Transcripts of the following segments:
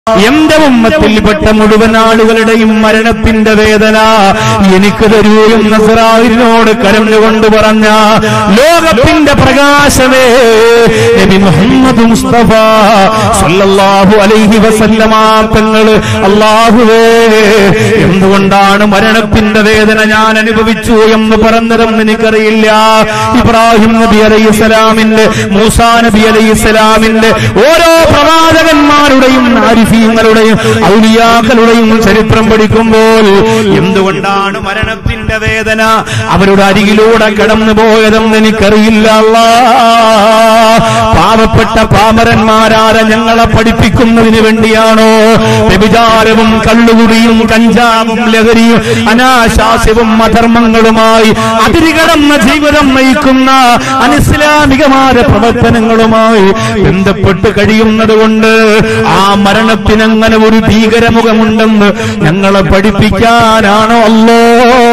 എന്റെ ഉമ്മത്തിൽപ്പെട്ട മുഴുവൻ ആളുകളുടെയും മരണത്തിന്റെ വേദന എനിക്ക് തരൂ എന്ന് ഇസ്രായേലിനോട് കരഞ്ഞുകൊണ്ട് പറഞ്ഞ ലോകത്തിന്റെ പ്രകാശമേ നബി മുഹമ്മദ് മുസ്തഫ സല്ലല്ലാഹു അലൈഹി വസല്ലമ തങ്ങള് അല്ലാഹുവേ എന്തുകൊണ്ടാണ് മരണത്തിന്റെ വേദന ഞാൻ അനുഭവിച്ചു എന്ന് പറഞ്ഞതെന്ന് എനിക്കറിയില്ല ഇബ്രാഹിം നബി അലൈഹി സ്വലാമിന്റെ മൂസാ നബി അലൈഹി സ്വലാമിന്റെ ഓരോ പ്രവാചകന്മാരുടെയും ആരിഫീങ്ങളുടെയും ഔലിയാക്കളുടെയും ചരിത്രം പഠിക്കുമ്പോൾ എന്തുകൊണ്ടാണ് മരണത്തിന്റെ വേദന അവരുടെ അരികിലൂടെ കടന്നു പോയതെന്ന് എനിക്കറിയില്ല അല്ലാ. പാവപ്പെട്ട പാമരന്മാരാരെ ഞങ്ങളെ പഠിപ്പിക്കുന്നതിന് വേണ്ടിയാണോ വ്യഭിചാരവും കള്ളുകുടിയും കഞ്ചാവും ലഹരിയും അനാശാസ്യവും അധർമ്മങ്ങളുമായി അതിരുകടന്ന ജീവിതം നയിക്കുന്ന അനിസ്ലാമികമായ പ്രവർത്തനങ്ങളുമായി ബന്ധപ്പെട്ട് കഴിയുന്നത് കൊണ്ട് ആ മരണത്തിനങ്ങനെ ഒരു ഭീകരമുഖമുണ്ടെന്ന് ഞങ്ങളെ പഠിപ്പിക്കാനാണോ അല്ലോ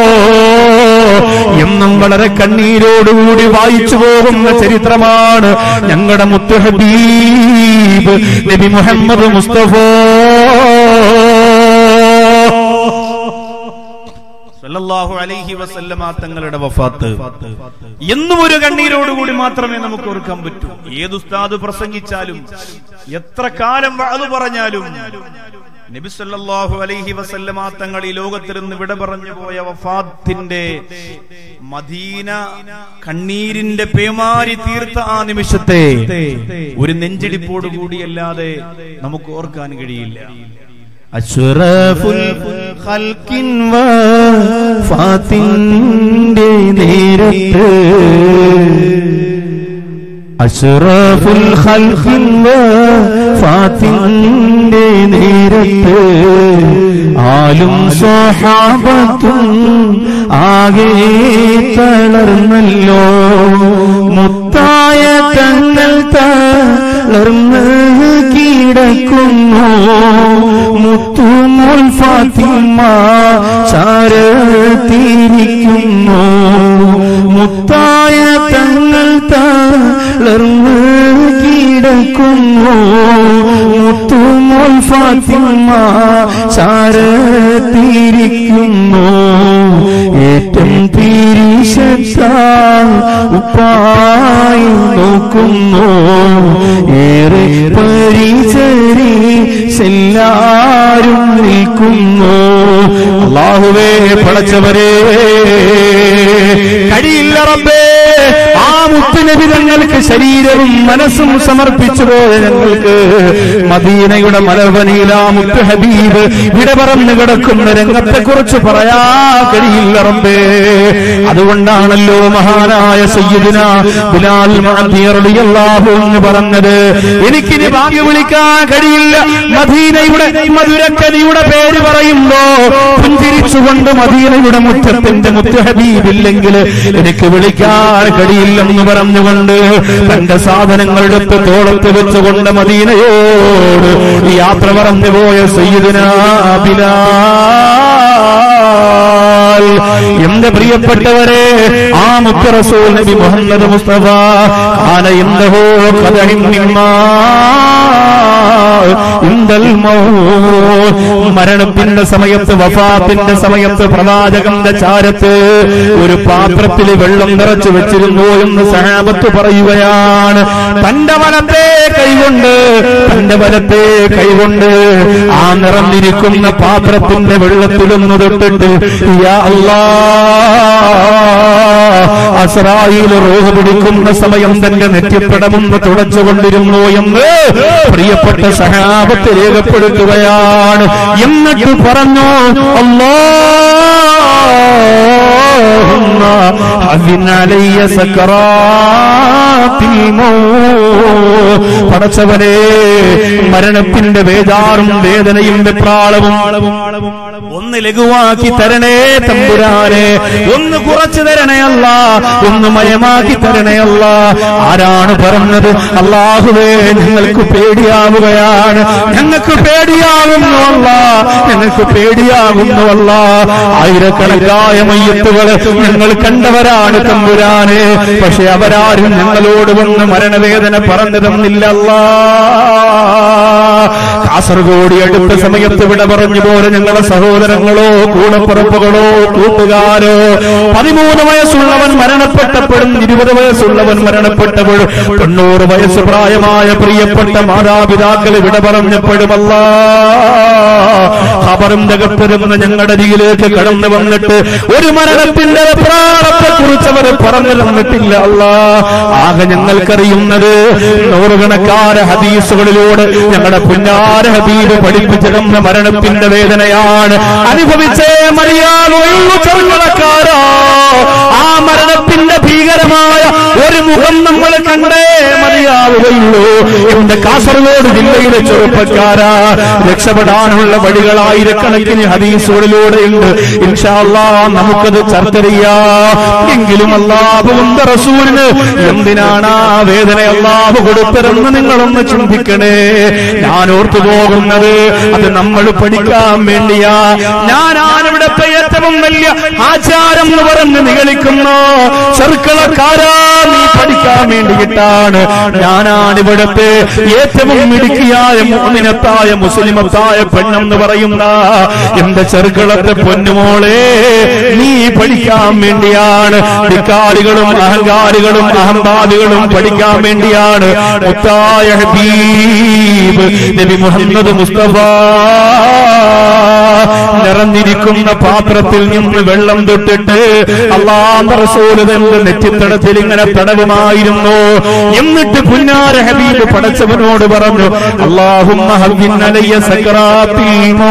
എന്നും വളരെ കണ്ണീരോടുകൂടി വായിച്ചു പോകുന്ന ചരിത്രമാണ് ഞങ്ങളുടെ മുത്തുഹബീബ് നബി മുഹമ്മദ് മുസ്തഫ സല്ലല്ലാഹു അലൈഹി വസല്ലമ തങ്ങളുടെ വഫാത്ത് എന്നും ഒരു കണ്ണീരോടുകൂടി മാത്രമേ നമുക്ക് ഓർക്കാൻ പറ്റൂ ഏത് ഉസ്താദ് പ്രസംഗിച്ചാലും എത്ര കാലം അത് പറഞ്ഞാലും നബി സല്ലല്ലാഹു അലൈഹി വസല്ലമ തങ്ങൾ ഈ ലോകത്തിരുന്ന് വിട പറഞ്ഞു പോയ വഫാത്തിന്റെ മദീന കണ്ണീരിന്റെ പേമാരി തീർത്ത ആ നിമിഷത്തെ ഒരു നെഞ്ചിടിപ്പോട് കൂടിയല്ലാതെ നമുക്ക് ഓർക്കാൻ കഴിയില്ല അഷ്റഫുൽ ഖൽക്കിൻ വഫാത്തിന്റെ നേരത്ത് അഷ്റഫുൽ ഖൽക്കിൻ വഫാത്തിന്റെ നേരത്ത് ആലും സ്വഹാബത്തും ആകെ തളർന്നല്ലോ മുത്തായ തങ്ങൾ തളർന്ന് കിടക്കുന്നു മുത്തുമോൾ ഫാത്തിമ ചാരത്തിരിക്കുന്നു മുത്തായ തങ്ങൾ തളർന്ന് കിടക്കുന്നു മുത്തുമോൾ ഫാത്തിമ ചാരത്തിരിക്കുന്നു ഏറ്റം തിരിശത്ത ഉപ്പായി നോക്കുന്നു ഏറെ പരിചരി എല്ലാരും നിൽക്കുന്നു അള്ളാഹുവേ പടച്ചവരെ കഴിയില്ല റബ്ബേ ആ മുത്തുനബി തങ്ങൾക്ക് ശരീരവും മനസ്സും സമർപ്പിച്ചു പോയ ഞങ്ങൾക്ക് മദീനയുടെ മലർവനിയിൽ ആ മുത്ത് ഹബീബ് വിട പറന്ന് കിടക്കുന്ന രംഗത്തെ കുറിച്ച് പറയാ കഴിയില്ല റബ്ബേ അതുകൊണ്ടാണല്ലോ മഹാനായ സയ്യിദിന ബിലാൽ മഅദി റളിയല്ലാഹു എന്ന് പറഞ്ഞത് എനിക്കിനി ഭാഗ്യ വിളിക്കാൻ കഴിയില്ല മദീനയുടെ മധുരക്കനിയുടെ പേര് പറയുമ്പോ പുഞ്ചിരിച്ചുകൊണ്ട് മദീനയുടെ മുറ്റത്തിന്റെ മുത്ത് ഹബീബില്ലെങ്കിൽ എനിക്ക് വിളിക്കാൻ കഴിയില്ലെന്ന് പറഞ്ഞുകൊണ്ട് തന്റെ സാധനങ്ങളെടുത്ത് തോളത്ത് വെച്ചുകൊണ്ട് മദീനയോട് യാത്ര പറഞ്ഞു പോയ സയ്യിദിന ബിലാൽ എന്റെ പ്രിയപ്പെട്ടവരെ ആ മുത്ത് റസൂൽ നബി മുഹമ്മദ് മുസ്തഫ ആന എന്തഹോ കഥയും ഇന്ദൽ മരണത്തിന്റെ സമയത്ത് വഫാത്തിന്റെ സമയത്ത് പ്രവാചകന്റെ ചാരത്ത് ഒരു പാത്രത്തിൽ വെള്ളം നിറച്ചു വെച്ചിരുന്നു എന്ന് സഹാബത്ത് പറയുകയാണ് തന്റെ വലത്തെ കൈകൊണ്ട് തന്റെ വലത്തെ കൈകൊണ്ട് ആ നിറഞ്ഞിരിക്കുന്ന പാത്രത്തിന്റെ വെള്ളത്തിലൊന്ന് തൊട്ടിട്ട് യാ അല്ലാ അസ്രായിൽ റോഹ് പിടിക്കുന്ന സമയം തന്റെ നെറ്റിപ്പടമൊന്ന് തുടച്ചുകൊണ്ടിരുന്നു എന്ന് പ്രിയപ്പെട്ട സഹാബത്ത് രേഖപ്പെടുത്തുകയാണ് എന്നിട്ട് പറഞ്ഞു അല്ലോ പടച്ചവനെ മരണത്തിന്റെ വേദാറും വേദനയും വെപ്രാളവും ഒന്ന് ലഘുവാക്കി തരണേ തമ്പുരാനെ ഒന്ന് കുറച്ചു തരണേ അല്ല ഒന്ന് മയമാക്കി തരണേ അല്ല ആരാണ് പറഞ്ഞത് അള്ളാഹുവേ ഞങ്ങൾക്ക് പേടിയാവുകയാണ് ഞങ്ങൾക്ക് പേടിയാകുന്നു അല്ല ഞങ്ങൾക്ക് പേടിയാകുന്നു അല്ല ആയിരക്കണക്കായ മയ്യത്തുകൾ ഞങ്ങൾ കണ്ടവരാണ് തമ്പുരാനെ പക്ഷെ അവരാരും ഞങ്ങളോട് വന്ന് മരണവേദന പറഞ്ഞു തന്നില്ലല്ല കാസർഗോഡ് അടുത്ത സമയത്ത് വിട പറഞ്ഞു പോലെ ഞങ്ങളുടെ സഹോദരങ്ങളോ കൂടപ്പുറപ്പുകളോ കൂട്ടുകാരോ പതിമൂന്ന് വയസ്സുള്ളവൻ മരണപ്പെട്ടപ്പോഴും ഇരുപത് വയസ്സുള്ളവൻ മരണപ്പെട്ടപ്പോഴും തൊണ്ണൂറ് വയസ്സ് പ്രായമായ പ്രിയപ്പെട്ട മാതാപിതാക്കൾ വിട പറഞ്ഞപ്പോഴുമല്ല ഖബറും ജഗത്തരുന്ന ഞങ്ങളുടെ അരികിലേക്ക് കടന്നു വന്നിട്ട് ഒരു മരണത്തിന്റെ പ്രാണത്തെ കുറിച്ച് അവർ പറഞ്ഞു തന്നിട്ടില്ല അല്ല ആകെ ഞങ്ങൾക്കറിയുന്നത് നൂറുകണക്കാര ഹദീസുകളിലൂടെ ഞങ്ങളുടെ പുന്നാര ഹബീബ് പഠിപ്പിച്ചു തന്ന മരണത്തിന്റെ വേദനയാണ് അനുഭവിച്ചേ മറിയാവുള്ളൂ ചെറുകളക്കാരോ ആ മരണത്തിന്റെ ഭീകരമായ ഒരു മുഖം നമ്മൾ കണ്ടേ മതിയാവുകയുള്ളൂ എന്റെ കാസർഗോഡ് ജില്ലയിലെ ചെറുപ്പക്കാരാ രക്ഷപ്പെടാനുള്ള വഴികളായിരക്കണക്കിന് ഹദീസുകളിലൂടെയുണ്ട് ഇൻഷാല്ലാ നമുക്കത് ചർച്ച ചെയ്യാം എങ്കിലും അള്ളാഹുവിന്റെ റസൂലിന് എന്തിനാണ് ആ വേദന അള്ളാഹു കൊടുത്തതെന്ന് നിങ്ങളൊന്ന് ചിന്തിക്കണേ ഞാൻ ഓർത്തു പോകുന്നത് അത് നമ്മൾ പഠിക്കാൻ വേണ്ടിയാ ഞാനാണ് ഇവിടുത്തെ ഏറ്റവും വലിയ ആചാരം എന്ന് പറഞ്ഞ് നിഗളിക്കുന്നു ചെറുക്കളക്കാരാ നീ പഠിക്കാൻ വേണ്ടിയിട്ടാണ് ഞാനാണ് ഇവിടുത്തെ ഏറ്റവും മിടുക്കിയായ മോമിനത്തായ മുസ്ലിമത്തായ പെണ്ണെന്ന് പറയുന്ന എന്റെ ചെറുക്കളത്തെ പൊന്നുമോളെ നീ പഠിക്കാൻ വേണ്ടിയാണ് ധിക്കാരികളും അഹങ്കാരികളും അഹംഭാവികളും പഠിക്കാൻ വേണ്ടിയാണ് മുത്തായ ഹബീബ് നബി മുഹമ്മദ് മുസ്തഫ നിറഞ്ഞിരിക്കുന്ന പാത്രത്തിൽ നിന്ന് വെള്ളം തൊട്ടിട്ട് അള്ളാന്റെ റസൂലതന്റെ നെറ്റിത്തടത്തിൽ ഇങ്ങനെ തടവുമായിരുന്നു എന്നിട്ട് പുന്നാര ഹബീബ് പടച്ചവനോട് പറഞ്ഞു അള്ളാഹുമ്മ ഹബ്ബിൻ അലയ്യ സക്രാത്തീമോ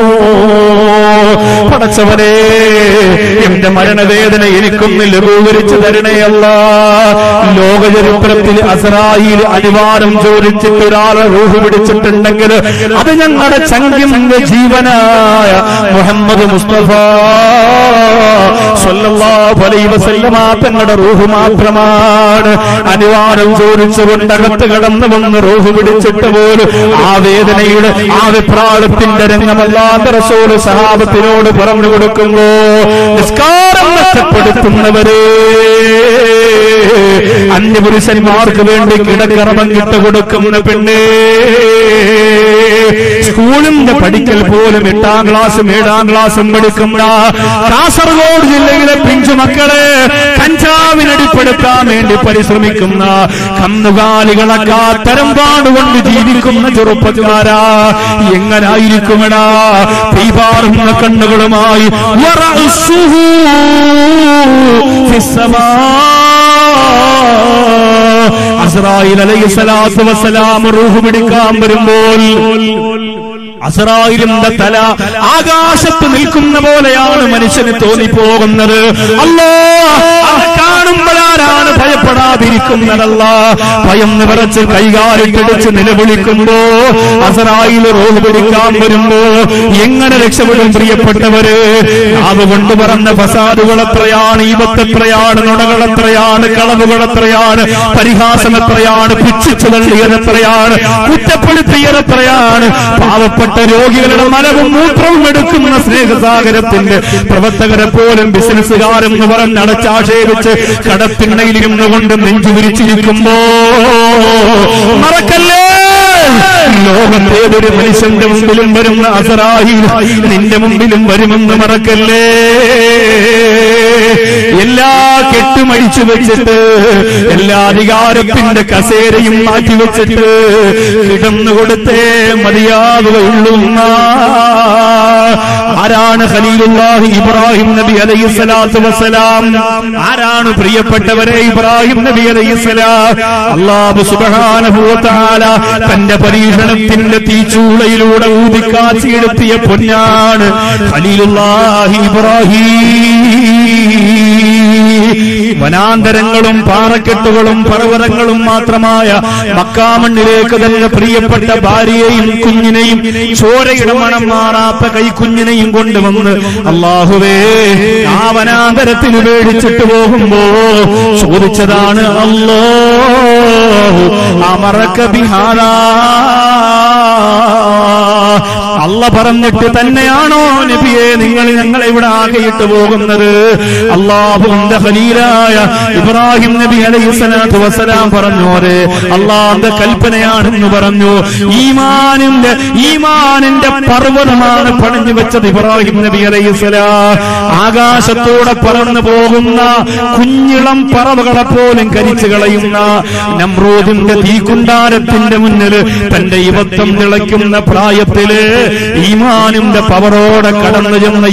പടച്ചവനെ എന്റെ മരണവേദന എനിക്കൊന്ന് ലഘൂകരിച്ചു തരണയല്ല ലോകചരിത്രത്തിൽ അസറായിൽ അനിവാരം ചോദിച്ചിട്ട് ഒരാളെ റൂഹ് പിടിച്ചിട്ടുണ്ടെങ്കിൽ അത് ഞങ്ങളുടെ ചങ്കിന്റെ ജീവനായ മുഹമ്മദ് മുസ്തഫ സല്ലല്ലാഹു അലൈഹി വസല്ലമ തങ്ങളുടെ റൂഹ് മാത്രമാണ് അനിവാരം ചോദിച്ചുകൊണ്ട് അകത്ത് കടന്നു വന്ന് റൂഹ് പിടിച്ചിട്ട് പോലും ആ വേദനയുടെ ആ വിപ്രാളത്തിന്റെ രംഗമല്ലാത്ത റസൂല് സഹാബത്തിനോട് പറഞ്ഞു കൊടുക്കുമ്പോ നിസ്കാരം നഷ്ടപ്പെടുത്തുന്നവരെ അന്യപുരുഷന്മാർക്ക് വേണ്ടി കിടക്കറമം കിട്ടു കൊടുക്കുന്ന പെണ്ണേ സ്കൂളിന്റെ പഠിക്കൽ പോലും എട്ടാം ക്ലാസ്സും ഏഴാം ക്ലാസ്സും പഠിക്കുന്ന കാസർഗോഡ് ജില്ലയിലെ പിഞ്ചു മക്കളെ കഞ്ചാവിനടിപ്പെടുത്താൻ വേണ്ടി പരിശ്രമിക്കുന്ന കന്നുകാലികളൊക്കെ തരം പാടുകൊണ്ട് ജീവിക്കുന്ന ചെറുപ്പക്കാരാ എങ്ങനായിരിക്കുമെടാ തീപാറുന്ന കണ്ണുകളുമായി വറഅസുഹു ഫിസ്സമാ അസ്രായിൽ അലൈഹി സ്വലാത്തു വസ്സലാം റൂഹ് പിടിക്കാൻ വരുമ്പോൾ അസറായിലിന്റെ തല ആകാശത്ത് നിൽക്കുന്ന പോലെയാണ് മനുഷ്യന് തോന്നിപ്പോകുന്നത് അല്ലോ അത് കാണുമ്പോഴാരാണ് ഭയപ്പെടാതിരിക്കുന്നതല്ല ഭയം നിറച്ച് കൈകാലിട്ടടിച്ച് നിലവിളിക്കുമ്പോ അസറായിൽ റോഹ് പിടിക്കാൻ വരുമ്പോ എങ്ങനെ രക്ഷപ്പെടും പ്രിയപ്പെട്ടവര് നാവ് കൊണ്ട് പറഞ്ഞ ഫസാദുകൾ എത്രയാണ് ഈപത്ത് എത്രയാണ് നുണകൾ എത്രയാണ് കളവുകൾ എത്രയാണ് പരിഹാസം എത്രയാണ് പുച്ഛിച്ചു തള്ളിയത് എത്രയാണ് കുറ്റപ്പെടുത്തിയത് എത്രയാണ് പാവപ്പെട്ട രോഗികളുടെ മലവും മൂത്രവും എടുക്കുന്ന സ്നേഹസാഗരത്തിന്റെ പ്രവർത്തകരെ പോലും ബിസിനസ്സുകാരെന്ന് പറഞ്ഞ് അടച്ചാക്ഷേപിച്ച് കടത്തിണ്ണയിലിരുന്നു കൊണ്ട് നെഞ്ചു വിരിച്ചിരിക്കുമ്പോ മറക്കല്ലേ ലോകത്തേതൊരു മനുഷ്യന്റെ മുമ്പിലും വരുന്ന അസറായി നിന്റെ മുമ്പിലും വരുമെന്ന് മറക്കല്ലേ എല്ലാ കെട്ടുമടിച്ചു വെച്ചിട്ട് എല്ലാ അധികാരത്തിന്റെ കസേരയും മാറ്റി വെച്ചിട്ട് കിടന്നു കൊടുത്തേ മതിയാവുകയുള്ളൂ എന്നാ. ആരാണ് ഖലീലുല്ലാഹി ഇബ്രാഹിം നബി അലൈഹി സ്വലാത്തു വസ്സലാം ആരാണ് പ്രിയപ്പെട്ടവരെ ഇബ്രാഹിം നബി അലൈഹി സ്വലാം അള്ളാഹു സുബ്ഹാനഹു വ തആല തന്റെ പരീക്ഷണത്തിന്റെ തീച്ചൂളയിലൂടെ ഊതിക്കാച്ചിയെടുത്തിയ പൊന്നാണ് ഖലീലുല്ലാഹി ഇബ്രാഹിം വനാന്തരങ്ങളും പാറക്കെട്ടുകളും പർവ്വതങ്ങളും മാത്രമായ മക്കാമണ്ണിലേക്ക് തന്നെ പ്രിയപ്പെട്ട ഭാര്യയെയും കുഞ്ഞിനെയും ചോരയുടെ മണം മാറാത്ത കൈക്കുഞ്ഞിനെയും കൊണ്ടുവന്ന് അള്ളാഹുവേ ആ വനാന്തരത്തിൽ മേടിച്ചിട്ട് പോകുമ്പോ ചോദിച്ചതാണ് അല്ലോ അമറക്ക ബിഹാരാ അല്ല പറഞ്ഞിട്ട് തന്നെയാണോ നബിയെ നിങ്ങൾ ഞങ്ങളെ ഇവിടെ ആകെയിട്ട് പോകുന്നത് അള്ളാഹുന്റെ ഖലീലായ ഇബ്രാഹിം നബി അലൈഹി സ്വലാത്തു വസ്സലാം പറഞ്ഞോരെ അള്ളാഹുന്റെ കൽപ്പനയാണെന്ന് പറഞ്ഞു ഈമാനിന്റെ ഈമാനിന്റെ പർവ്വതമാണ് പണിഞ്ഞു വെച്ചത് ഇബ്രാഹിം നബി അലൈഹി സ്വലാം ആകാശത്തൂടെ പറന്നു പോകുന്ന കുഞ്ഞിളം പറവകളെ പോലും കരിച്ചു കളയുന്ന നമ്രൂദിന്റെ തീക്കുണ്ടാരത്തിന്റെ മുന്നിൽ തന്റെ യുവത്വം തിളയ്ക്കുന്ന പ്രായത്തില് ഈമാനിന്റെ പവറോടെ കടന്നു ചെന്ന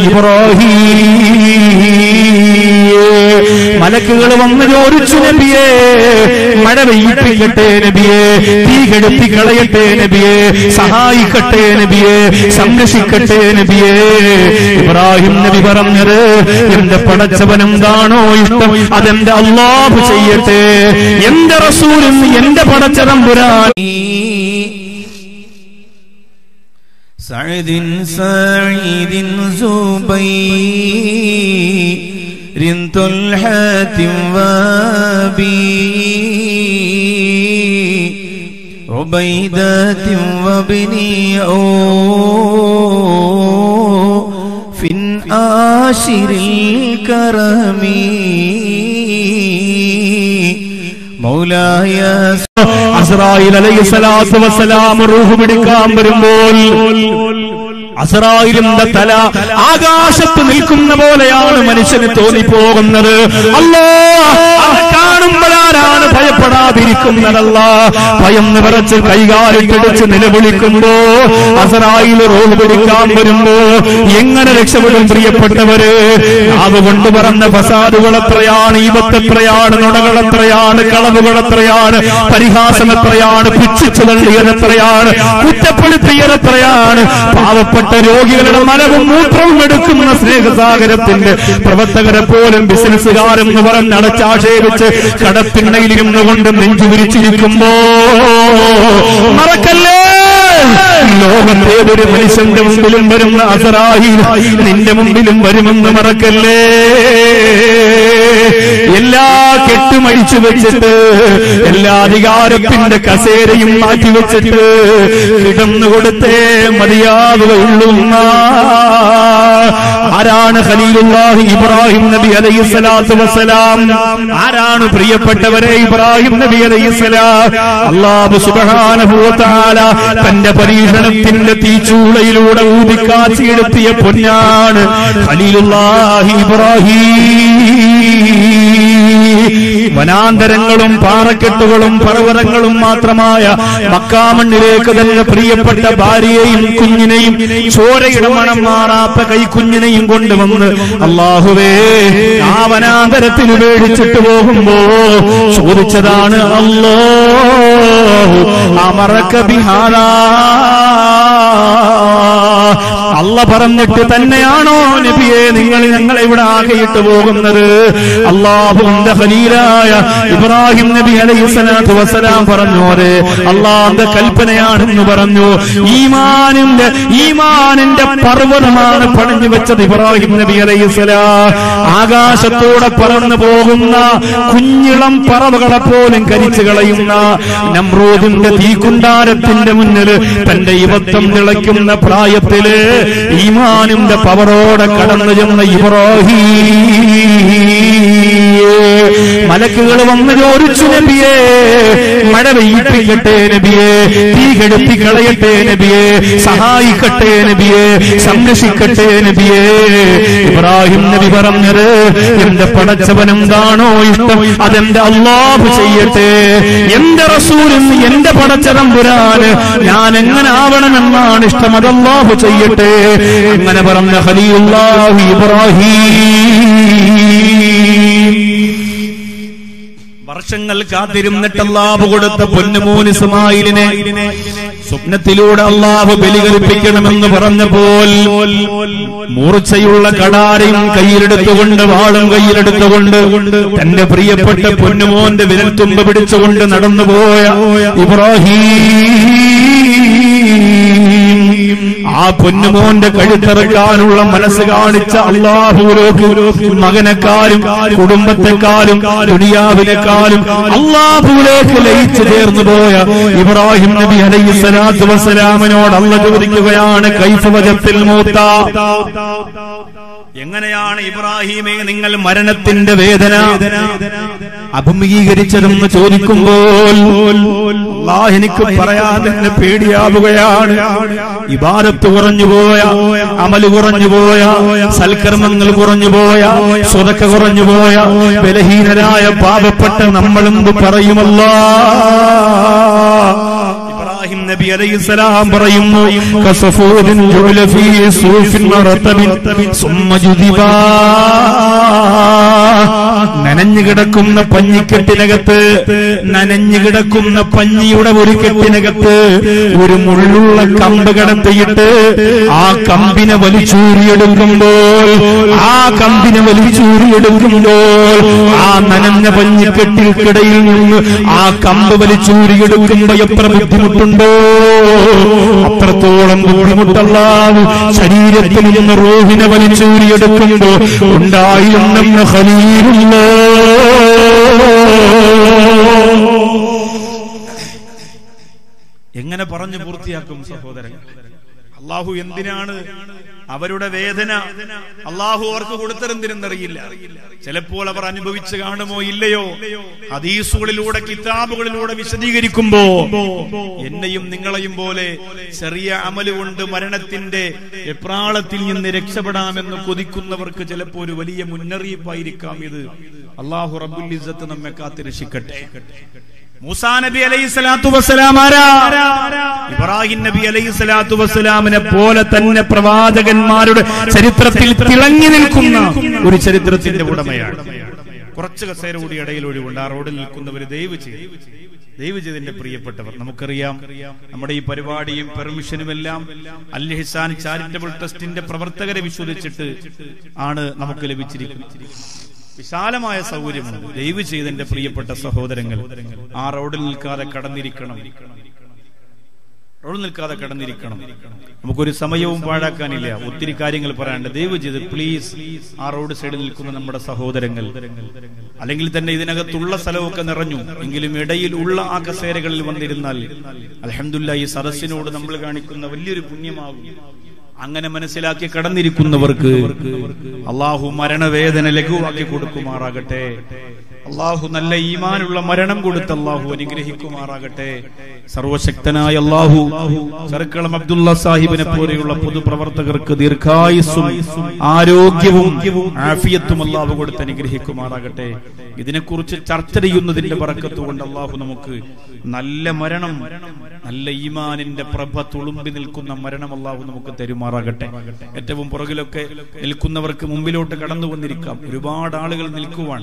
ഇബ്രാഹിം മലക്കുകൾ വന്ന് ചോദിച്ചു നബിയേ മഴ പെയ്യിപ്പിക്കട്ടെ നബിയെ തീ കെടുത്തി കളയട്ടെ നബിയെ സഹായിക്കട്ടെ നബിയെ സംരക്ഷിക്കട്ടെ നബിയെ ഇബ്രാഹിം നബി പറഞ്ഞത് എന്റെ പടച്ചവൻ എന്താണോ ഇഷ്ടം അതെന്റെ അള്ളാഹു ചെയ്യട്ടെ എന്റെ റസൂലും എന്റെ പടച്ചതമ്പുരാൻ سعد سعيد زبير طلحة وابي عبيدة وابن عوف آشر الكرم مولاي അസ്രായിൽ അലൈഹി സ്വലാത്തു വസ്സലാം റൂഹ് പിടിക്കാൻ വരുമ്പോൾ അസറായിലിന്റെ തല ആകാശത്ത് നിൽക്കുന്ന പോലെയാണ് മനുഷ്യന് തോന്നിപ്പോകുന്നത് അല്ലോ അത് കാണുമ്പോഴാരാണ് ഭയപ്പെടാതിരിക്കുന്നതല്ല ഭയം നിറച്ച് കൈകാലിട്ടടിച്ച് നിലവിളിക്കുമ്പോ അസറായിൽ റോഡ് പിടിക്കാൻ വരുമ്പോ എങ്ങനെ രക്ഷപ്പെടും പ്രിയപ്പെട്ടവര് നാവ് കൊണ്ട് പറഞ്ഞ ഫസാദുകൾ എത്രയാണ് ഈപത്തെത്രയാണ് നുണകൾ എത്രയാണ് കളവുകൾ എത്രയാണ് പരിഹാസം എത്രയാണ് പുച്ഛിച്ചു തള്ളിയത് എത്രയാണ് കുറ്റപ്പെടുത്തിയത് എത്രയാണ് പാവപ്പെട്ട രോഗികളുടെ മലവും മൂത്രവും എടുക്കുന്ന സ്നേഹസാഗരത്തിന്റെ പ്രവർത്തകരെ പോലും ബിസിനസ്സുകാരെന്ന് പറഞ്ഞ് അടച്ചാക്ഷേപിച്ച് കടത്തിണ്ണയിലിരുന്നു കൊണ്ട് നെഞ്ചു വിരിച്ചിരിക്കുമ്പോ മറക്കല്ലേ ലോകത്തേതൊരു മനുഷ്യന്റെ മുമ്പിലും വരുന്ന അസറായി നിന്റെ മുമ്പിലും വരുമെന്ന് മറക്കല്ലേ എല്ലാ കെട്ടുമഴിച്ചു വെച്ചിട്ട് എല്ലാ അധികാരത്തിന്റെ കസേരയും മാറ്റി വെച്ചിട്ട് കിടന്നു കൊടുത്തേ മതിയാവുകയുള്ളൂ ആരാണ് ഖലീലുല്ലാഹി ഇബ്രാഹിം നബി അലൈഹി സ്വലാത്തു വസ്സലാം ആരാണ് പ്രിയപ്പെട്ടവരെ ഇബ്രാഹിം നബി അലൈഹി സ്വലാം അള്ളാഹു സുബ്ഹാനഹു വ തആല തന്റെ പരീക്ഷണത്തിന്റെ തീച്ചൂളയിലൂടെ ഊതിക്കാച്ചിയെടുത്തിയ പൊന്നാണ് ഖലീലുല്ലാഹി ഇബ്രാഹിം വനാന്തരങ്ങളും പാറക്കെട്ടുകളും പർവ്വതങ്ങളും മാത്രമായ മക്കാമണ്ണിലേക്ക് തന്നെ പ്രിയപ്പെട്ട ഭാര്യയെയും കുഞ്ഞിനെയും ചോരയുടെ മണം മാറാത്ത കൈക്കുഞ്ഞിനെയും കൊണ്ടുവന്ന് അള്ളാഹുവേ ആ വനാന്തരത്തിൽ മേടിച്ചിട്ട് പോകുമ്പോ ചോദിച്ചതാണ് അല്ലോ അമറക്ക ബിഹാരാ അല്ല പറഞ്ഞിട്ട് തന്നെയാണോ നബിയെ നിങ്ങൾ ഞങ്ങളെ ഇവിടെ ആകെയിട്ട് പോകുന്നത് അള്ളാഹുന്റെ ഖലീലായ ഇബ്രാഹിം നബി അലൈഹി സ്വലാത്തു വസ്സലാം പറഞ്ഞോരെ അള്ളാന്റെ കൽപ്പനയാണെന്ന് പറഞ്ഞു ഈമാനിന്റെ ഈമാനിന്റെ പർവ്വതമാണ് പണിഞ്ഞു വെച്ചത് ഇബ്രാഹിം നബി അലൈഹി സ്വലാം ആകാശത്തൂടെ പറന്നു പോകുന്ന കുഞ്ഞിളം പറവകളെ പോലും കരിച്ചു കളയുന്ന നമ്രൂദിന്റെ തീക്കുണ്ടാരത്തിന്റെ മുന്നിൽ തന്റെ യുവത്വം തിളയ്ക്കുന്ന പ്രായത്തില് ഈമാനിന്റെ പവറോടെ കടന്നു ചെന്ന ഇബ്രാഹിം മലക്കുകൾ വന്ന് ചോദിച്ചു നബിയെ മഴ പെയ്യിപ്പിക്കട്ടെ നബിയെ തീ കെടുത്തി കളയട്ടെ നബിയെ സഹായിക്കട്ടെ നബിയെ സംരക്ഷിക്കട്ടെ നബിയെ ഇബ്രാഹിം നബി പറഞ്ഞത് എന്റെ പടച്ചവൻ എന്താണോ ഇഷ്ടം അതെന്റെ അള്ളാഹു ചെയ്യട്ടെ എന്റെ റസൂലും എന്റെ പടച്ചതമ്പുരാന് ഞാൻ എങ്ങനെ ആവണമെന്നാണ് ഇഷ്ടം അത് അള്ളാഹു ചെയ്യട്ടെ അങ്ങനെ പറഞ്ഞ ഖലീലുല്ലാഹി ഇബ്രാഹിം വർഷങ്ങൾ കാത്തിരുന്നിട്ട് അള്ളാഹു കൊടുത്ത പൊന്നുമോൻ ഇസ്മായിലിനെ സ്വപ്നത്തിലൂടെ അള്ളാഹു ബലികൽപ്പിക്കണമെന്ന് പറഞ്ഞപ്പോൾ മൂർച്ചയുള്ള കടാരയും കയ്യിലെടുത്തുകൊണ്ട് വാളും കയ്യിലെടുത്തുകൊണ്ട് തന്റെ പ്രിയപ്പെട്ട പൊന്നുമോന്റെ വിരൽത്തുമ്പ് പിടിച്ചുകൊണ്ട് നടന്നുപോയ ഇബ്രാഹിം ആ പൊന്നുമോന്റെ കഴുത്തിറക്കാനുള്ള മനസ്സ് കാണിച്ച അള്ളാഹുലേക്ക് മകനെക്കാളും കുടുംബത്തെക്കാളും ദുനിയാവിനെക്കാളും അള്ളാഹുലേക്ക് ലയിച്ചു ചേർന്നു പോയ ഇബ്രാഹിം നബി അലൈഹി സ്വലാത്തു വസ്സലാമിനോട് അള്ള ചോദിക്കുകയാണ് കൈഫവജത്തിൽ മൂത്ത എങ്ങനെയാണ് ഇബ്രാഹിമെ നിങ്ങൾ മരണത്തിന്റെ വേദന അഭിമുഖീകരിച്ചതെന്ന് ചോദിക്കുമ്പോൾ അല്ലാഹ് എനിക്ക് പറയാൻ തന്നെ പേടിയാവുകയാണ് ഇബാദത്ത് കുറഞ്ഞുപോയ അമല് കുറഞ്ഞുപോയ സൽക്കർമ്മങ്ങൾ കുറഞ്ഞുപോയ സ്വതക്ക കുറഞ്ഞുപോയ ബലഹീനരായ പാപപ്പെട്ട നമ്മളെന്ത് പറയുമല്ല ഇബ്രാഹിം നബി അലൈഹിസ്സലാം പറയുന്നു കസഫൂദിൻ ജുഅല ഫീ സൂഫിൻ റതബിൻ സുമ്മ ജുദിബാ നനഞ്ഞു കിടക്കുന്ന പഞ്ഞിക്കെട്ടിനകത്ത് നനഞ്ഞു കിടക്കുന്ന പഞ്ഞിയുടെ ഒരു കെട്ടിനകത്ത് ഒരു മുള്ളുള്ള കമ്പ് കടത്തിയിട്ട് ആ കമ്പിനെ വലിച്ചൂരിയെടുക്കുമ്പോൾ ആ കമ്പിനെ വലിച്ചൂരിയെടുക്കുമ്പോൾ ആ നനഞ്ഞ പഞ്ഞിക്കെട്ടിൽക്കിടയിൽ നിന്ന് ആ കമ്പ് വലിച്ചൂരിയെടുക്കുമ്പോ എത്ര ബുദ്ധിമുട്ടുണ്ടോ അത്രത്തോളം ബുദ്ധിമുട്ടല്ലാതെ ശരീരത്തിൽ നിന്ന് റോഹിനെ വലിച്ചൂരിയെടുക്കുമ്പോ ഉണ്ടായിരുന്നെന്ന് ഖലീലുള്ള എങ്ങനെ പറഞ്ഞു പൂർത്തിയാക്കും സഹോദരൻ അള്ളാഹു എന്തിനാണ് അവരുടെ വേദന അള്ളാഹു അവർക്ക് കൊടുത്തരെന്തിനെന്നറിയില്ല ചിലപ്പോൾ അവർ അനുഭവിച്ച് കാണുമോ ഇല്ലയോ ഹദീസുകളിലൂടെ കിതാബുകളിലൂടെ വിശദീകരിക്കുമ്പോ എന്നെയും നിങ്ങളെയും പോലെ ചെറിയ അമല് കൊണ്ട് മരണത്തിന്റെ എപ്രാളത്തിൽ നിന്ന് രക്ഷപ്പെടാമെന്ന് കൊതിക്കുന്നവർക്ക് ചിലപ്പോൾ ഒരു വലിയ മുന്നറിയിപ്പായിരിക്കാം ഇത് അള്ളാഹു റബ്ബുൽ ഇസ്സത്ത് നമ്മെ കാത്തിരക്ഷിക്കട്ടെ മൂസാ നബി അലൈഹി സ്വലാത്തു വസ്സലാം ആരാ ഇബ്രാഹിം നബി അലൈഹി സ്വലാത്തു വസ്സലാമിനെ പോലെ തന്നെ പ്രവാചകന്മാരുടെ ചരിത്രത്തിൽ തിളങ്ങി നിൽക്കുന്ന ഒരു ചരിത്രത്തിന്റെ ഉടമയാണ് കുറച്ച് കസേര കൂടി ഇടയിൽ ഒഴിവുണ്ട് ആ റോഡിൽ നിൽക്കുന്നവർ ദയവ് ചെയ്ത് ദയവ് ചെയ്തിന്റെ പ്രിയപ്പെട്ടവർ നമുക്കറിയാം നമ്മുടെ ഈ പരിപാടിയും പെർമിഷനും എല്ലാം അൽ ഹിസാൻ ചാരിറ്റബിൾ ട്രസ്റ്റിന്റെ പ്രവർത്തകരെ വിശ്വസിച്ചിട്ട് ആണ് നമുക്ക് ലഭിച്ചിരിക്കുന്നത് വിശാലമായ സൗകര്യമുണ്ട് ദയവ് ചെയ്ത് എന്റെ പ്രിയപ്പെട്ട സഹോദരങ്ങൾ ആ റോഡിൽ നിൽക്കാതെ കടന്നിരിക്കണം റോഡിൽ നിൽക്കാതെ കടന്നിരിക്കണം നമുക്കൊരു സമയവും പാഴാക്കാനില്ല ഒത്തിരി കാര്യങ്ങൾ പറയാനുണ്ട് ദയവ് ചെയ്ത് പ്ലീസ് ആ റോഡ് സൈഡിൽ നിൽക്കുന്ന നമ്മുടെ സഹോദരങ്ങൾ അല്ലെങ്കിൽ തന്നെ ഇതിനകത്തുള്ള സ്ഥലമൊക്കെ നിറഞ്ഞു എങ്കിലും ഇടയിൽ ഉള്ള ആ കസേരകളിൽ വന്നിരുന്നാൽ അലഹമില്ല ഈ സദസ്സിനോട് നമ്മൾ കാണിക്കുന്ന വലിയൊരു പുണ്യമാകും അങ്ങനെ മനസ്സിലാക്കി കടന്നിരിക്കുന്നവർക്ക് അള്ളാഹു മരണവേദന ലഘുവാക്കി കൊടുക്കുമാറാകട്ടെ അള്ളാഹു നല്ല ഈമാനുള്ള മരണം കൊടുത്ത് അള്ളാഹു അനുഗ്രഹിക്കുമാറാകട്ടെ സർവശക്തനായ അള്ളാഹു ചെറുക്കളം അബ്ദുള്ള സാഹിബിനെ പോലെയുള്ള പൊതുപ്രവർത്തകർക്ക് ദീർഘായുസ്സും ആരോഗ്യവും ആഫിയത്തും അള്ളാഹു കൊടുത്ത് അനുഗ്രഹിക്കുമാറാകട്ടെ ഇതിനെക്കുറിച്ച് ചർച്ച ചെയ്യുന്നതിന്റെ പറക്കത്ത് കൊണ്ട് അള്ളാഹു നമുക്ക് നല്ല മരണം നല്ല ഈമാനിന്റെ പ്രഭ തുളുമ്പി നിൽക്കുന്ന മരണം അള്ളാഹു നമുക്ക് തരുമാറാകട്ടെ ഏറ്റവും പുറകിലൊക്കെ നിൽക്കുന്നവർക്ക് മുമ്പിലോട്ട് കടന്നു വന്നിരിക്കാം ഒരുപാട് ആളുകൾ നിൽക്കുവാൻ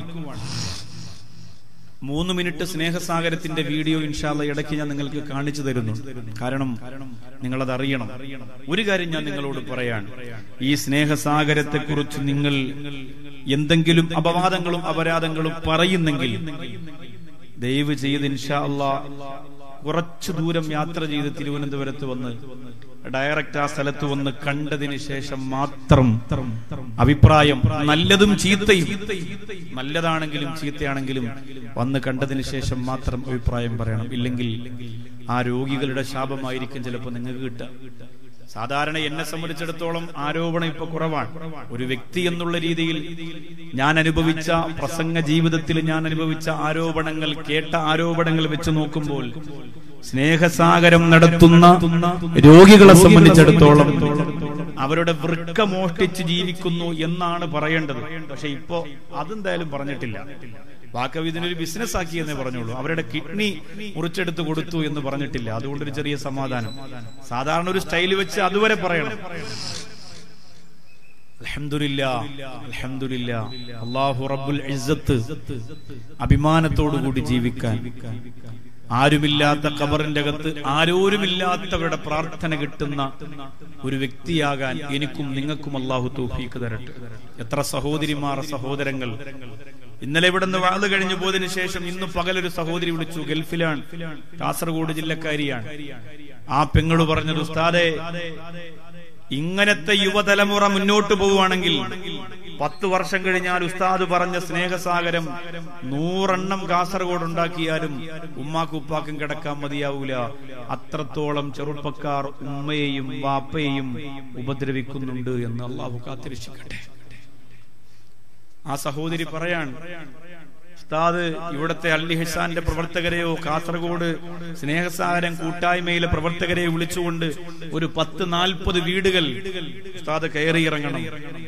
മൂന്ന് മിനിറ്റ് സ്നേഹസാഗരത്തിന്റെ വീഡിയോ ഇൻഷാല്ല ഇടയ്ക്ക് ഞാൻ നിങ്ങൾക്ക് കാണിച്ചു തരുന്നു കാരണം നിങ്ങളത് അറിയണം ഒരു കാര്യം ഞാൻ നിങ്ങളോട് പറയാൻ ഈ സ്നേഹസാഗരത്തെ കുറിച്ച് നിങ്ങൾ എന്തെങ്കിലും അപവാദങ്ങളും അപരാധങ്ങളും പറയുന്നെങ്കിൽ ദയവ് ചെയ്ത് ഇൻഷാ അല്ലാ കുറച്ചു ദൂരം യാത്ര ചെയ്ത് തിരുവനന്തപുരത്ത് വന്ന് ഡയറക്റ്റ് ആ സ്ഥലത്ത് വന്ന് കണ്ടതിന് ശേഷം മാത്രം അഭിപ്രായം നല്ലതും ചീത്തയും നല്ലതാണെങ്കിലും ചീത്തയാണെങ്കിലും വന്ന് കണ്ടതിന് ശേഷം മാത്രം അഭിപ്രായം പറയണം ഇല്ലെങ്കിൽ ആ രോഗികളുടെ ശാപമായിരിക്കും ചിലപ്പോൾ നിങ്ങൾക്ക് കിട്ടുക സാധാരണ എന്നെ സംബന്ധിച്ചിടത്തോളം ആരോപണം ഇപ്പൊ കുറവാണ് ഒരു വ്യക്തി എന്നുള്ള രീതിയിൽ ഞാൻ അനുഭവിച്ച പ്രസംഗ ജീവിതത്തിൽ ഞാൻ അനുഭവിച്ച ആരോപണങ്ങൾ കേട്ട ആരോപണങ്ങൾ വെച്ച് നോക്കുമ്പോൾ സ്നേഹസാഗരം നടത്തുന്ന രോഗികളെ സംബന്ധിച്ചിടത്തോളം അവരുടെ വൃക്ക മോഷ്ടിച്ച് ജീവിക്കുന്നു എന്നാണ് പറയേണ്ടത് പക്ഷെ ഇപ്പോ അതെന്തായാലും പറഞ്ഞിട്ടില്ല ബാക്കവി ഇതിനൊരു ബിസിനസ് ആക്കി എന്നേ പറഞ്ഞുള്ളൂ അവരുടെ കിഡ്നി മുറിച്ചെടുത്ത് കൊടുത്തു എന്ന് പറഞ്ഞിട്ടില്ല അതുകൊണ്ടൊരു ചെറിയ സമാധാനം സാധാരണ ഒരു സ്റ്റൈൽ വെച്ച് അതുവരെ പറയണം അൽഹംദുലില്ലാ അൽഹംദുലില്ലാ അല്ലാഹു റബ്ബുൽ ഇസ്സത്ത് അഭിമാനത്തോടുകൂടി ജീവിക്കാൻ ആരുമില്ലാത്ത ഖബറിന്റെ അകത്ത് ആരോരുമില്ലാത്തവരുടെ പ്രാർത്ഥന കിട്ടുന്ന ഒരു വ്യക്തിയാകാൻ എനിക്കും നിങ്ങൾക്കും അള്ളാഹു തൗഫീക്ക് തരട്ടെ എത്ര സഹോദരിമാർ സഹോദരങ്ങൾ ഇന്നലെ ഇവിടെ നിന്ന് വാത് കഴിഞ്ഞു പോയതിനു ശേഷം ഇന്ന് പകലൊരു സഹോദരി വിളിച്ചു ഗൾഫിലാണ് കാസർഗോഡ് ജില്ലക്കാരിയാണ് ആ പെങ്ങള് പറഞ്ഞത് ഉസ്താദെ ഇങ്ങനത്തെ യുവതലമുറ മുന്നോട്ട് പോവുകയാണെങ്കിൽ പത്ത് വർഷം കഴിഞ്ഞാൽ ഉസ്താദ് പറഞ്ഞ സ്നേഹസാഗരം നൂറെണ്ണം കാസർഗോഡ് ഉണ്ടാക്കിയാലും ഉമ്മാക്കും ഉപ്പാക്കും കിടക്കാൻ മതിയാവൂല അത്രത്തോളം ചെറുപ്പക്കാർ ഉമ്മയെയും വാപ്പയെയും ഉപദ്രവിക്കുന്നുണ്ട് എന്ന് അള്ളാഹു കാത്തിരക്ഷിക്കട്ടെ ആ സഹോദരി പറയാൻ ഉസ്താദ് ഇവിടുത്തെ അല്ലി ഹിസാന്റെ പ്രവർത്തകരെയോ കാസർഗോഡ് സ്നേഹസാഗരം കൂട്ടായ്മയിലെ പ്രവർത്തകരെയോ വിളിച്ചുകൊണ്ട് ഒരു പത്ത് നാൽപ്പത് വീടുകൾ ഉസ്താദ് കയറിയിറങ്ങണം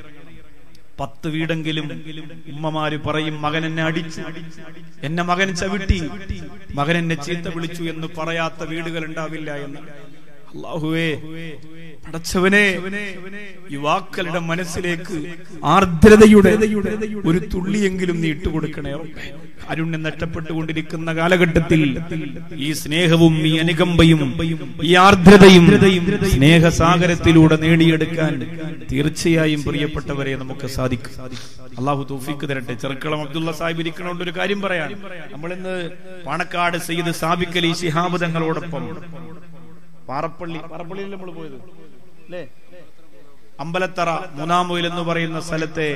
പത്ത് വീടെങ്കിലും ഉമ്മമാര് പറയും മകൻ എന്നെ അടിച്ചു എന്നെ മകൻ ചവിട്ടി മകൻ എന്നെ ചീത്ത വിളിച്ചു എന്ന് പറയാത്ത വീടുകൾ ഉണ്ടാവില്ല എന്ന് അള്ളാഹുവേ പടച്ചവനെ യുവാക്കളുടെ മനസ്സിലേക്ക് ആർദ്രതയുടെ ഒരു തുള്ളിയെങ്കിലും നീ ഇട്ടുകൊടുക്കണേ റബ്ബേ. കാരുണ്യം നഷ്ടപ്പെട്ടുകൊണ്ടിരിക്കുന്ന കാലഘട്ടത്തിൽ ഈ സ്നേഹവും ഈ അനുകമ്പയും ഈ ആർദ്രതയും സ്നേഹസാഗരത്തിലൂടെ നേടിയെടുക്കാൻ തീർച്ചയായും പ്രിയപ്പെട്ടവരെ നമുക്ക് സാധിക്കും അള്ളാഹു തൗഫീക്ക് തരട്ടെ ചെറുക്കളം അബ്ദുള്ള സാഹിബ് ഇരിക്കണോണ്ട് ഒരു കാര്യം പറയാൻ നമ്മളിന്ന് പാണക്കാട് സയ്യിദ് സാബിക്കലി ശിഹാബ് തങ്ങളോടൊപ്പം പാറപ്പള്ളി പാറപ്പള്ളിയിൽ നമ്മൾ പോയത് അല്ലേ അമ്പലത്തറ മൂന്നാം മൊയിൽ എന്ന് പറയുന്ന സ്ഥലത്തെ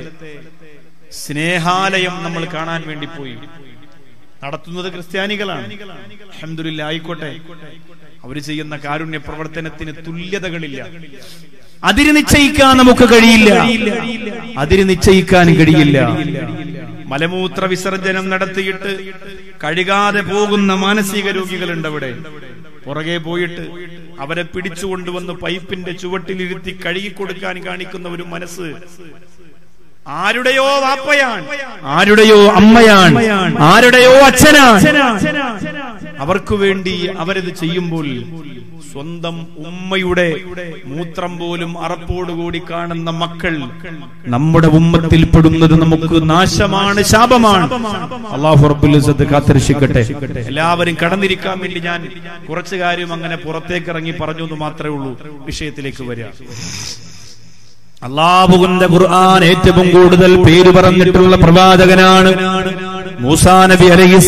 സ്നേഹാലയം നമ്മൾ കാണാൻ വേണ്ടി പോയി നടത്തുന്നത് ക്രിസ്ത്യാനികളാണ് അഹമ്മദില്ല ആയിക്കോട്ടെ അവര് ചെയ്യുന്ന കാരുണ്യ പ്രവർത്തനത്തിന് തുല്യതകളില്ല അതിര് നിശ്ചയിക്കാൻ നമുക്ക് കഴിയില്ല അതിര് നിശ്ചയിക്കാൻ കഴിയില്ല മലമൂത്ര വിസർജനം നടത്തിയിട്ട് കഴുകാതെ പോകുന്ന മാനസിക രോഗികളുണ്ട് അവിടെ പുറകെ പോയിട്ട് അവരെ പിടിച്ചുകൊണ്ടുവന്ന് പൈപ്പിന്റെ ചുവട്ടിലിരുത്തി കഴുകിക്കൊടുക്കാൻ കാണിക്കുന്ന ഒരു മനസ്സ് ആരുടെയോ വാപ്പയാണ് ആരുടെയോ അമ്മയാണ് ആരുടെയോ അച്ഛനാണ് അവർക്ക് വേണ്ടി അവരത് ചെയ്യുമ്പോൾ സ്വന്തം ഉമ്മയുടെ മൂത്രം പോലും അറപ്പോടുകൂടി കാണുന്ന മക്കൾ നമ്മുടെ ഉമ്മത്തിൽ പെടുന്നത് നമുക്ക് നാശമാണ് ശാപമാണ് അള്ളാഹു റബ്ബുൽ ഇസ്സത്ത് കാത്തിരക്ഷിക്കട്ടെ എല്ലാവരും കടന്നിരിക്കാൻ വേണ്ടി ഞാൻ കുറച്ചു കാര്യം അങ്ങനെ പുറത്തേക്ക് ഇറങ്ങി പറഞ്ഞു എന്ന് മാത്രമേ ഉള്ളൂ വിഷയത്തിലേക്ക് വരിക അള്ളാഹുവിന്റെ ഖുർആൻ ഏറ്റവും കൂടുതൽ പേര് പറഞ്ഞിട്ടുള്ള പ്രവാചകനാണ് മൂസാ നബി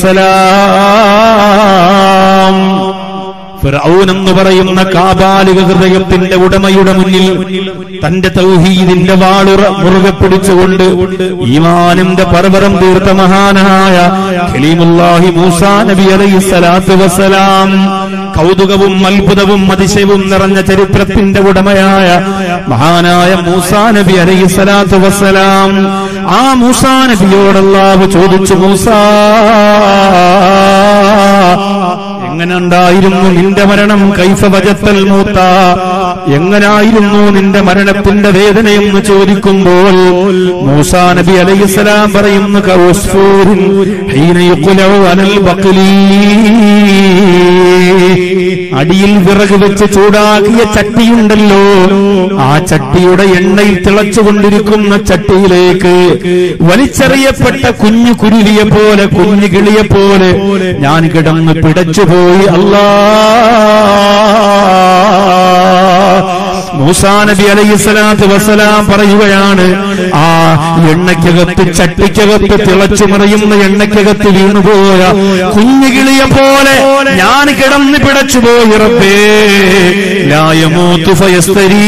അലൈഹിസ്സലാം ഫിർഔൻ എന്ന് പറയുന്ന കാബാലിക ഹൃദയത്തിന്റെ ഉടമയുടെ മുന്നിൽ തന്റെ തൗഹീദിന്റെ വാളുറ മുറുകെ പിടിച്ചുകൊണ്ട് ഈമാനിന്റെ പർവ്വതം തീർത്ത മഹാനായ ഖലീമുല്ലാഹി മൂസാ നബി അലൈഹി സ്വലാത്തു വസ്സലാം കൗതുകവും അത്ഭുതവും അതിശയവും നിറഞ്ഞ ചരിത്രത്തിന്റെ ഉടമയായ മഹാനായ മൂസാ നബി അലൈഹി സ്വലാത്തു വസ്സലാം ആ മൂസാ നബിയോടല്ലാവ് ചോദിച്ചു മൂസാ എങ്ങനെ ഉണ്ടായിരുന്നു നിന്റെ മരണം കൈഫ വജത്തൽ മൂത്ത എങ്ങനായിരുന്നു നിന്റെ മരണത്തിന്റെ വേദനയെന്ന് ചോദിക്കുമ്പോൾ മൂസാ നബി അലൈഹിസ്സലാം പറയുന്നു കൗസ്ഫൂരിൻ ഹീന യുഖ്ലഉ അലൽ ബഖലീ അടിയിൽ വിറക് വെച്ച് ചൂടാക്കിയ ചട്ടിയുണ്ടല്ലോ ആ ചട്ടിയുടെ എണ്ണയിൽ തിളച്ചുകൊണ്ടിരിക്കുന്ന ചട്ടിയിലേക്ക് വലിച്ചെറിയപ്പെട്ട കുഞ്ഞു കുരുവിയെ പോലെ കുഞ്ഞു കിളിയെ പോലെ ഞാൻ കിടന്ന് പിടച്ചുപോയി അല്ലാ മൂസാ നബി അലൈഹി സ്വലാത്തു വസ്സലാം പറയുകയാണ് ആ എണ്ണയ്ക്കകത്ത് ചട്ടിക്കകത്ത് തിളച്ചു മറിയുന്ന എണ്ണയ്ക്കകത്ത് വീണുപോയ കുഞ്ഞുകിളിയെ പോലെ ഞാൻ കിടന്ന് പിടച്ചുപോയി റബ്ബേ ലായമൂത്തു ഫയസ്തരീ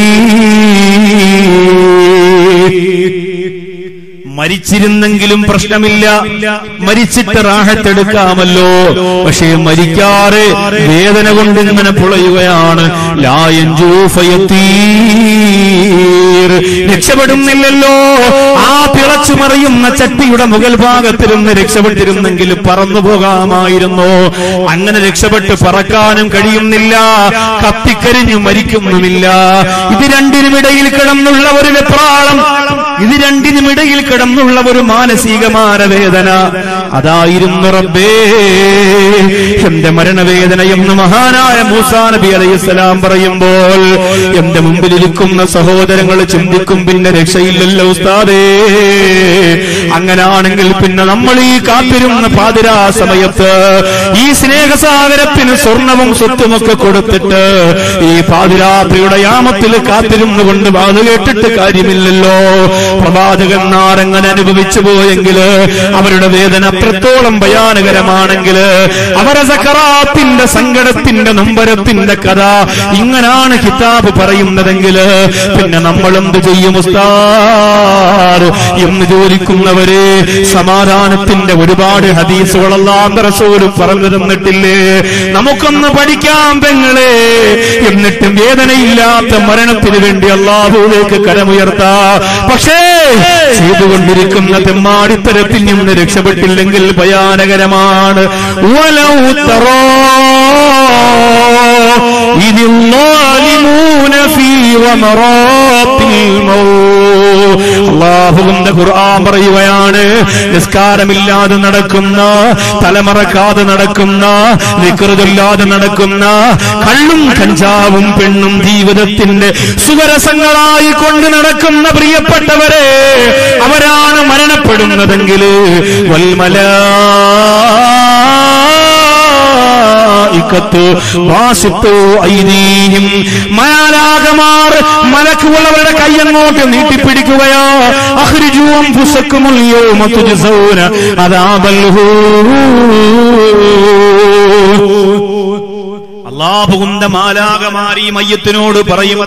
മരിച്ചിരുന്നെങ്കിലും പ്രശ്നമില്ല മരിച്ചിട്ട് റാഹത്തെടുക്കാമല്ലോ പക്ഷേ മരിക്കാറ് വേദന കൊണ്ട് ഇങ്ങനെ പുളയുകയാണ് ലായഞ്ചൂ ഫയത്തീർ രക്ഷപ്പെടുന്നില്ലല്ലോ ആ തിളച്ചു മറിയുന്ന ചട്ടിയുടെ മുകൾ ഭാഗത്തിരുന്ന് രക്ഷപ്പെട്ടിരുന്നെങ്കിൽ പറന്നു പോകാമായിരുന്നു അങ്ങനെ രക്ഷപ്പെട്ട് പറക്കാനും കഴിയുന്നില്ല കത്തിക്കരിഞ്ഞു മരിക്കുന്നുമില്ല ഇത് രണ്ടിനുമിടയിൽ കിടന്നുള്ള ഒരു വെപ്രാളം ഇത് രണ്ടിനുമിടയിൽ കിടന്നുള്ള ഒരു മാനസികമായ വേദന അതായിരുന്നു റബ്ബേ എന്റെ മരണവേദന എന്ന് മഹാനായ മൂസാ നബി അലൈഹിസ്സലാം പറയുമ്പോൾ എന്റെ മുമ്പിലിരിക്കുന്ന സഹോദരങ്ങൾ ചിന്തിക്കും പിന്നെ രക്ഷയില്ലല്ലോ ഉസ്താദേ അങ്ങനാണെങ്കിൽ പിന്നെ നമ്മൾ ഈ കാത്തിരുന്ന പാതിരാ സമയത്ത് ഈ സ്നേഹസാഗരത്തിന് സ്വർണവും സ്വത്തുമൊക്കെ കൊടുത്തിട്ട് ഈ പാതിരാത്രിയുടെ യാമത്തിൽ കാത്തിരുന്നു കൊണ്ട് വാത് കേട്ടിട്ട് കാര്യമില്ലല്ലോ പ്രവാചകന്മാർ എങ്ങനെ അനുഭവിച്ചു പോയെങ്കിൽ അവരുടെ വേദന അത്രത്തോളം ഭയാനകരമാണെങ്കിൽ അവരെ സക്കറാത്തിന്റെ സങ്കടത്തിന്റെ നൊമ്പരത്തിന്റെ കഥ ഇങ്ങനാണ് കിതാബ് പറയുന്നതെങ്കിൽ പിന്നെ നമ്മൾ എന്ത് ചെയ്യും ഉസ്താദ് എന്ന് ചോദിക്കുന്നവര് സമാധാനത്തിന്റെ ഒരുപാട് ഹദീസുകളെല്ലാം റസൂല് പറഞ്ഞു തന്നിട്ടില്ലേ നമുക്കൊന്ന് പഠിക്കാം പെങ്ങളെ എന്നിട്ടും വേദനയില്ലാത്ത മരണത്തിന് വേണ്ടി അള്ളാഹുവിലേക്ക് കരമുയർത്താ പക്ഷേ ചെയ്തുകൊണ്ടിരിക്കുന്ന തെമ്മാടിത്തരത്തിൽ നിന്ന് രക്ഷപ്പെട്ടില്ലെങ്കിൽ ഭയാനകരമാണ് വലൗ തറോ إذ الظالمون في غمرات الموت അള്ളാഹുവിന്റെ ഖുർആൻ പറയുകയാണ് നിസ്കാരമില്ലാതെ നടക്കുന്ന തലമറക്കാതെ നടക്കുന്ന വികൃതല്ലാതെ നടക്കുന്ന കള്ളും കഞ്ചാവും പെണ്ണും ജീവിതത്തിന്റെ സുഖരസങ്ങളായി കൊണ്ട് നടക്കുന്ന പ്രിയപ്പെട്ടവരെ അവരാണ് മരണപ്പെടുന്നതെങ്കിൽ വൽമലാ മലായിക്കത്ത് വാസിത്തു ഐദീഹിം മാലാകമാർ മലക്കുള്ളവരുടെ കൈയങ്ങോട്ട് നീട്ടിപ്പിടിക്കുകയോ അഹ്രിജുവും പുസക്കുമുൽ യൗമ തുജ്സൗന അദാബൽ അള്ളാഹുവിന്റെ മാലാകമാരി മയ്യത്തിനോട് പറയും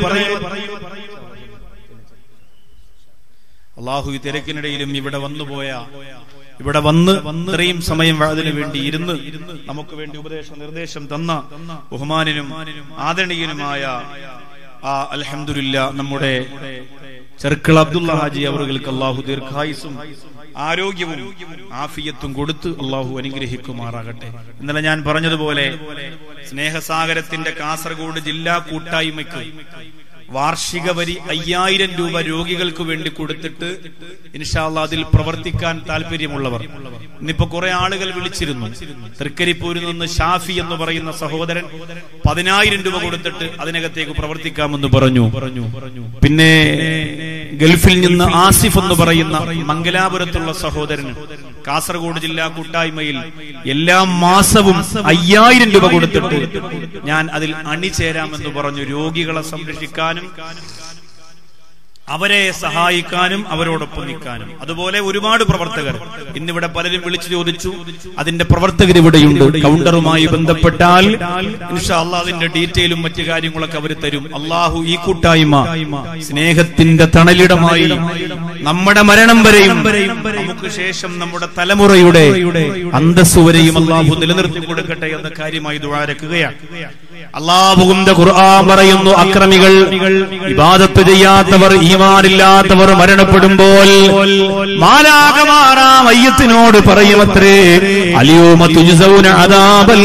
അള്ളാഹു ഈ തിരക്കിനിടയിലും ഇവിടെ വന്നുപോയ ഇവിടെ വന്ന് ഇത്രയും സമയം അതിനു വേണ്ടി ഇരുന്ന് നമുക്ക് വേണ്ടി ഉപദേശ നിർദ്ദേശം തന്ന ബഹുമാനിനും ആദരണീയനുമായ ആ അൽഹംദുലില്ല നമ്മുടെ ചെറുക്കൾ അബ്ദുള്ള ഹാജി അവർക്ക് അള്ളാഹു ദീർഘായുസും ആരോഗ്യവും ആഫിയത്തും കൊടുത്ത് അള്ളാഹു അനുഗ്രഹിക്കുമാറാകട്ടെ ഇന്നലെ ഞാൻ പറഞ്ഞതുപോലെ സ്നേഹസാഗരത്തിന്റെ കാസർഗോഡ് ജില്ലാ കൂട്ടായ്മയ്ക്ക് വാർഷിക വരി അയ്യായിരം രൂപ രോഗികൾക്ക് വേണ്ടി കൊടുത്തിട്ട് ഇൻഷാല്ല അതിൽ പ്രവർത്തിക്കാൻ താല്പര്യമുള്ളവർ ഇന്നിപ്പോ കുറെ ആളുകൾ വിളിച്ചിരുന്നു തൃക്കരിപ്പൂരിൽ നിന്ന് ഷാഫി എന്ന് പറയുന്ന സഹോദരൻ പതിനായിരം രൂപ കൊടുത്തിട്ട് അതിനകത്തേക്ക് പ്രവർത്തിക്കാമെന്ന് പറഞ്ഞു പിന്നെ ഗൾഫിൽ നിന്ന് ആസിഫ് എന്ന് പറയുന്ന മംഗലാപുരത്തുള്ള സഹോദരന് കാസർഗോഡ് ജില്ലാ കൂട്ടായ്മയിൽ എല്ലാ മാസവും അയ്യായിരം രൂപ കൊടുത്തിട്ട് ഞാൻ അതിൽ അണിചേരാമെന്ന് പറഞ്ഞു രോഗികളെ സംരക്ഷിക്കാനും അവരെ സഹായിക്കാനും അവരോടൊപ്പം നിൽക്കാനും അതുപോലെ ഒരുപാട് പ്രവർത്തകർ ഇന്നിവിടെ പലരും വിളിച്ചു ചോദിച്ചു അതിന്റെ പ്രവർത്തകർ ഇവിടെയുണ്ട് കൗണ്ടറുമായി ബന്ധപ്പെട്ടാൽ ഇൻഷാ അള്ളാഹ് അതിന്റെ ഡീറ്റെയിലും മറ്റു കാര്യങ്ങളൊക്കെ അവർ തരും അള്ളാഹു ഈ കൂട്ടായ്മ സ്നേഹത്തിന്റെ തണലിടമായി നമ്മുടെ മരണം വരെയും നമുക്ക് ശേഷം നമ്മുടെ തലമുറയുടെ അന്തസ് വരെയും അള്ളാഹു നിലനിർത്തി കൊടുക്കട്ടെ എന്ന കാര്യമായി ദുഴാരക്കുകയാണ് അള്ളാഹുവിന്റെ ഖുർആൻ പറയുന്നു അക്രമികൾ ഇബാദത്ത് ചെയ്യാത്തവർ ഈമാനില്ലാത്തവർ മരണപ്പെടുമ്പോൾ മാലാകമാറാ മയ്യത്തിനോട് പറയുമത്രേ അലിയോമ തുജുസൗന അദാബൽ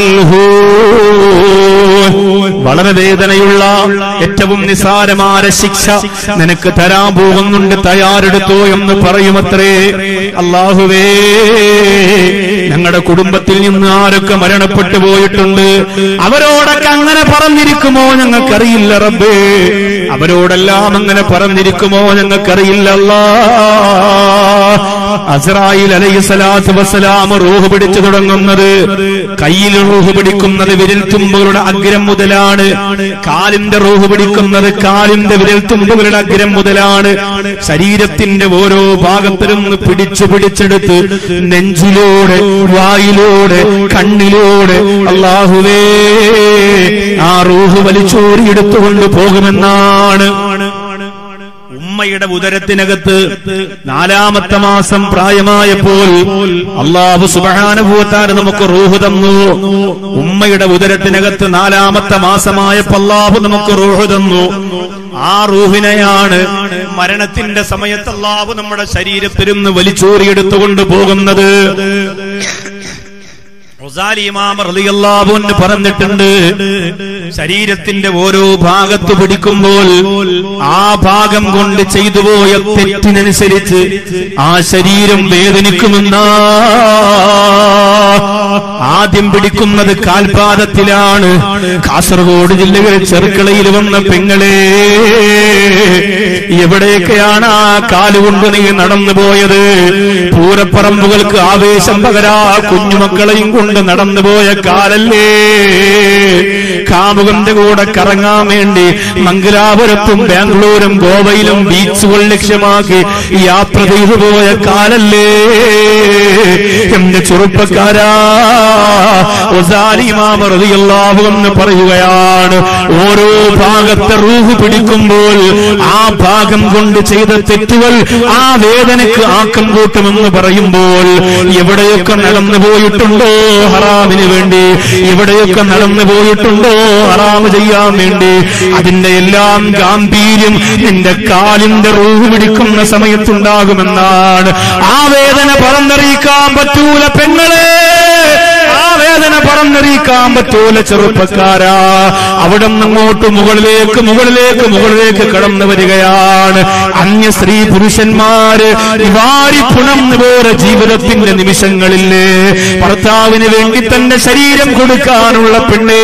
ഹൂൻ. വളരെ വേദനയുള്ള ഏറ്റവും നിസാരമായ ശിക്ഷ നിനക്ക് തരാൻ പോകുന്നുണ്ട് തയ്യാറെടുത്തോ എന്ന് പറയുമത്രേ അള്ളാഹുവേ ഞങ്ങളുടെ കുടുംബത്തിൽ നിന്ന് ആരൊക്കെ മരണപ്പെട്ടു പോയിട്ടുണ്ട് അവരോടൊക്കെ അങ്ങനെ പറഞ്ഞിരിക്കുമോ ഞങ്ങൾക്കറിയില്ല റബ്ബേ അവരോടെല്ലാം അങ്ങനെ പറഞ്ഞിരിക്കുമോ ഞങ്ങൾക്കറിയില്ല അല്ലാ അസ്രായിൽ അലൈഹി സ്വലാത്തു വസ്സലാം റൂഹ് പിടിച്ചു തുടങ്ങുന്നത് കയ്യിൽ റൂഹ് പിടിക്കുന്നത് വിരൽ തുമ്പുകളുടെ അഗ്രം മുതലാണ് കാലിന്റെ റൂഹ് പിടിക്കുന്നത് കാലിന്റെ വിരൽ തുമ്പുകളുടെ അഗ്രം മുതലാണ് ശരീരത്തിന്റെ ഓരോ ഭാഗത്തിലും നിന്ന് പിടിച്ചു പിടിച്ചെടുത്ത് നെഞ്ചിലൂടെ വായിലൂടെ കണ്ണിലൂടെ അള്ളാഹുവേ ആ റൂഹ് വലിച്ചോരിയെടുത്തുകൊണ്ട് പോകുമെന്നാണ് ഉമ്മയുടെ ഉദരത്തിനകത്ത് നാലാമത്തെ മാസം പ്രായമായപ്പോൾ അള്ളാഹു സുബാനുഭൂത്താൻ നമുക്ക് റൂഹ് തന്നു ഉമ്മയുടെ ഉദരത്തിനകത്ത് നാലാമത്തെ മാസമായപ്പോൾ അള്ളാഹു നമുക്ക് റൂഹ് തന്നു ആ റൂഹിനെയാണ് മരണത്തിന്റെ സമയത്ത് അള്ളാഹു നമ്മുടെ ശരീരത്തിൽ നിന്ന് വലിച്ചോരിയെടുത്തുകൊണ്ട് പോകുന്നത് റൊസാലി ഇമാം റളിയല്ലാഹു അൻഹു പറഞ്ഞിട്ടുണ്ട് ശരീരത്തിന്റെ ഓരോ ഭാഗത്ത് പിടിക്കുമ്പോൾ ആ ഭാഗം കൊണ്ട് ചെയ്തു പോയ തെറ്റിനനുസരിച്ച് ആ ശരീരം വേദനിക്കുമെന്ന ആദ്യം പിടിക്കുന്നത് കാൽപാദത്തിലാണ് കാസർഗോഡ് ജില്ലകളിൽ ചെറുക്കളയിൽ വന്ന പെങ്ങളെ എവിടേക്കാണ് ആ കാലുകൊണ്ട് നീ നടന്നു പോയത് പൂരപ്പറമ്പുകൾക്ക് ആവേശം പകരാ കുഞ്ഞുമക്കളെയും കൊണ്ട് നടന്നു പോയ കാലല്ലേ കാമുകന്റെ കൂടെ കറങ്ങാൻ വേണ്ടി മംഗലാപുരത്തും ബാംഗ്ലൂരും ഗോവയിലും ബീച്ചുകൾ ലക്ഷ്യമാക്കി യാത്ര ചെയ്തു പോയ കാലല്ലേ എന്റെ ചെറുപ്പക്കാരാ ഒസാലിമാമറിയല്ലാവു എന്ന് പറയുകയാണ് ഓരോ ഭാഗത്തെ റൂഹ് പിടിക്കുമ്പോൾ ആ ഭാഗം കൊണ്ട് ചെയ്ത തെറ്റുകൾ ആ വേദനയ്ക്ക് ആക്കം കൂട്ടുമെന്ന് പറയുമ്പോൾ എവിടെയൊക്കെ നടന്നു പോയിട്ടുണ്ടോ ഹറാമിന് വേണ്ടി എവിടെയൊക്കെ നടന്നു പോയിട്ടുണ്ടോ ഹറാമ് ചെയ്യാൻ വേണ്ടി അതിന്റെ എല്ലാം ഗാംഭീര്യം നിന്റെ കാലിന്റെ റൂഹ് പിടിക്കുന്ന സമയത്തുണ്ടാകുമെന്നാണ് ആ വേദന പറന്നറിയിക്കാൻ പറ്റൂല പെങ്ങളെ ആ വേദന പറന്നറിയിക്കാൻ പറ്റൂല ചെറുപ്പക്കാരാ അവിടെ അങ്ങോട്ട് മുകളിലേക്ക് മുകളിലേക്ക് മുകളിലേക്ക് കടന്നു വരികയാണ് അന്യ സ്ത്രീ പുരുഷന്മാര് വാരി പുണർന്നു പോര ജീവിതത്തിന്റെ നിമിഷങ്ങളില്ലേ ഭർത്താവിന് വേണ്ടി തന്റെ ശരീരം കൊടുക്കാനുള്ള പെണ്ണേ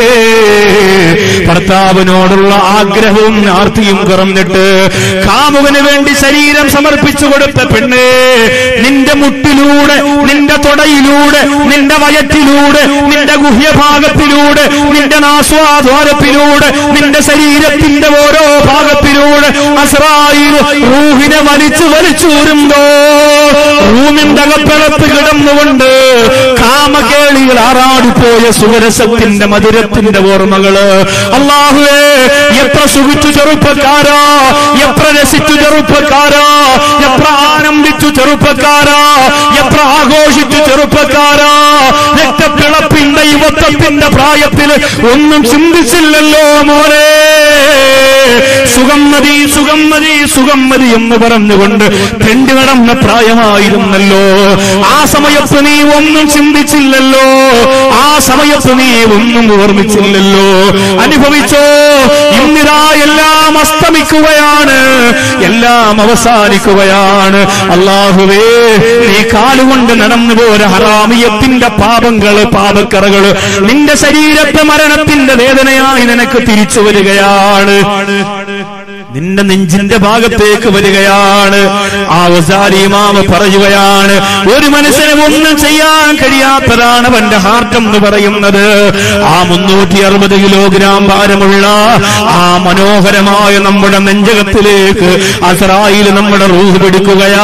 ഭർത്താവിനോടുള്ള ആഗ്രഹവും ആർത്തിയും കുറഞ്ഞിട്ട് കാമുകന് വേണ്ടി ശരീരം സമർപ്പിച്ചു കൊടുത്ത പെണ്ണേ നിന്റെ മുട്ടിലൂടെ നിന്റെ തൊടയിലൂടെ നിന്റെ വയറ്റിലൂടെ നിന്റെ ഗുഹ്യഭാഗത്തിലൂടെ നിന്റെ നാസ്വാദ്വാരത്തിലൂടെ നിന്റെ ശരീരത്തിന്റെ ഓരോ ഭാഗത്തിലൂടെ അസ്രായിൽ റൂഹിനെ വലിച്ചു വലിച്ചൂരുമ്പോ റൂമിന്റെ അകപ്പിളത്ത് കിടന്നുകൊണ്ട് കാമകേളികൾ ആറാടിപ്പോയ സുവരസത്തിന്റെ മധുരത്തിന്റെ ഓർമ്മകള് അള്ളാഹുവേ എത്ര സുഖിച്ചു ചെറുപ്പക്കാരാ എത്ര രസിച്ചു ചെറുപ്പക്കാരാ എത്ര ആനന്ദിച്ചു ചെറുപ്പക്കാരാ എത്ര ആഘോഷിച്ചു ചെറുപ്പക്കാരാ രക്തപ്പിളപ്പിന്റെ യുവത്വത്തിന്റെ പ്രായത്തിൽ ഒന്നും ചിന്തിച്ചില്ലല്ലോ മോനെ സുഖം മതി സുഖം മതി സുഖം മതി എന്ന് പറഞ്ഞുകൊണ്ട് തെണ്ടി നടന്ന പ്രായമായിരുന്നല്ലോ ആ സമയത്ത് നീ ഒന്നും ചിന്തിച്ചില്ലല്ലോ ആ സമയത്ത് നീ ഒന്നും ഓർമ്മിച്ചില്ലല്ലോ അനുഭവിച്ചോ ഇന്നിതാ എല്ലാം അസ്തമിക്കുകയാണ് എല്ലാം അവസാനിക്കുകയാണ് അള്ളാഹുവേ നീ കാലുകൊണ്ട് നടന്നു പോര ഹറാമിയത്തിന്റെ പാപങ്ങള് പാപക്കറകള് നിന്റെ ശരീരത്തെ മരണത്തിന്റെ വേദനയായി നിനക്ക് തിരിച്ചു വരികയാണ് നിന്റെ നെഞ്ചിന്റെ ഭാഗത്തേക്ക് വരികയാണ് ആ വസാലിമാമ പറയുകയാണ് ഒരു മനുഷ്യന് ഒന്നും ചെയ്യാൻ കഴിയാത്തതാണ് അവന്റെ ഹാർട്ട് എന്ന് പറയുന്നത് ആ മുന്നൂറ്റി അറുപത് കിലോഗ്രാം ഭാരമുള്ള ആ മനോഹരമായ നമ്മുടെ നെഞ്ചകത്തിലേക്ക് അസറായിൽ നമ്മുടെ റൂഹ് പിടിക്കുകയാ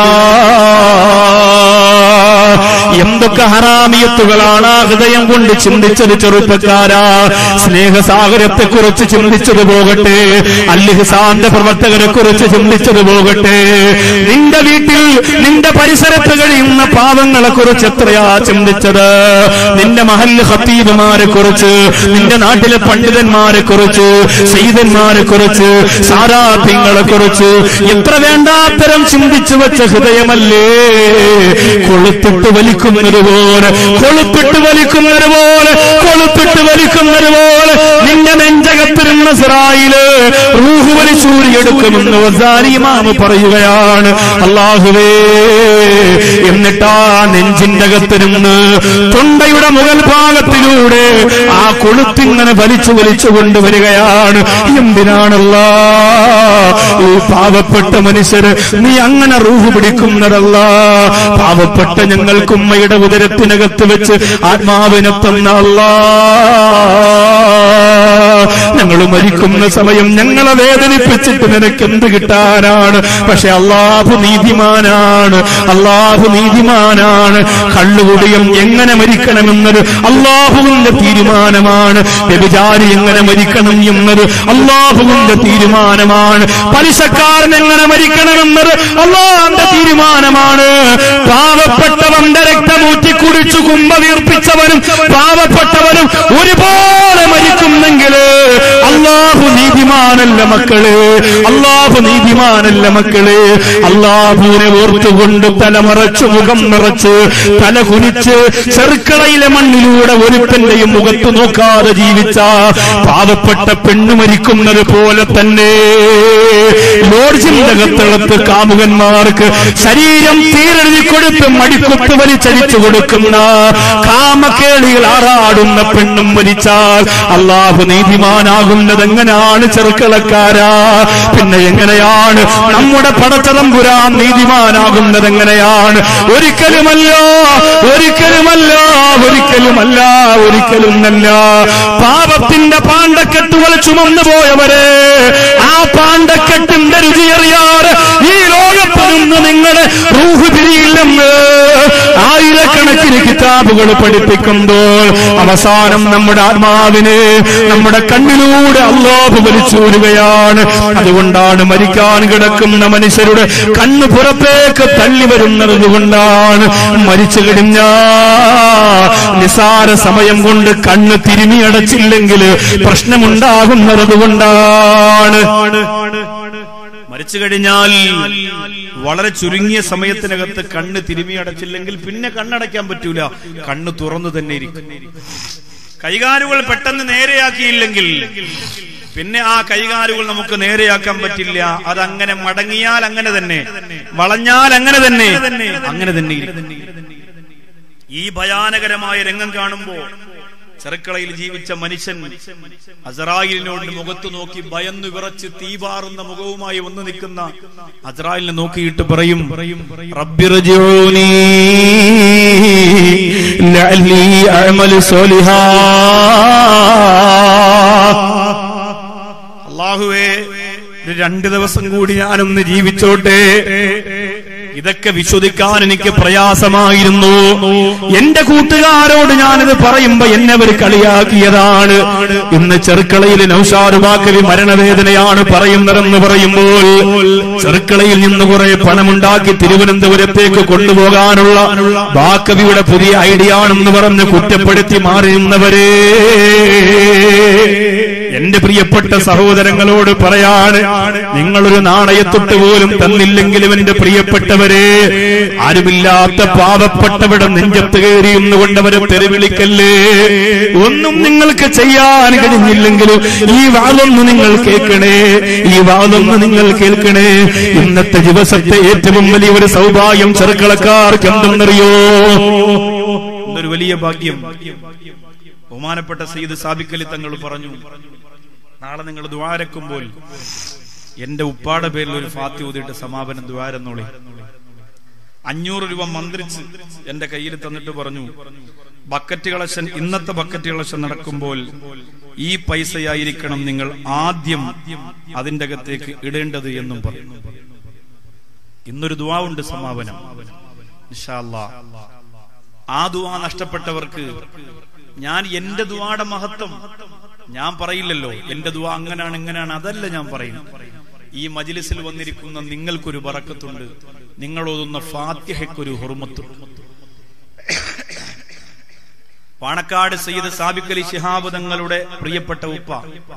എന്തൊക്കെ ഹറാമിയത്തുകളാണ് ആ ഹൃദയം കൊണ്ട് ചിന്തിച്ചത് ചെറുപ്പക്കാരാ സ്നേഹസാഗരത്തെ കുറിച്ച് ചിന്തിച്ചത് പോകട്ടെ അല്ലിഹസാന്റെ പ്രവർത്തകരെ കുറിച്ച് ചിന്തിച്ചത് പോകട്ടെ നിന്റെ വീട്ടിൽ നിന്റെ പരിസരത്ത് കഴിയുന്ന പാവങ്ങളെ കുറിച്ച് എത്രയാ ചിന്തിച്ചത് നിന്റെ മഹല്ല് ഹത്തീബുമാരെ കുറിച്ച് നിന്റെ നാട്ടിലെ പണ്ഡിതന്മാരെ കുറിച്ച് സൈതന്മാരെ കുറിച്ച് സാരാർത്ഥ്യങ്ങളെ കുറിച്ച് എത്ര വേണ്ടാത്തരം ചിന്തിച്ചു വെച്ച ഹൃദയമല്ലേ കൊളുത്തിട്ട് വലിക്കുന്നത് പോലെ കൊളുത്തിട്ട് വലിക്കുന്നത് പോലെ കൊളുത്തിട്ട് വലിക്കുന്നത് പോലെ നിന്റെ നെഞ്ചകത്തിരുന്ന സിറായില് റൂഹ് വലിച്ചൂരിയെടുക്കുമെന്ന് വസാരിമാമ് പറയുകയാണ് അള്ളാഹുവേ എന്നിട്ടാ നെഞ്ചിന്റെ അകത്തിരുന്ന് തൊണ്ടയുടെ മുകൾ ഭാഗത്തിലൂടെ ആ കൊളുത്തിങ്ങനെ വലിച്ചു വലിച്ചു കൊണ്ടുവരികയാണ് എന്തിനാണല്ല ഈ പാവപ്പെട്ട മനുഷ്യര് നീ അങ്ങനെ റൂഹ് പിടിക്കുന്നതല്ല പാവപ്പെട്ട ഞങ്ങൾക്ക് ഉമ്മയുടെ ഉദരത്തിനകത്ത് വെച്ച് ആത്മാവിനെ തന്ന അല്ലാ ഞങ്ങൾ മരിക്കുന്ന സമയം ഞങ്ങളെ വേദനിപ്പിച്ചിട്ട് നിനക്ക് എന്ത് കിട്ടാനാണ് പക്ഷെ അള്ളാഹു നീതിമാനാണ് അള്ളാഹു നീതിമാനാണ് കള്ളുകുടിയും എങ്ങനെ മരിക്കണമെന്നത് അള്ളാഹുവിന്റെ തീരുമാനമാണ് വ്യഭിചാരി എങ്ങനെ മരിക്കണം എന്നത് അള്ളാഹുവിന്റെ തീരുമാനമാണ് പലിശക്കാരൻ എങ്ങനെ മരിക്കണമെന്നത് അള്ളാഹന്റെ തീരുമാനമാണ് പാവപ്പെട്ടവന്റെ രക്തമൂറ്റി കുടിച്ചു കുമ്പ വീർപ്പിച്ചവനും പാവപ്പെട്ടവനും ഒരുപോലെ മരിക്കുന്നെങ്കിൽ അള്ളാഹു നീതിമാനല്ല മക്കളെ അള്ളാഹു നീതിമാനല്ല മക്കളെ അള്ളാഹുവിനെ ഓർത്തുകൊണ്ട് തലമറച്ച് മുഖം നിറച്ച് തല കുനിച്ച് ചെറുക്കളയിലെ മണ്ണിലൂടെ ഒരുത്തന്റെയും മുഖത്ത് നോക്കാതെ ജീവിച്ച പാവപ്പെട്ട പെണ്ണു മരിക്കുന്നത് പോലെ തന്നെ ലോഡ്ജിന്റെ കത്തളത്ത് കാമുകന്മാർക്ക് ശരീരം തീരെഴുതി കൊടുത്ത് മടിക്കൊട്ട് വലിച്ചടിച്ചു കൊടുക്കുന്ന കാമക്കേളികൾ ആറാടുന്ന പെണ്ണും മരിച്ചാൽ അള്ളാഹു നീതിമാൻ നീതിമാനാകുന്നത് എങ്ങനെയാണ് ചെറുക്കളക്കാരാ പിന്നെ എങ്ങനെയാണ് നമ്മുടെ പടച്ചതമ്പുരാൻ നീതിമാനാകുന്നത് എങ്ങനെയാണ് ഒരിക്കലുമല്ല ഒരിക്കലുമല്ല ഒരിക്കലുമല്ല ഒരിക്കലുമല്ല പാപത്തിന്റെ പാണ്ടക്കെട്ടുകൾ ചുമന്നു പോയവരെ ആ പാണ്ടക്കെട്ടിന്റെ രുചിയറിയാറ് ഈ ലോകത്ത് നിന്ന് നിങ്ങളെ റൂഹ് പിരിയില്ലെന്ന് ആയിരക്കണക്കിന് കിതാബുകൾ പഠിപ്പിക്കുമ്പോൾ അവസാനം നമ്മുടെ ആത്മാവിന് നമ്മുടെ കണ്ണിലൂടെ അള്ളാഹു വലിച്ചൂരുകയാണ് അതുകൊണ്ടാണ് മരിക്കാൻ കിടക്കുന്ന മനുഷ്യരുടെ കണ്ണ് പുറത്തേക്ക് തള്ളി വരുന്നത് കൊണ്ടാണ് മരിച്ചു കഴിഞ്ഞ നിസാര സമയം കൊണ്ട് കണ്ണ് തിരുമി അടച്ചില്ലെങ്കിൽ പ്രശ്നമുണ്ടാകുന്നത് കൊണ്ടാണ് മരിച്ചു കഴിഞ്ഞാൽ വളരെ ചുരുങ്ങിയ സമയത്തിനകത്ത് കണ്ണ് തിരുമി അടച്ചില്ലെങ്കിൽ പിന്നെ കണ്ണടയ്ക്കാൻ പറ്റൂല കണ്ണ് തുറന്നു തന്നെ ഇരിക്കും കൈകാലുകൾ പെട്ടെന്ന് നേരെയാക്കിയില്ലെങ്കിൽ പിന്നെ ആ കൈകാലുകൾ നമുക്ക് നേരെയാക്കാൻ പറ്റില്ല അതങ്ങനെ മടങ്ങിയാൽ അങ്ങനെ തന്നെ വളഞ്ഞാൽ അങ്ങനെ തന്നെ അങ്ങനെ തന്നെ ഇരിക്കും. ഈ ഭയാനകരമായ രംഗം കാണുമ്പോ ചെറുക്കളയിൽ ജീവിച്ച മനുഷ്യൻ അസറായിലിനോട് മുഖത്ത് നോക്കി ഭയന്നു വിറച്ച് തീപാറുന്ന മുഖവുമായി വന്നു നിൽക്കുന്ന അസറായിലിനെ നോക്കിയിട്ട് പറയും റബ്ബിർജിഊനി ലഅല്ലി അഅമലു സോലിഹാ അള്ളാഹുവേ ഒരു രണ്ട് ദിവസം കൂടി ഞാനൊന്ന് ജീവിച്ചോട്ടെ ഇതൊക്കെ വിശ്വസിക്കാൻ എനിക്ക് പ്രയാസമായിരുന്നു എന്റെ കൂട്ടുകാരോട് ഞാനിത് പറയുമ്പോ എന്നെ അവർ കളിയാക്കിയതാണ് ഇന്ന് ചെറുക്കളയിൽ നൌഷാദ് വാക്കവി മരണവേദനയാണ് പറയുന്നതെന്ന് പറയുമ്പോൾ ചെറുക്കളയിൽ നിന്ന് കുറെ പണമുണ്ടാക്കി തിരുവനന്തപുരത്തേക്ക് കൊണ്ടുപോകാനുള്ള വാക്കവിയുടെ പുതിയ ഐഡിയ ആണെന്ന് പറഞ്ഞ് കുറ്റപ്പെടുത്തി മാറിയുന്നവരെ എന്റെ പ്രിയപ്പെട്ട സഹോദരങ്ങളോട് പറയാണ് നിങ്ങളൊരു നാണയത്തൊട്ട് പോലും തന്നില്ലെങ്കിലും എന്റെ പ്രിയപ്പെട്ടവരെ ആരുമില്ലാത്ത പാവപ്പെട്ടവരുടെ നെഞ്ചത്ത് കയറിയുന്നുകൊണ്ട് അവരെ തെരുവിളിക്കല്ലേ ഒന്നും നിങ്ങൾക്ക് ചെയ്യാൻ കഴിഞ്ഞില്ലെങ്കിലും ഈ വാദൊന്ന് നിങ്ങൾ കേൾക്കണേ ഈ വാദൊന്ന് നിങ്ങൾ കേൾക്കണേ ഇന്നത്തെ ദിവസത്തെ ഏറ്റവും വലിയ ഒരു സൗഭാഗ്യം ചെറുക്കളക്കാർക്ക് എന്തെന്നറിയോ ഇതൊരു വലിയ ഭാഗ്യം ബഹുമാനപ്പെട്ട സയ്യിദ് സാബിക്കലി തങ്ങൾ പറഞ്ഞു നാളെ നിങ്ങൾ ദ്വാരക്കുമ്പോൾ എന്റെ ഉപ്പാടെ പേരിൽ ഒരു ഫാത്തി ഊതിയിട്ട് സമാപനം ദ്വാരെന്നോളി അഞ്ഞൂറ് രൂപ മന്ത്രിച്ച് എന്റെ കയ്യിൽ തന്നിട്ട് പറഞ്ഞു ബക്കറ്റ് കളക്ഷൻ ഇന്നത്തെ ബക്കറ്റ് കളക്ഷൻ നടക്കുമ്പോൾ ഈ പൈസയായിരിക്കണം നിങ്ങൾ ആദ്യം അതിന്റെ അകത്തേക്ക് ഇടേണ്ടത് എന്നും പറഞ്ഞു ഇന്നൊരു ദുവാ ഉണ്ട് സമാപനം ഇൻഷാ അല്ലാ. ആ ദുവാ നഷ്ടപ്പെട്ടവർക്ക് ഞാൻ എന്റെ ദുവാടെ മഹത്വം ഞാൻ പറയില്ലല്ലോ എന്റെ ദുവാ അങ്ങനെയാണ് ഇങ്ങനെയാണ് അതല്ല ഞാൻ പറയും ഈ മജിലിസിൽ വന്നിരിക്കുന്ന നിങ്ങൾക്കൊരു ബറക്കത്തുണ്ട് നിങ്ങൾ ഓതുന്ന ഫാത്തിഹയ്ക്കൊരു ഹുർമത്തുണ്ട് പാണക്കാട് സയ്യിദ് സാബിക് അലി ശിഹാബ് തങ്ങളുടെ പ്രിയപ്പെട്ട ഉപ്പ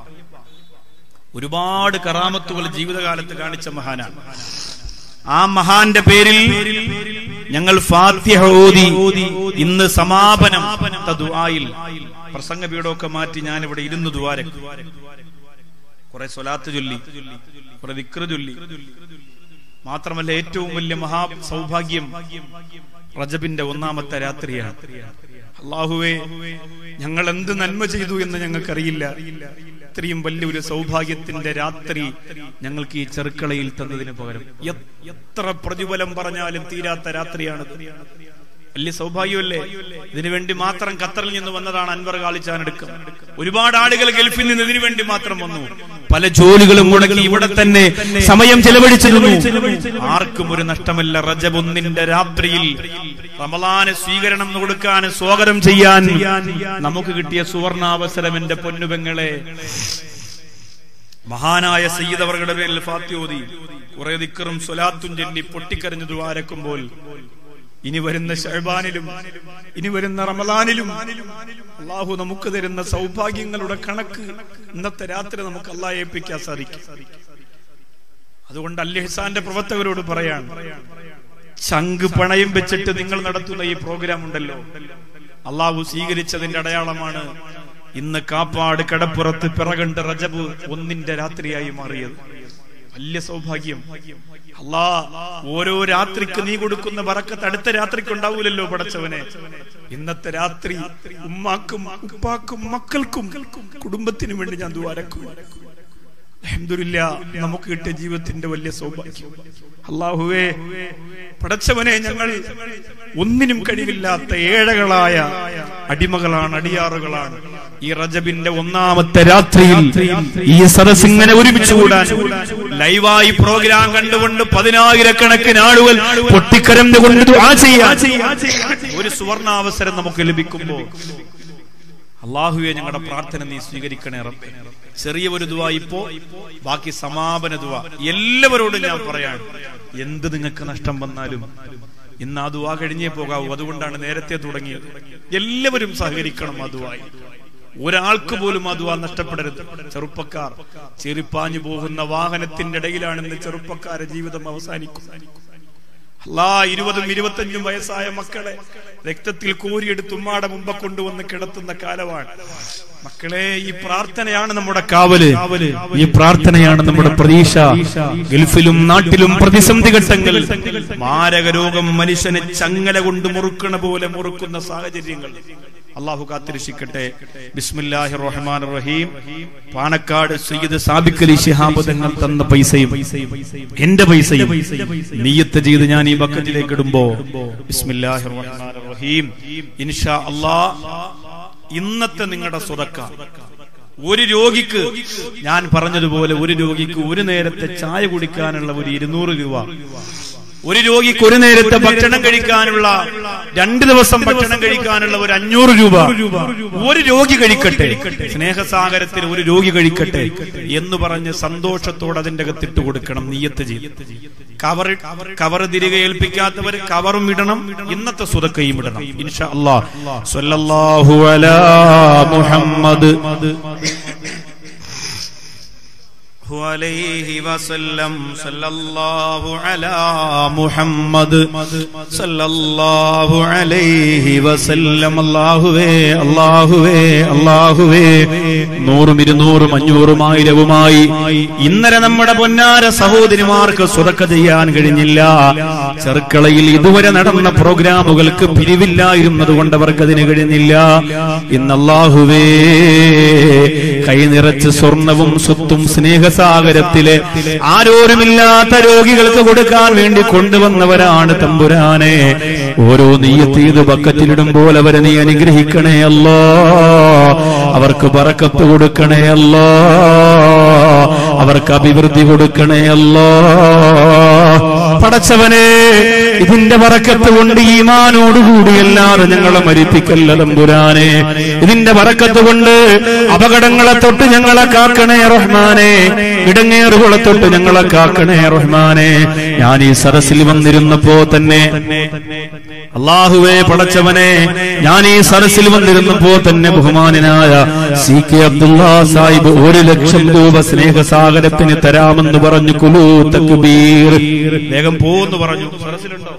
ഒരുപാട് കറാമത്തുകൾ ജീവിതകാലത്ത് കാണിച്ച മഹാനാണ് ആ മഹാന്റെ പേരിൽ ഞങ്ങൾ ഫാത്തിഹ ഓതി ഇന്ന് സമാപനം ദുആയിൽ പ്രസംഗ വീടൊക്കെ മാറ്റി ഞാൻ ഇവിടെ ഇരുന്ന് ദുവാരം കുറെ സ്വലാത്ത് ചൊല്ലി കുറെ വിക്ര ചൊല്ലി മാത്രമല്ല ഏറ്റവും വലിയ മഹാ സൗഭാഗ്യം റജബിന്റെ ഒന്നാമത്തെ രാത്രിയാണ് അള്ളാഹുവേ ഞങ്ങൾ എന്ത് നന്മ ചെയ്തു എന്ന് ഞങ്ങൾക്കറിയില്ല ഇത്രയും വലിയൊരു സൗഭാഗ്യത്തിന്റെ രാത്രി ഞങ്ങൾക്ക് ഈ ചെറുക്കളയിൽ തന്നതിന് പകരം എ- എത്ര പ്രതിഫലം പറഞ്ഞാലും തീരാത്ത രാത്രിയാണത് വലിയ സൗഭാഗ്യമല്ലേ ഇതിനു വേണ്ടി മാത്രം ഖത്തറിൽ നിന്ന് വന്നതാണ് അൻവർ കാളിച്ചാനെടുക്കം ഒരുപാട് ആളുകൾ ഗൾഫിൽ നിന്ന് ഇതിനു വേണ്ടി മാത്രം വന്നു പല ജോലികളും മുടക്കി ഇവിടെ തന്നെ സമയം ചെലവഴിച്ചിരുന്നു ആർക്കും ഒരു നഷ്ടമല്ല റജബ് ഒന്നിന്റെ രാത്രിയിൽ റമലാന് സ്വീകരണം കൊടുക്കാൻ സ്വാഗതം ചെയ്യാൻ നമുക്ക് കിട്ടിയ സുവർണാവസരം എന്റെ പൊന്നുപെങ്ങളെ മഹാനായ സയ്യിദ് അവരുടെ പേരിൽ ഫാത്യോതി കുറെ ദിക്കറും സ്വലാത്തും ചൊല്ലി പൊട്ടിക്കരഞ്ഞു ദ്വാരക്കുമ്പോൾ ഇനി വരുന്ന ഷഹബാനിലും ഇനി വരുന്ന റമലാനിലും അള്ളാഹു നമുക്ക് തരുന്ന സൗഭാഗ്യങ്ങളുടെ കണക്ക് ഇന്നത്തെ രാത്രി നമുക്ക് അള്ളാഹ് ഏൽപ്പിക്കാൻ സാധിക്കും അതുകൊണ്ട് അല്ലിഹസാന്റെ പ്രവർത്തകരോട് പറയാൻ ചങ്ക് പണയം വെച്ചിട്ട് നിങ്ങൾ നടത്തുന്ന ഈ പ്രോഗ്രാം ഉണ്ടല്ലോ അള്ളാഹു സ്വീകരിച്ചതിന്റെ അടയാളമാണ് ഇന്ന് കാപ്പാട് കടപ്പുറത്ത് പിറകണ്ട് റജബ് ഒന്നിന്റെ രാത്രിയായി മാറിയത് വലിയ സൗഭാഗ്യം അല്ലാ ഓരോ രാത്രിക്ക് നീ കൊടുക്കുന്ന വറക്കത്ത് അടുത്ത രാത്രിക്ക് ഉണ്ടാവൂലല്ലോ പടച്ചവനെ ഇന്നത്തെ രാത്രി ഉമ്മാക്കും ഉപ്പാക്കും മക്കൾക്കും കുടുംബത്തിനും വേണ്ടി ഞാൻ ദ്വാരക്കും അൽഹംദുലില്ലാ നമുക്ക് കിട്ടിയ ജീവിതത്തിന്റെ വലിയ സൗഭാഗ്യം അള്ളാഹുവേ പടച്ചവനെ ഞങ്ങൾ ഒന്നിനും കഴിവില്ലാത്ത ഏഴകളായ അടിമകളാണ് അടിയാറുകളാണ് ഈ റജബിന്റെ ഒന്നാമത്തെ രാത്രിയിൽ ഈ സദസ് ഇങ്ങനെ ഒരുമിച്ച് കൂടാൻ ലൈവായി പ്രോഗ്രാം കണ്ടുകൊണ്ട് പതിനായിരക്കണക്കിന് ആളുകൾ പൊട്ടിക്കരഞ്ഞുകൊണ്ട് ദുആ ചെയ്യാൻ ഒരു സുവർണാവസരം നമുക്ക് ലഭിക്കുമ്പോൾ അള്ളാഹുവെ ഞങ്ങളുടെ പ്രാർത്ഥന നീ സ്വീകരിക്കണേ റബ്ബേ ചെറിയ ഒരു ദുവ ഇപ്പോ ബാക്കി സമാപന ദുവ എല്ലാവരോടും ഞാൻ പറയാണ് എന്ത് നിങ്ങൾക്ക് നഷ്ടം വന്നാലും ഇന്ന് ആ ദുവ കഴിഞ്ഞേ പോകാവൂ അതുകൊണ്ടാണ് നേരത്തെ തുടങ്ങിയത് എല്ലാവരും സഹകരിക്കണം ആ ദുവായി ഒരാൾക്ക് പോലും ആ ദുവ നഷ്ടപ്പെടരുത് ചെറുപ്പക്കാർ ചെറിപ്പാഞ്ഞു പോകുന്ന വാഹനത്തിന്റെ ഇടയിലാണ് ഇന്ന് ചെറുപ്പക്കാരെ ജീവിതം അവസാനിക്കുന്നത് അല്ലാ ഇരുപതും ഇരുപത്തഞ്ചും വയസ്സായ മക്കളെ രക്തത്തിൽ കോരിയെടുത്ത് ഉമ്മാടെ മുമ്പ് കൊണ്ടുവന്ന് കിടത്തുന്ന കാലമാണ് മക്കളെ ഈ പ്രാർത്ഥനയാണ് നമ്മുടെ കാവല് ഈ പ്രാർത്ഥനയാണ് നമ്മുടെ പ്രതീക്ഷ ഗൾഫിലും നാട്ടിലും പ്രതിസന്ധി ഘട്ടങ്ങളിൽ മാരക രോഗം മനുഷ്യനെ ചങ്ങല കൊണ്ട് മുറുക്കണ പോലെ മുറുക്കുന്ന സാഹചര്യങ്ങൾ അള്ളാഹു കാത്തിരക്ഷിക്കട്ടെ ബിസ്മില്ലാഹി റഹ്മാൻ റഹീം പാണക്കാട് സയ്യിദ് സാബിക് അലി ശിഹാബ് തങ്ങൾ തന്ന പൈസയും എന്റെ പൈസയും നീയത്ത് ചെയ്ത് ഞാൻ ഈ ബക്കറ്റിലേക്ക് ഇടുമ്പോ ബിസ്മില്ലാഹി റഹ്മാൻ റഹീം ഇൻഷാ അല്ലാ ഇന്നത്തെ നിങ്ങളുടെ സ്വതക്ക ഒരു രോഗിക്ക് ഞാൻ പറഞ്ഞതുപോലെ ഒരു രോഗിക്ക് ഒരു നേരത്തെ ചായ കുടിക്കാനുള്ള ഒരു ഇരുന്നൂറ് രൂപ ഒരു രോഗിക്ക് ഒരു നേരത്തെ ഭക്ഷണം കഴിക്കാനുള്ള രണ്ട് ദിവസം ഭക്ഷണം കഴിക്കാനുള്ള ഒരു അഞ്ഞൂറ് രൂപ ഒരു രോഗി കഴിക്കട്ടെ സ്നേഹസാഗരത്തിൽ ഒരു രോഗി കഴിക്കട്ടെ എന്ന് പറഞ്ഞ് സന്തോഷത്തോടെ അതിന്റെ അകത്തിട്ട് കൊടുക്കണം നീയത്ത് ചെയ്ത് കവർ കവർ തിരികെ ഏൽപ്പിക്കാത്തവർ കവറും ഇടണം ഇന്നത്തെ സുതക്കയും ഇടണം ഇൻഷാ അല്ലാ സ്വല്ലല്ലാഹു അലാ മുഹമ്മദ് عليه وسلم صلى الله على محمد صلى الله عليه وسلم അല്ലാഹുവേ അല്ലാഹുവേ അല്ലാഹുവേ നൂറും ഇരുന്നൂറും അഞ്ഞൂറും ആയിരവുമായി ഇന്നലെ നമ്മുടെ പൊന്നാര സഹോദരിമാർക്ക് സ്വതക്ക ചെയ്യാൻ കഴിഞ്ഞില്ല ചെറുക്കളയിൽ ഇതുവരെ നടന്ന പ്രോഗ്രാമുകൾക്ക് പിരിവില്ലായിരുന്നത് കൊണ്ട് അവർക്ക് അതിന് കഴിഞ്ഞില്ല ഇന്ന് അല്ലാഹുവേ കൈ നിറച്ച് സ്വർണവും സ്വത്തും സ്നേഹസാഗരത്തിലെ ആരോരുമില്ലാത്ത രോഗികൾക്ക് കൊടുക്കാൻ വേണ്ടി കൊണ്ടുവന്നവരാണ് തമ്പുരാനെ ഓരോ നീയത്ത് ചെയ്ത് ബക്കറ്റിലിടുമ്പോൾ അവരെ നീ അനുഗ്രഹിക്കണേ അല്ലോ അവർക്ക് പറക്കത്ത് കൊടുക്കണേ അല്ലോ അവർക്ക് അഭിവൃദ്ധി കൊടുക്കണേ അല്ലോ പടച്ചവനെ ഇതിന്റെ വറക്കത്ത് കൊണ്ട് ഈമാനോടുകൂടി എല്ലാവരും ഞങ്ങളെ മരിപ്പിക്കല്ല തമ്പുരാനെ ഇതിന്റെ വറക്കത്ത് കൊണ്ട് അപകടങ്ങളെ തൊട്ട് ഞങ്ങളെ കാക്കണേ റഹ്മാനെ ഇടങ്ങേറുകളെ തൊട്ട് ഞങ്ങളെ കാക്കണേ റഹ്മാനെ ഞാൻ ഈ സരസിൽ വന്നിരുന്നപ്പോ തന്നെ അള്ളാഹുവേ പടച്ചവനെ ഞാൻ ഈ സരസിൽ വന്നിരുന്നപ്പോ തന്നെ ബഹുമാനായ സി കെ അബ്ദുള്ള സാഹിബ് ഒരു ലക്ഷം രൂപ സ്നേഹസാഗരത്തിന് തരാമെന്ന് പറഞ്ഞു കുലൂ തക്ബീർ വേഗം പോവെന്ന് പറഞ്ഞു സരസിലുണ്ടോ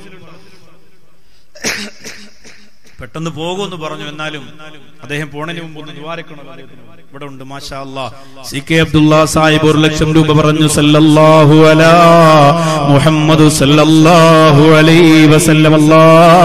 പെട്ടെന്ന് പോകുമെന്ന് പറഞ്ഞു എന്നാലും അദ്ദേഹം പോണതിന് മുമ്പ് ഒന്ന് ദ്വാരക്കണം ഇവിടെ ഉണ്ട് മാഷാ അല്ലാ സി കെ അബ്ദുള്ള സാഹിബ് ഒരു ലക്ഷം രൂപ പറഞ്ഞു സല്ലല്ലാഹു അലാ മുഹമ്മദ് സല്ലല്ലാഹു അലൈഹി വസല്ലം അല്ലാ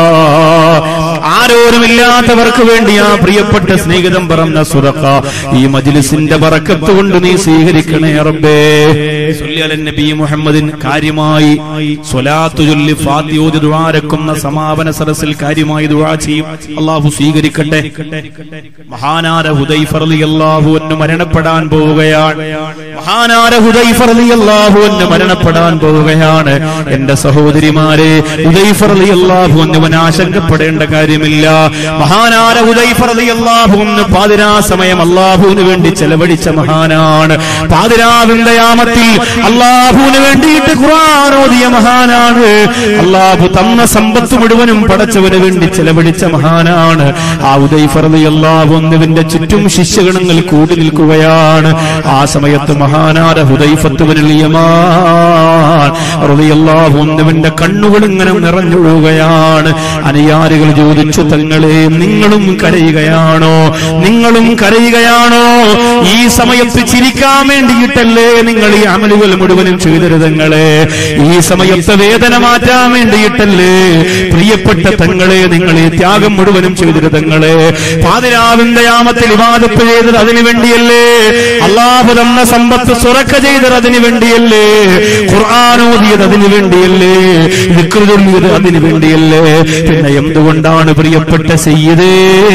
ആരോരുമില്ലാത്തവർക്ക് വേണ്ടി ആ പ്രിയപ്പെട്ട സ്നേഹിതം പറഞ്ഞ സുറക്ക ഈ മജ്ലിസിന്റെ ബറക്കത്ത് കൊണ്ട് നീ സ്വീകരിക്കണേ റബ്ബേ സ്വല്ലി അലൻ നബി മുഹമ്മദിൻ കാര്യമായി സ്വലാത്തു ചൊല്ലി ഫാത്തി ഓതി ദുആരക്കുന്ന സമാപന സദസ്സിൽ കാര്യമായി ദുആ ചെയ്യും അള്ളാഹു സ്വീകരിക്കട്ടെ മഹാനാര ഹുദൈഫ റളിയല്ലാഹു അൻഹു മരണപ്പെടാൻ പോവുകയാണ് മഹാനാര ഹുദൈഫ റളിയല്ലാഹു അൻഹു മരണപ്പെടാൻ പോവുകയാണ് എന്റെ സഹോദരിമാരെ ഹുദൈഫ റളിയല്ലാഹു അൻഹുവിന് ആശങ്കപ്പെടേണ്ട കാര്യമില്ല മഹാനാര ഹുദൈഫ റളിയല്ലാഹു അൻഹു പാതിരാ സമയം അള്ളാഹുവിന് വേണ്ടി ചെലവഴിച്ച മഹാനാണ് പാതിരാവിന്റെ യാമത്തിൽ അള്ളാഹുവിന് വേണ്ടിയിട്ട് ഖുർആൻ ഓതിയ മഹാനാണ് അള്ളാഹു തന്ന സമ്പത്ത് മുഴുവനും പടച്ചവന് വേണ്ടി ചെലവഴിച്ച മഹാനാണ് ആ ഉദൈഫ റളിയല്ലാഹു അൻഹുവിന്റെ ചുറ്റും ശിഷ്യഗണങ്ങൾ കൂടി നിൽക്കുകയാണ് ആ സമയത്ത് മഹാനാര ഹുദൈഫത്ത് ബിനുൽ യമാൻ റളിയല്ലാഹു അൻഹുവിന്റെ കണ്ണുകൾ ഇങ്ങനെ നിറഞ്ഞൊഴുകയാണ് അനുയാരികൾ ചോദിച്ചു തങ്ങളെ നിങ്ങളും കരയുകയാണോ നിങ്ങളും കരയുകയാണോ ഈ സമയത്ത് ചിരിക്കാൻ വേണ്ടിയിട്ടല്ലേ നിങ്ങൾ ഈ അമലുകൾ മുഴുവനും ചെയ്തത് തങ്ങളെ ഈ സമയത്ത് വേദന മാറ്റാൻ വേണ്ടിയിട്ടല്ലേ പ്രിയപ്പെട്ട തങ്ങളെ നിങ്ങൾ ഈ ത്യാഗം മുഴുവനും ചെയ്തത് തങ്ങളെ പാതിരാവിന്റെ യാമത്തിൽ ഇവാദത്ത് ചെയ്തത് അതിനു വേണ്ടിയല്ലേ അള്ളാഹു തന്ന സമ്പത്ത് സുറക്ക ചെയ്തത് അതിനു വേണ്ടിയല്ലേ ഖുർആാനോദിയത് അതിനു വേണ്ടിയല്ലേ വിക്ര ചൊല്ലിയത് അതിനു വേണ്ടിയല്ലേ പിന്നെ എന്തുകൊണ്ടാണ് പ്രിയപ്പെട്ട ചെയ്യതേ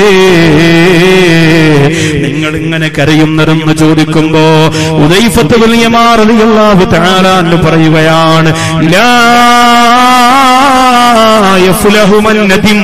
നിങ്ങൾ ഇങ്ങനെ കരയുന്നതെന്ന് ചോദിക്കുമ്പോ ഉദൈഫത്ത് വലിയ മാറിയാഹു താരാന്ന് പറയുകയാണ് ലാ യഫ്ലഹു മൻ നദിം.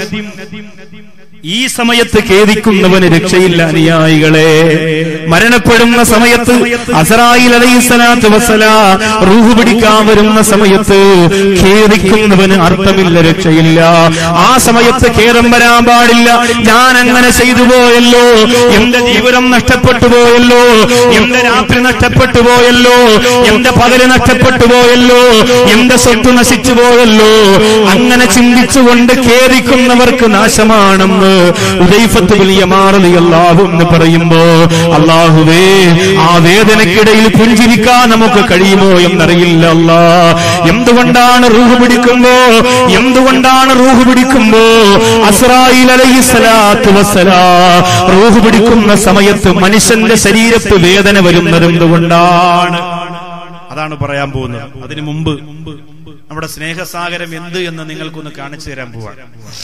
ഈ സമയത്ത് ഖേദിക്കുന്നവന് രക്ഷയില്ല അനുയായികളെ മരണപ്പെടുന്ന സമയത്ത് അസറായിൽ അലൈഹിസ്സലാത്തു വസ്സലാ റൂഹ് പിടിക്കാൻ വരുന്ന സമയത്ത് ഖേദിക്കുന്നവന് അർത്ഥമില്ല രക്ഷയില്ല ആ സമയത്ത് ഖേദം വരാൻ പാടില്ല ഞാൻ അങ്ങനെ ചെയ്തു പോയല്ലോ എന്റെ ജീവിതം നഷ്ടപ്പെട്ടു പോയല്ലോ എന്റെ രാത്രി നഷ്ടപ്പെട്ടു പോയല്ലോ എന്റെ പകല് നഷ്ടപ്പെട്ടു പോയല്ലോ എന്റെ സ്വത്ത് നശിച്ചു പോയല്ലോ അങ്ങനെ ചിന്തിച്ചുകൊണ്ട് ഖേദിക്കുന്നവർക്ക് നാശമാണെന്ന് ഉദൈഫത്ത് വലിയ മാറലി അള്ളാഹു എന്ന് പറയുമ്പോ അള്ളാഹുവേ ആ വേദനക്കിടയിൽ പുഞ്ചിരിക്കാൻ നമുക്ക് കഴിയുമോ എന്നറിയില്ല അല്ലാ എന്തുകൊണ്ടാണ് റൂഹ് പിടിക്കുമ്പോ എന്തുകൊണ്ടാണ് റൂഹ് പിടിക്കുമ്പോ അസ്രായിൽ അലൈഹിസ്സലാത്തു വസ്സലാ റൂഹ് പിടിക്കുന്ന സമയത്ത് മനുഷ്യന്റെ ശരീരത്ത് വേദന വരുന്നത് എന്തുകൊണ്ടാണ് അതാണ് പറയാൻ പോകുന്നത് അതിനു മുമ്പ് നമ്മുടെ സ്നേഹസാഗരം എന്ത് എന്ന് നിങ്ങൾക്കൊന്ന് കാണിച്ചു തരാൻ പോവാണ്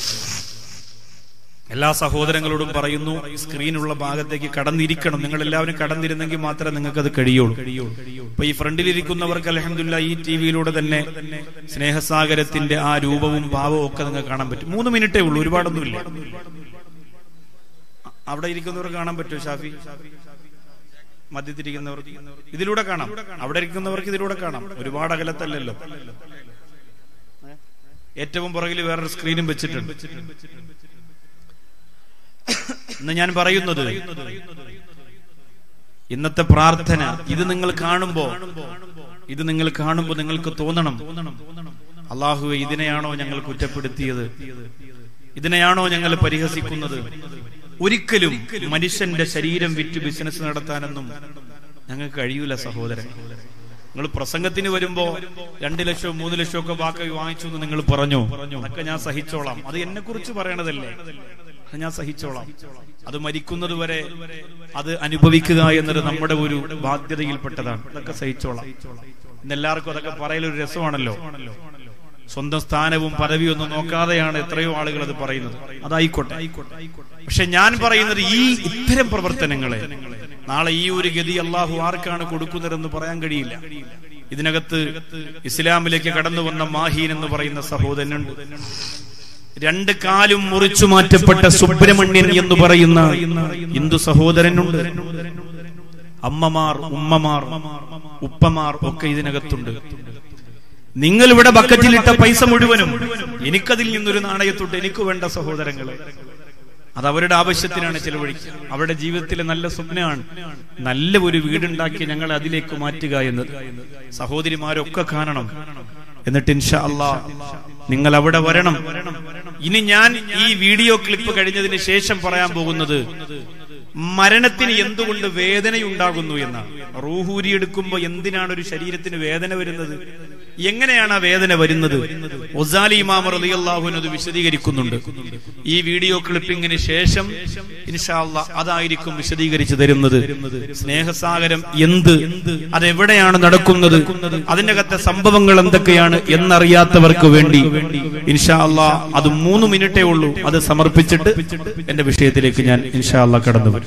എല്ലാ സഹോദരങ്ങളോടും പറയുന്നു സ്ക്രീനുള്ള ഭാഗത്തേക്ക് കടന്നിരിക്കണം നിങ്ങൾ എല്ലാവരും കടന്നിരുന്നെങ്കിൽ മാത്രമേ നിങ്ങൾക്ക് അത് കഴിയുള്ളൂ ഇപ്പൊ ഈ ഫ്രണ്ടിലിരിക്കുന്നവർക്ക് അലഹമില്ല ഈ ടി വിയിലൂടെ തന്നെ സ്നേഹസാഗരത്തിന്റെ ആ രൂപവും ഭാവവും ഒക്കെ നിങ്ങൾക്ക് കാണാൻ പറ്റും മൂന്ന് മിനിറ്റേ ഉള്ളൂ ഒരുപാടൊന്നുമില്ല അവിടെ ഇരിക്കുന്നവർക്ക് കാണാൻ പറ്റുമോ ഷാഫി മധ്യത്തിരിക്കുന്നവർക്ക് ഇതിലൂടെ കാണാം അവിടെ ഇരിക്കുന്നവർക്ക് ഇതിലൂടെ കാണാം ഒരുപാട് അകലത്തല്ലല്ലോ ഏറ്റവും പുറകിൽ വേറൊരു സ്ക്രീനും വെച്ചിട്ടുണ്ട് ഇന്ന് ഞാൻ പറയുന്നത് ഇന്നത്തെ പ്രാർത്ഥന ഇത് നിങ്ങൾ കാണുമ്പോ ഇത് നിങ്ങൾ കാണുമ്പോ നിങ്ങൾക്ക് തോന്നണം അള്ളാഹുവെ ഇതിനെയാണോ ഞങ്ങൾ കുറ്റപ്പെടുത്തിയത് ഇതിനെയാണോ ഞങ്ങൾ പരിഹസിക്കുന്നത് ഒരിക്കലും മനുഷ്യന്റെ ശരീരം വിറ്റ് ബിസിനസ് നടത്താനൊന്നും ഞങ്ങൾക്ക് കഴിയൂല സഹോദരൻ നിങ്ങൾ പ്രസംഗത്തിന് വരുമ്പോ രണ്ട് ലക്ഷവും മൂന്ന് ലക്ഷവും ഒക്കെ വാക്ക് വാങ്ങിച്ചു എന്ന് നിങ്ങൾ പറഞ്ഞു അതൊക്കെ ഞാൻ സഹിച്ചോളാം അത് എന്നെ കുറിച്ച് പറയണതല്ലേ അത് ഞാൻ സഹിച്ചോളാം അത് മരിക്കുന്നത് വരെ അത് അനുഭവിക്കുക എന്നത് നമ്മുടെ ഒരു ബാധ്യതയിൽപ്പെട്ടതാണ് അതൊക്കെ സഹിച്ചോളാം ഇന്ന് എല്ലാവർക്കും അതൊക്കെ പറയലൊരു രസമാണല്ലോ സ്വന്തം സ്ഥാനവും പദവിയും ഒന്നും നോക്കാതെയാണ് എത്രയോ ആളുകൾ അത് പറയുന്നത് അതായിക്കോട്ടെ പക്ഷെ ഞാൻ പറയുന്നത് ഈ ഇത്തരം പ്രവർത്തനങ്ങളെ നാളെ ഈ ഒരു ഗതി അള്ളാഹു ആർക്കാണ് കൊടുക്കുന്നതെന്ന് പറയാൻ കഴിയില്ല ഇതിനകത്ത് ഇസ്ലാമിലേക്ക് കടന്നു വന്ന മാഹീൻ എന്ന് പറയുന്ന സഹോദരനുണ്ട് രണ്ട് കാലും മുറിച്ചു മാറ്റപ്പെട്ട സുബ്രഹ്മണ്യൻ എന്ന് പറയുന്ന ഹിന്ദു സഹോദരനുണ്ട് അമ്മമാർ ഉമ്മമാർ ഉപ്പമാർ ഒക്കെ ഇതിനകത്തുണ്ട് നിങ്ങൾ ഇവിടെ ബക്കറ്റിലിട്ട പൈസ മുഴുവനും എനിക്കതിൽ നിന്നൊരു നാണയത്തൊട്ട് എനിക്ക് വേണ്ട സഹോദരങ്ങളെ അത് അവരുടെ ആവശ്യത്തിനാണ് ചെലവഴിക്കുക അവരുടെ ജീവിതത്തിലെ നല്ല സ്വപ്നമാണ് നല്ല ഒരു വീടുണ്ടാക്കി ഞങ്ങളെ അതിലേക്ക് മാറ്റുക എന്നത് സഹോദരിമാരൊക്കെ കാണണം എന്നിട്ട് ഇൻഷാ അള്ളാ നിങ്ങൾ അവിടെ വരണം ഇനി ഞാൻ ഈ വീഡിയോ ക്ലിപ്പ് കഴിഞ്ഞതിന് ശേഷം പറയാൻ പോകുന്നത് മരണത്തിന് എന്തുകൊണ്ട് വേദനയുണ്ടാകുന്നു എന്നാണ് റൂഹൂരിയെടുക്കുമ്പോ എന്തിനാണ് ഒരു ശരീരത്തിന് വേദന വരുന്നത് എങ്ങനെയാണ് ആ വേദന വരുന്നത് ഒസാലി ഇമാം റളിയല്ലാഹുവിന് അത് വിശദീകരിക്കുന്നുണ്ട് ഈ വീഡിയോ ക്ലിപ്പിങ്ങിന് ശേഷം ഇൻഷാല്ല അതായിരിക്കും വിശദീകരിച്ചു തരുന്നത് സ്നേഹസാഗരം എന്ത് അതെവിടെയാണ് നടക്കുന്നത് അതിന്റെ അകത്തെ സംഭവങ്ങൾ എന്തൊക്കെയാണ് എന്നറിയാത്തവർക്ക് വേണ്ടി ഇൻഷാ അല്ലാ അത് മൂന്ന് മിനിറ്റേ ഉള്ളൂ അത് സമർപ്പിച്ചിട്ട് എന്റെ വിഷയത്തിലേക്ക് ഞാൻ ഇൻഷാ അല്ലാ കടന്നു വരും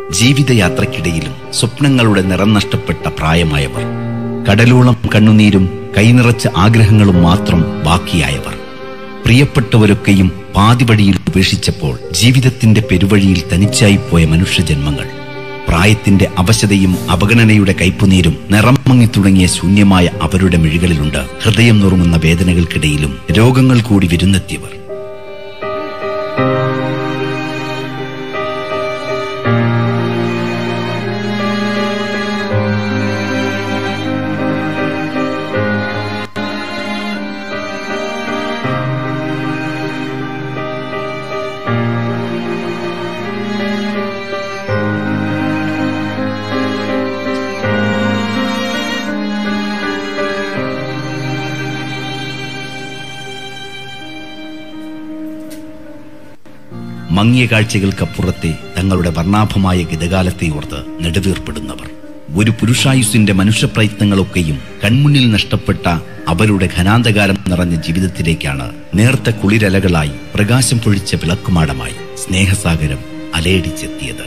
ജീവിതയാത്രക്കിടയിലും സ്വപ്നങ്ങളുടെ നിറം നഷ്ടപ്പെട്ട പ്രായമായവർ കടലോളം കണ്ണുനീരും കൈനിറച്ച ആഗ്രഹങ്ങളും മാത്രം ബാക്കിയായവർ പ്രിയപ്പെട്ടവരൊക്കെയും പാതിവഴിയിൽ ഉപേക്ഷിച്ചപ്പോൾ ജീവിതത്തിന്റെ പെരുവഴിയിൽ തനിച്ചായിപ്പോയ മനുഷ്യജന്മങ്ങൾ പ്രായത്തിന്റെ അവശതയും അവഗണനയുടെ കൈപ്പുനീരും നിറം മങ്ങി തുടങ്ങിയ ശൂന്യമായ അവരുടെ മിഴികളിലുണ്ട് ഹൃദയം നുറുങ്ങുന്ന വേദനകൾക്കിടയിലും രോഗങ്ങൾ കൂടി വിരുന്നെത്തിയവർ മങ്ങിയ കാഴ്ചകൾക്കപ്പുറത്തെ തങ്ങളുടെ വർണ്ണാഭമായ ഗതകാലത്തെ ഓർത്ത് നെടുവീർപ്പെടുന്നവർ ഒരു പുരുഷായുസിന്റെ മനുഷ്യപ്രയത്നങ്ങളൊക്കെയും കൺമുന്നിൽ നഷ്ടപ്പെട്ട അവരുടെ ഘനാന്തകാരം നിറഞ്ഞ ജീവിതത്തിലേക്കാണ് നേർത്ത കുളിരലകളായി പ്രകാശം പൊഴിച്ച വിളക്കുമാടമായി സ്നേഹസാഗരം അലയടിച്ചെത്തിയത്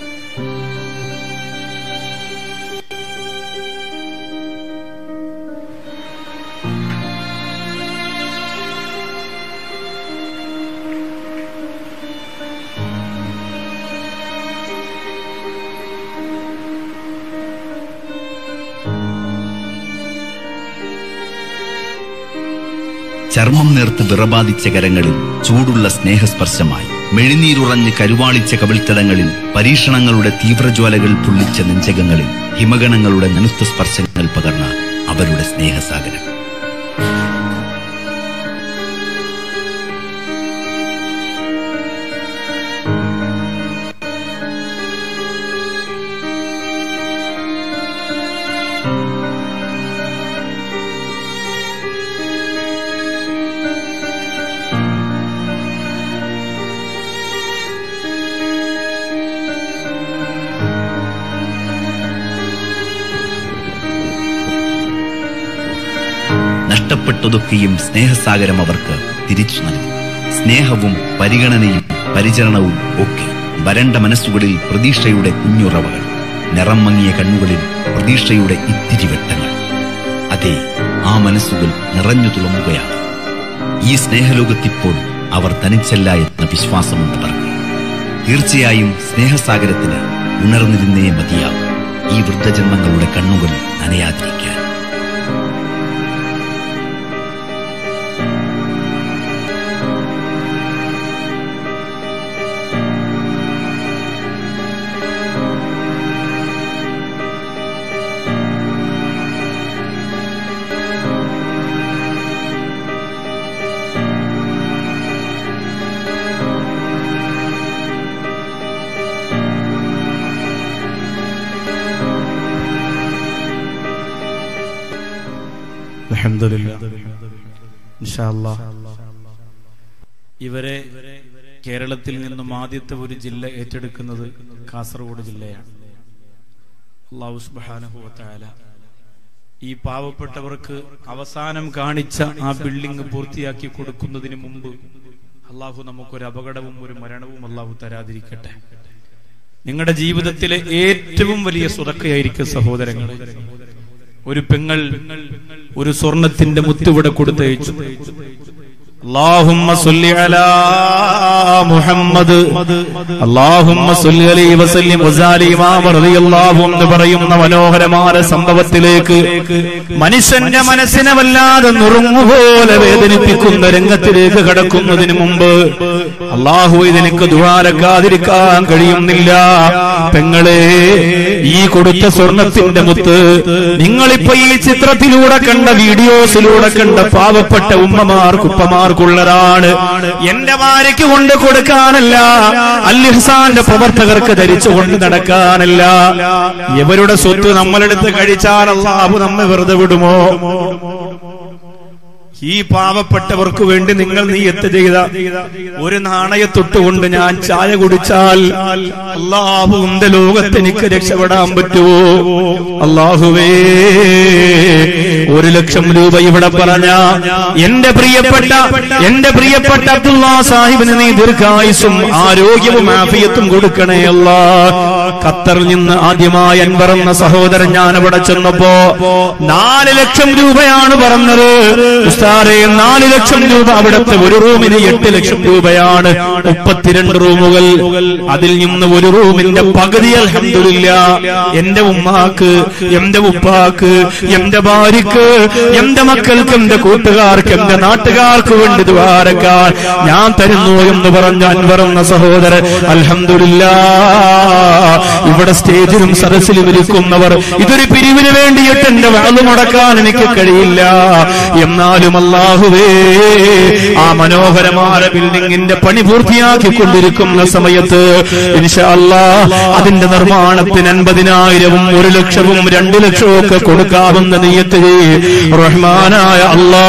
ചർമ്മം നേർത്ത് വിറബാധിച്ച കരങ്ങളിൽ ചൂടുള്ള സ്നേഹസ്പർശമായി മെഴിനീരുറഞ്ഞ് കരുവാളിച്ച കവിൾത്തടങ്ങളിൽ പരീക്ഷണങ്ങളുടെ തീവ്രജ്വാലകൾ പുള്ളിച്ച നെഞ്ചകങ്ങളിൽ ഹിമഗണങ്ങളുടെ നനുത്ത സ്പർശങ്ങൾ പകർന്ന അവരുടെ സ്നേഹസാഗരം നഷ്ടപ്പെട്ടതൊക്കെയും സ്നേഹസാഗരം അവർക്ക് തിരിച്ചു നൽകി സ്നേഹവും പരിഗണനയും പരിചരണവും ഒക്കെ വരണ്ട മനസ്സുകളിൽ പ്രതീക്ഷയുടെ കുഞ്ഞുറവകൾ നിറം മങ്ങിയ കണ്ണുകളിൽ പ്രതീക്ഷയുടെ ഇത്തിരി വെട്ടങ്ങൾ അതെ ആ മനസ്സുകൾ നിറഞ്ഞു തുളങ്ങുകയാണ് ഈ സ്നേഹലോകത്തിപ്പോൾ അവർ തനിച്ചല്ല എന്ന വിശ്വാസമുണ്ട് അവർക്ക് തീർച്ചയായും സ്നേഹസാഗരത്തിന് ഉണർന്നിരുന്നേ മതിയാവും ഈ വൃദ്ധജന്മങ്ങളുടെ കണ്ണുകൾ നനയാതിരിക്കാൻ ഇവരെ കേരളത്തിൽ നിന്നും ആദ്യത്തെ ഒരു ജില്ല ഏറ്റെടുക്കുന്നത് കാസർഗോഡ് ജില്ലയാണ് അള്ളാഹു സുബ്ഹാനഹു വ തആല ഈ പാവപ്പെട്ടവർക്ക് അവസാനം കാണിച്ച ആ ബിൽഡിംഗ് പൂർത്തിയാക്കി കൊടുക്കുന്നതിന് മുമ്പ് അള്ളാഹു നമുക്കൊരു അപകടവും ഒരു മരണവും അള്ളാഹു തരാതിരിക്കട്ടെ നിങ്ങളുടെ ജീവിതത്തിലെ ഏറ്റവും വലിയ സുതക്കയായിരിക്കും സഹോദരങ്ങൾ ഒരു പെങ്ങൾ ഒരു സ്വർണത്തിന്റെ മുത്തുവിടെ കൊടുത്തയച്ചു اللهم صل على മുഹമ്മദ് اللهم صل عليه وسلم وزال ഇമാം റളിയല്ലാഹു എന്ന് പറയുന്ന മനോഹരമായ സംഭവത്തിലേക്ക് മനുഷ്യന്റെ മനസ്സിനെ വല്ലാതെ നുറുങ്ങുപോലെ വേദനിപ്പിക്കുന്ന രംഗത്തിലേക്ക് കടക്കുന്നതിന് മുമ്പ് അള്ളാഹു ഇതെനിക്ക് ദുവാരക്കാതിരിക്കാൻ കഴിയുന്നില്ല പെങ്ങളെ ഈ കൊടുത്ത സ്വർണത്തിന്റെ മുത്ത് നിങ്ങളിപ്പോ ഈ ചിത്രത്തിലൂടെ കണ്ട വീഡിയോസിലൂടെ കണ്ട പാവപ്പെട്ട ഉമ്മമാർക്ക് ഉപ്പമാർക്കുള്ളതാണ് എന്റെ ഭാര്യയ്ക്ക് കൊണ്ട് കൊടുക്കാനല്ല അല്ലിഹ്സാന്റെ പ്രവർത്തകർക്ക് ധരിച്ചു കൊണ്ട് നടക്കാനല്ല ഇവരുടെ സ്വത്ത് നമ്മളെടുത്ത് കഴിച്ചാൽ അള്ളാഹു നമ്മെ വെറുതെ വിടുമോ ഈ പാവപ്പെട്ടവർക്ക് വേണ്ടി നിങ്ങൾ നീയത്ത് ചെയ്ത ഒരു നാണയത്തൊട്ടുകൊണ്ട് ഞാൻ ചായ കുടിച്ചാൽ അള്ളാഹുവിന്റെ ലോകത്ത് എനിക്ക് രക്ഷപ്പെടാൻ പറ്റുമോ അള്ളാഹുവേ ഒരു ലക്ഷം രൂപ ഇവിടെ പറഞ്ഞ എന്റെ പ്രിയപ്പെട്ട എന്റെ പ്രിയപ്പെട്ട അബ്ദുള്ള സാഹിബിന് നീ ദീർഘായുസും ആരോഗ്യവും ആഫിയത്തും കൊടുക്കണേ അല്ല ഖത്തറിൽ നിന്ന് ആദ്യമായി അൻപറന്ന സഹോദരൻ ഞാൻ അവിടെ ചെന്നപ്പോ നാല് ലക്ഷം രൂപയാണ് പറഞ്ഞത് ഉസ്താറെ നാല് ലക്ഷം രൂപ അവിടുത്തെ ഒരു റൂമിന് എട്ട് ലക്ഷം രൂപയാണ് മുപ്പത്തിരണ്ട് റൂമുകൾ അതിൽ നിന്ന് ഒരു റൂമിന്റെ പകുതി അൽഹംദുലില്ല എന്റെ ഉമ്മാക്ക് എന്റെ ഉപ്പാക്ക് എന്റെ ഭാര്യക്ക് എന്റെ മക്കൾക്ക് എന്റെ കൂട്ടുകാർക്ക് എന്റെ നാട്ടുകാർക്ക് വേണ്ടി ദ്വാരക്കാൻ ഞാൻ തരുന്നു എന്ന് പറഞ്ഞ അൻവറന്ന സഹോദരൻ അൽഹംദുലില്ല ഇവിടെ സ്റ്റേജിലും സരസിലും ഇരിക്കുന്നവർ ഇതൊരു പിരിവിന് വേണ്ടിയിട്ട് എന്റെ വാള് മുടക്കാൻ എനിക്ക് കഴിയില്ല എന്നാലും അല്ലാഹുവേ ആ മനോഹരമായ ബിൽഡിങ്ങിന്റെ പണി പൂർത്തിയാക്കിക്കൊണ്ടിരിക്കുന്ന സമയത്ത് ഇൻഷാ അല്ലാ അതിന്റെ നിർമ്മാണത്തിന് അൻപതിനായിരവും ഒരു ലക്ഷവും രണ്ടു ലക്ഷവും ഒക്കെ കൊടുക്കാവുന്ന നീയത്ത് റഹ്മാനായ അല്ലാ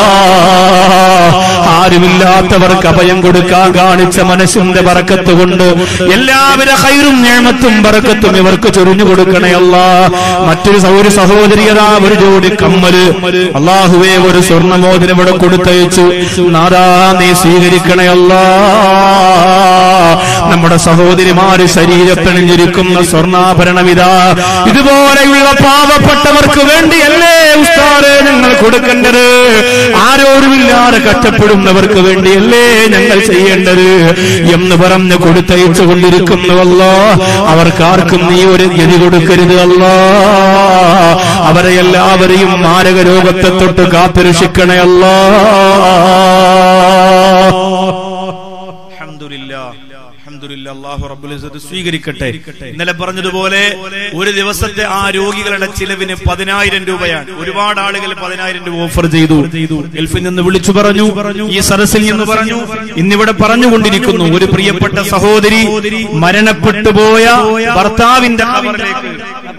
ആരുമില്ലാത്തവർക്ക് അഭയം കൊടുക്കാൻ കാണിച്ച മനസ്സിന്റെ ബറക്കത്ത് കൊണ്ട് എല്ലാവിധ ഹൈറും നേമത്തും ബറക്കത്തും ഇവർക്ക് ചൊരിഞ്ഞു കൊടുക്കണേ അല്ല മറ്റൊരു സ- ഒരു സഹോദരിയതാ ഒരു ജോഡി കമ്മല് അള്ളാഹുവേ ഒരു സ്വർണ്ണമോതിരം ഇവിടെ കൊടുത്തയച്ചു നാദാ നീ സ്വീകരിക്കണേ അല്ലാ നമ്മുടെ സഹോദരിമാര് ശരീരത്തണിഞ്ഞിരിക്കുന്ന സ്വർണ്ണാഭരണമിതാ ഇതുപോലെയുള്ള പാവപ്പെട്ടവർക്ക് വേണ്ടിയല്ലേ ഉസ്താറെ ഞങ്ങൾ കൊടുക്കേണ്ടത് ആരോരുമില്ലാതെ കഷ്ടപ്പെടുന്നവർക്ക് വേണ്ടിയല്ലേ ഞങ്ങൾ ചെയ്യേണ്ടത് എന്ന് പറഞ്ഞ് കൊടുത്തയച്ചു കൊണ്ടിരിക്കുന്നുവല്ലോ അവർക്കാർക്കും നീ ഒരു ഗതി കൊടുക്കരുത് അല്ലോ അവരെ എല്ലാവരെയും മാരക രോഗത്തെ തൊട്ട് കാത്തുരക്ഷിക്കണേ അല്ലോ അൽഹംദുലില്ലാ. അൽഹംദുലില്ലാ. അല്ലാഹു റബ്ബുൽ ഇസ്സത്ത് സ്വീകരിക്കട്ടെ ഇന്നലെ പറഞ്ഞതുപോലെ ഒരു ദിവസത്തെ ആ രോഗികളുടെ ചിലവിന് പതിനായിരം രൂപയാണ് ഒരുപാട് ആളുകൾ പതിനായിരം രൂപ ഓഫർ ചെയ്തു ഗൾഫിൽ നിന്ന് വിളിച്ചു പറഞ്ഞു ഈ സദസ്സിൽ നിന്ന് പറഞ്ഞു ഇന്നിവിടെ പറഞ്ഞുകൊണ്ടിരിക്കുന്നു ഒരു പ്രിയപ്പെട്ട സഹോദരി മരണപ്പെട്ടു പോയ ഭർത്താവിന്റെ ഖബറിലേക്ക്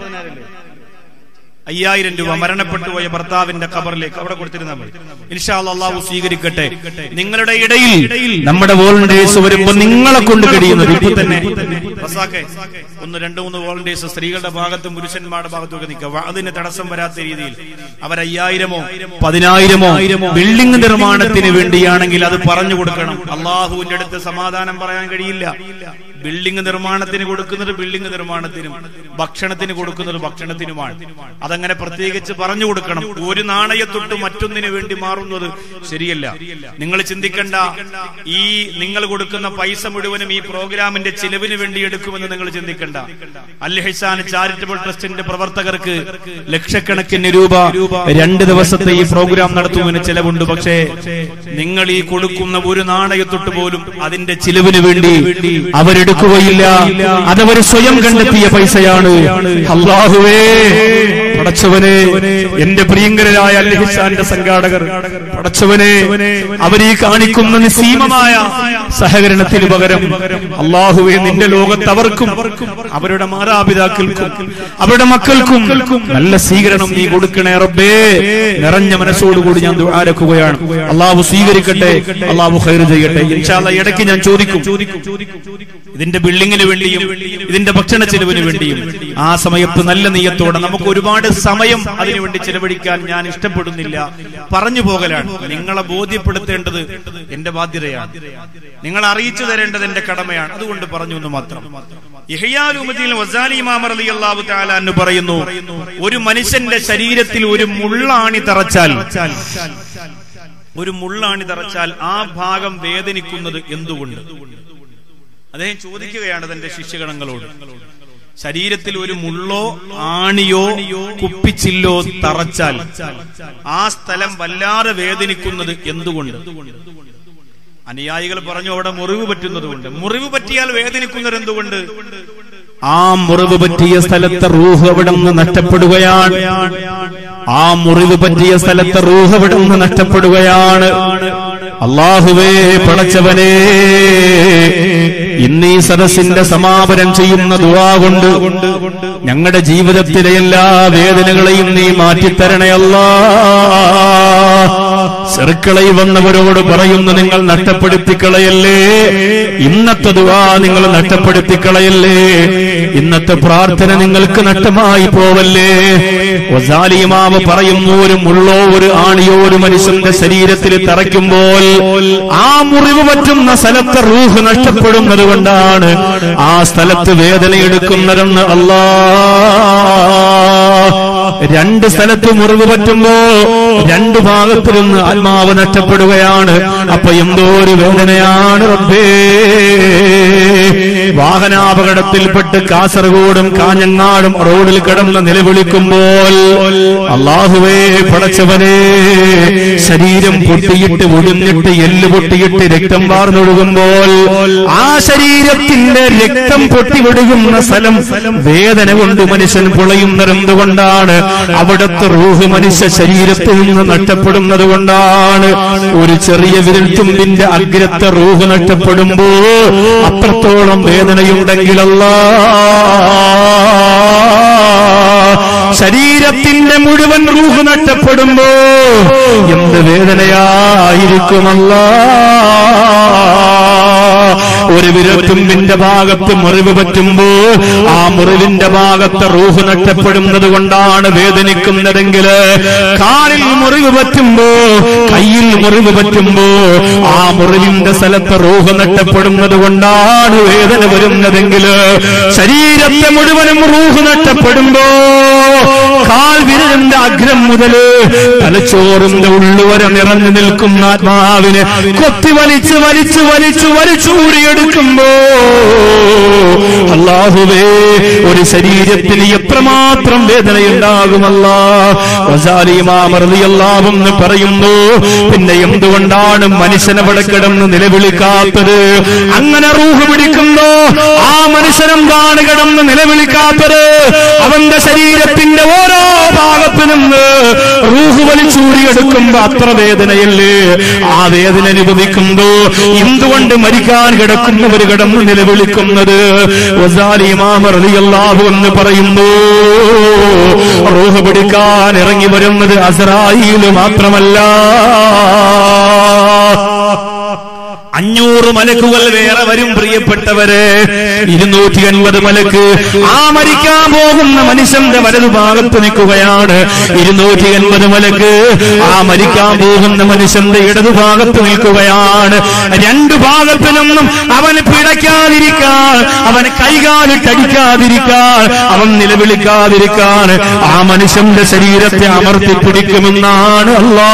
അയ്യായിരം രൂപ മരണപ്പെട്ടു പോയ ഭർത്താവിന്റെ ഖബറിലേക്ക് അവിടെ കൊടുത്തിരുന്നാൽ മതി ഇൻഷാ അല്ലാഹ് അള്ളാഹു സ്വീകരിക്കട്ടെ നിങ്ങളുടെ ഇടയിൽ നമ്മുടെ വോളണ്ടിയേഴ്സ് വരുമ്പോ നിങ്ങളെ കൊണ്ട് കഴിയുന്നത് ഇപ്പൊ തന്നെ റസാഖെ, ഒന്ന് രണ്ട് മൂന്ന് വോളണ്ടിയേഴ്സ് സ്ത്രീകളുടെ ഭാഗത്തും പുരുഷന്മാരുടെ ഭാഗത്തും ഒക്കെ നിൽക്കുക അതിന് തടസ്സം വരാത്ത രീതിയിൽ അവർ അയ്യായിരമോ പതിനായിരമോ ബിൽഡിംഗ് നിർമ്മാണത്തിന് വേണ്ടിയാണെങ്കിൽ അത് പറഞ്ഞു കൊടുക്കണം അള്ളാഹുവിന്റെ അടുത്ത് സമാധാനം പറയാൻ കഴിയില്ല ബിൽഡിംഗ് നിർമ്മാണത്തിന് കൊടുക്കുന്നത് ബിൽഡിംഗ് നിർമ്മാണത്തിനും ഭക്ഷണത്തിന് കൊടുക്കുന്നത് ഭക്ഷണത്തിനുമാണ് അതങ്ങനെ പ്രത്യേകിച്ച് പറഞ്ഞു കൊടുക്കണം ഒരു നാണയത്തൊട്ട് മറ്റൊന്നിനു വേണ്ടി മാറുന്നത് ശരിയല്ല നിങ്ങൾ ചിന്തിക്കണ്ട ഈ നിങ്ങൾ കൊടുക്കുന്ന പൈസ മുഴുവനും ഈ പ്രോഗ്രാമിന്റെ ചിലവിന് വേണ്ടി എടുക്കുമെന്ന് നിങ്ങൾ ചിന്തിക്കണ്ട അൽ ഹിസാൻ ചാരിറ്റബിൾ ട്രസ്റ്റിന്റെ പ്രവർത്തകർക്ക് ലക്ഷക്കണക്കിന് രൂപ രണ്ട് ദിവസത്തെ ഈ പ്രോഗ്രാം നടത്തുന്നതിന് ചിലവുണ്ട് പക്ഷേ നിങ്ങൾ ഈ കൊടുക്കുന്ന ഒരു നാണയത്തൊട്ട് പോലും അതിന്റെ ചിലവിന് വേണ്ടി അവരെടുക്കുകയില്ല അതവർ സ്വയം കണ്ടെത്തിയ പൈസയാണ് അള്ളാഹുവേ പടച്ചവനെ എന്റെ പ്രിയങ്കരരായ അല്ലഹിസാന്റെ സംഘാടകർ പടച്ചവനെ അവരീ കാണിക്കുന്ന നിസീമമായ സഹകരണത്തിന് പകരം അള്ളാഹുവെ നിന്റെ ലോകത്ത് അവർക്കും അവരുടെ മാതാപിതാക്കൾക്കും അവരുടെ മക്കൾക്കും നല്ല സ്വീകരണം നീ കൊടുക്കണേ റബ്ബേ നിറഞ്ഞ മനസ്സോടുകൂടി ഞാൻ ആരക്കുകയാണ് അള്ളാഹു സ്വീകരിക്കട്ടെ അള്ളാഹു ഹൈർ ചെയ്യട്ടെ ഇൻഷാല്ല ഇടയ്ക്ക് ഞാൻ ചോദിക്കും ഇതിന്റെ ബിൽഡിങ്ങിന് വേണ്ടിയും ഇതിന്റെ ഭക്ഷണ ചെലവിന് വേണ്ടിയും ആ സമയത്ത് നല്ല നീയത്തോടെ നമുക്ക് ഒരുപാട് സമയം അതിനുവേണ്ടി ചെലവഴിക്കാൻ ഞാൻ ഇഷ്ടപ്പെടുന്നില്ല പറഞ്ഞു പോകലാണ് നിങ്ങളെ ബോധ്യപ്പെടുത്തേണ്ടത് എന്റെ ബാധ്യതയാണ് നിങ്ങൾ അറിയിച്ചു തരേണ്ടത് എന്റെ കടമയാണ് അതുകൊണ്ട് പറഞ്ഞു എന്ന് മാത്രം ഇഹയാലുമതിയിൽ വസാലി ഇമാം റളിയല്ലാഹു തആല എന്ന് പറയുന്നു ഒരു മനുഷ്യന്റെ ശരീരത്തിൽ ഒരു മുള്ളാണി തറച്ചാൽ ഒരു മുള്ളാണി തറച്ചാൽ ആ ഭാഗം വേദനിക്കുന്നത് എന്തുകൊണ്ട് അദ്ദേഹം ചോദിക്കുകയാണ് തന്റെ ശിഷ്യഗണങ്ങളോട് ശരീരത്തിൽ ഒരു മുള്ളോ ആണിയോ കുപ്പിച്ചില്ലോ തറച്ചാൽ ആ സ്ഥലം വല്ലാതെ വേദനിക്കുന്നത് എന്തുകൊണ്ട് അനുയായികൾ പറഞ്ഞു അവിടെ മുറിവ് പറ്റുന്നതുകൊണ്ട് മുറിവ് പറ്റിയാൽ വേദനിക്കുന്നത് എന്തുകൊണ്ട് ആ മുറിവ് പറ്റിയ സ്ഥലത്തെ റൂഹ് അവിടെ നിന്ന് നഷ്ടപ്പെടുകയാണ് ആ മുറിവ് പറ്റിയ സ്ഥലത്തെ റൂഹ് അവിടെ നിന്ന് നഷ്ടപ്പെടുകയാണ് അള്ളാഹുവേ പടച്ചവനെ ഇന്ന് ഈ സദസ്സിന്റെ സമാപനം ചെയ്യുന്ന ദുവാ കൊണ്ട് ഞങ്ങളുടെ ജീവിതത്തിലെ എല്ലാ വേദനകളെയും നീ മാറ്റിത്തരണയല്ല ചെറുക്കളയിൽ വന്നവരോട് പറയുന്നു നിങ്ങൾ നഷ്ടപ്പെടുത്തി കളയല്ലേ ഇന്നത്തെ ദുവാ നിങ്ങൾ നഷ്ടപ്പെടുത്തി കളയല്ലേ ഇന്നത്തെ പ്രാർത്ഥന നിങ്ങൾക്ക് നഷ്ടമായി പോവല്ലേ ഒസാലിമാവ് പറയുന്നു ഒരു മുള്ളോ ഒരു ആണിയോ ഒരു മനുഷ്യന്റെ ശരീരത്തിൽ തറയ്ക്കുമ്പോൾ ആ മുറിവ് പറ്റുന്ന സ്ഥലത്തെ റൂഹ് നഷ്ടപ്പെടുന്നത് കൊണ്ടാണ് ആ സ്ഥലത്ത് വേദനയെടുക്കുന്നതെന്ന് അല്ലാ രണ്ട് സ്ഥലത്ത് മുറിവ് പറ്റുമ്പോ രണ്ട് ഭാഗത്തു നിന്ന് ആത്മാവ് നഷ്ടപ്പെടുകയാണ് അപ്പൊ എന്തോ ഒരു വേദനയാണ് റബ്ബേ വാഹനാപകടത്തിൽപ്പെട്ട് കാസർഗോഡും കാഞ്ഞങ്ങാടും റോഡിൽ കിടന്ന് നിലവിളിക്കുമ്പോൾ അള്ളാഹുവേ പടച്ചവനെ ശരീരം പൊട്ടിയിട്ട് ഒടിഞ്ഞിട്ട് എല്ല് പൊട്ടിയിട്ട് രക്തം വാർന്നൊഴുകുമ്പോൾ ആ ശരീരത്തിന്റെ രക്തം പൊട്ടിവിടുകുന്ന സ്ഥലം വേദന കൊണ്ട് മനുഷ്യൻ പുളയുന്നതെന്തുകൊണ്ടാണ് അവിടുത്തെ റൂഹ് മനുഷ്യ ശരീരത്തിൽ നിന്ന് നഷ്ടപ്പെടുന്നത് കൊണ്ടാണ് ഒരു ചെറിയ വിരൽത്തുമ്പിന്റെ അഗ്രത്തെ റൂഹ് നഷ്ടപ്പെടുമ്പോ അത്രത്തോളം വേദനയുണ്ടെങ്കിലല്ല ശരീരത്തിന്റെ മുഴുവൻ റൂഹ് നഷ്ടപ്പെടുമ്പോ എന്ത് വേദനയായിരിക്കുമല്ല ഒരു വിരത്തുമ്പിന്റെ ഭാഗത്ത് മുറിവ് പറ്റുമ്പോ ആ മുറിവിന്റെ ഭാഗത്ത് റൂഹ് നഷ്ടപ്പെടുന്നത് കൊണ്ടാണ് വേദനിക്കുന്നതെങ്കിൽ കാലിൽ മുറിവ് പറ്റുമ്പോ കയ്യിൽ മുറിവ് പറ്റുമ്പോ ആ മുറിവിന്റെ സ്ഥലത്ത് റൂഹ് നഷ്ടപ്പെടുന്നത് കൊണ്ടാണ് വേദന വരുന്നതെങ്കിൽ ശരീരത്തെ മുഴുവനും റൂഹ് നഷ്ടപ്പെടുമ്പോ കാൽ വിരലിന്റെ അഗ്രം മുതല് തലച്ചോറിന്റെ ഉള്ളുവരെ നിറഞ്ഞു നിൽക്കുന്ന ആത്മാവിനെ കൊത്തി വലിച്ച് വലിച്ച് വലിച്ചു വലിച്ചൂടിയെടുക്കുമ്പോ അള്ളാഹുവേ ഒരു ശരീരത്തിന് എത്രമാത്രം വേദനയുണ്ടാകുമല്ല എന്ന് പറയുന്നു പിന്നെ എന്തുകൊണ്ടാണ് മനുഷ്യനവിടെ കിടന്ന് നിലവിളിക്കാത്തത് അങ്ങനെ റൂഹ് പിടിക്കുന്നു ആ മനുഷ്യനെന്താണ് കിടന്ന് നിലവിളിക്കാത്തത് അവന്റെ ശരീരത്തിന്റെ ഓരോ ഭാഗത്തു നിന്ന് റൂഹ് വലിച്ചൂടിയെടുക്കുമ്പോ അത്ര വേദനയല്ലേ ആ വേദന അനുഭവിക്കുമ്പോ എന്തുകൊണ്ട് മരിക്കാൻ കിടക്കുന്നവർ കിടന്ന് നിലവിളിക്കുന്നത് അള്ളാഹു എന്ന് പറയുന്നു റൂഹ് പിടിക്കാൻ ഇറങ്ങി വരുന്നത് അസറായില് മാത്രമല്ല അഞ്ഞൂറ് മലക്കുകൾ വേറെ വരും പ്രിയപ്പെട്ടവര് ഇരുന്നൂറ്റി അൻപത് മലക്ക് ആ മരിക്കാൻ പോകുന്ന മനുഷ്യന്റെ വലതുഭാഗത്ത് നിൽക്കുകയാണ് ഇരുന്നൂറ്റി അൻപത് മലക്ക് ആ മരിക്കാൻ പോകുന്ന മനുഷ്യന്റെ ഇടതുഭാഗത്ത് നിൽക്കുകയാണ് രണ്ടു ഭാഗത്തു നിന്നും അവന് പിടയ്ക്കാതിരിക്കാൻ അവന് കൈകാലിട്ടടിക്കാതിരിക്കാൻ അവൻ നിലവിളിക്കാതിരിക്കാൻ ആ മനുഷ്യന്റെ ശരീരത്തെ അമർത്തി പിടിക്കുമെന്നാണ് അല്ലാ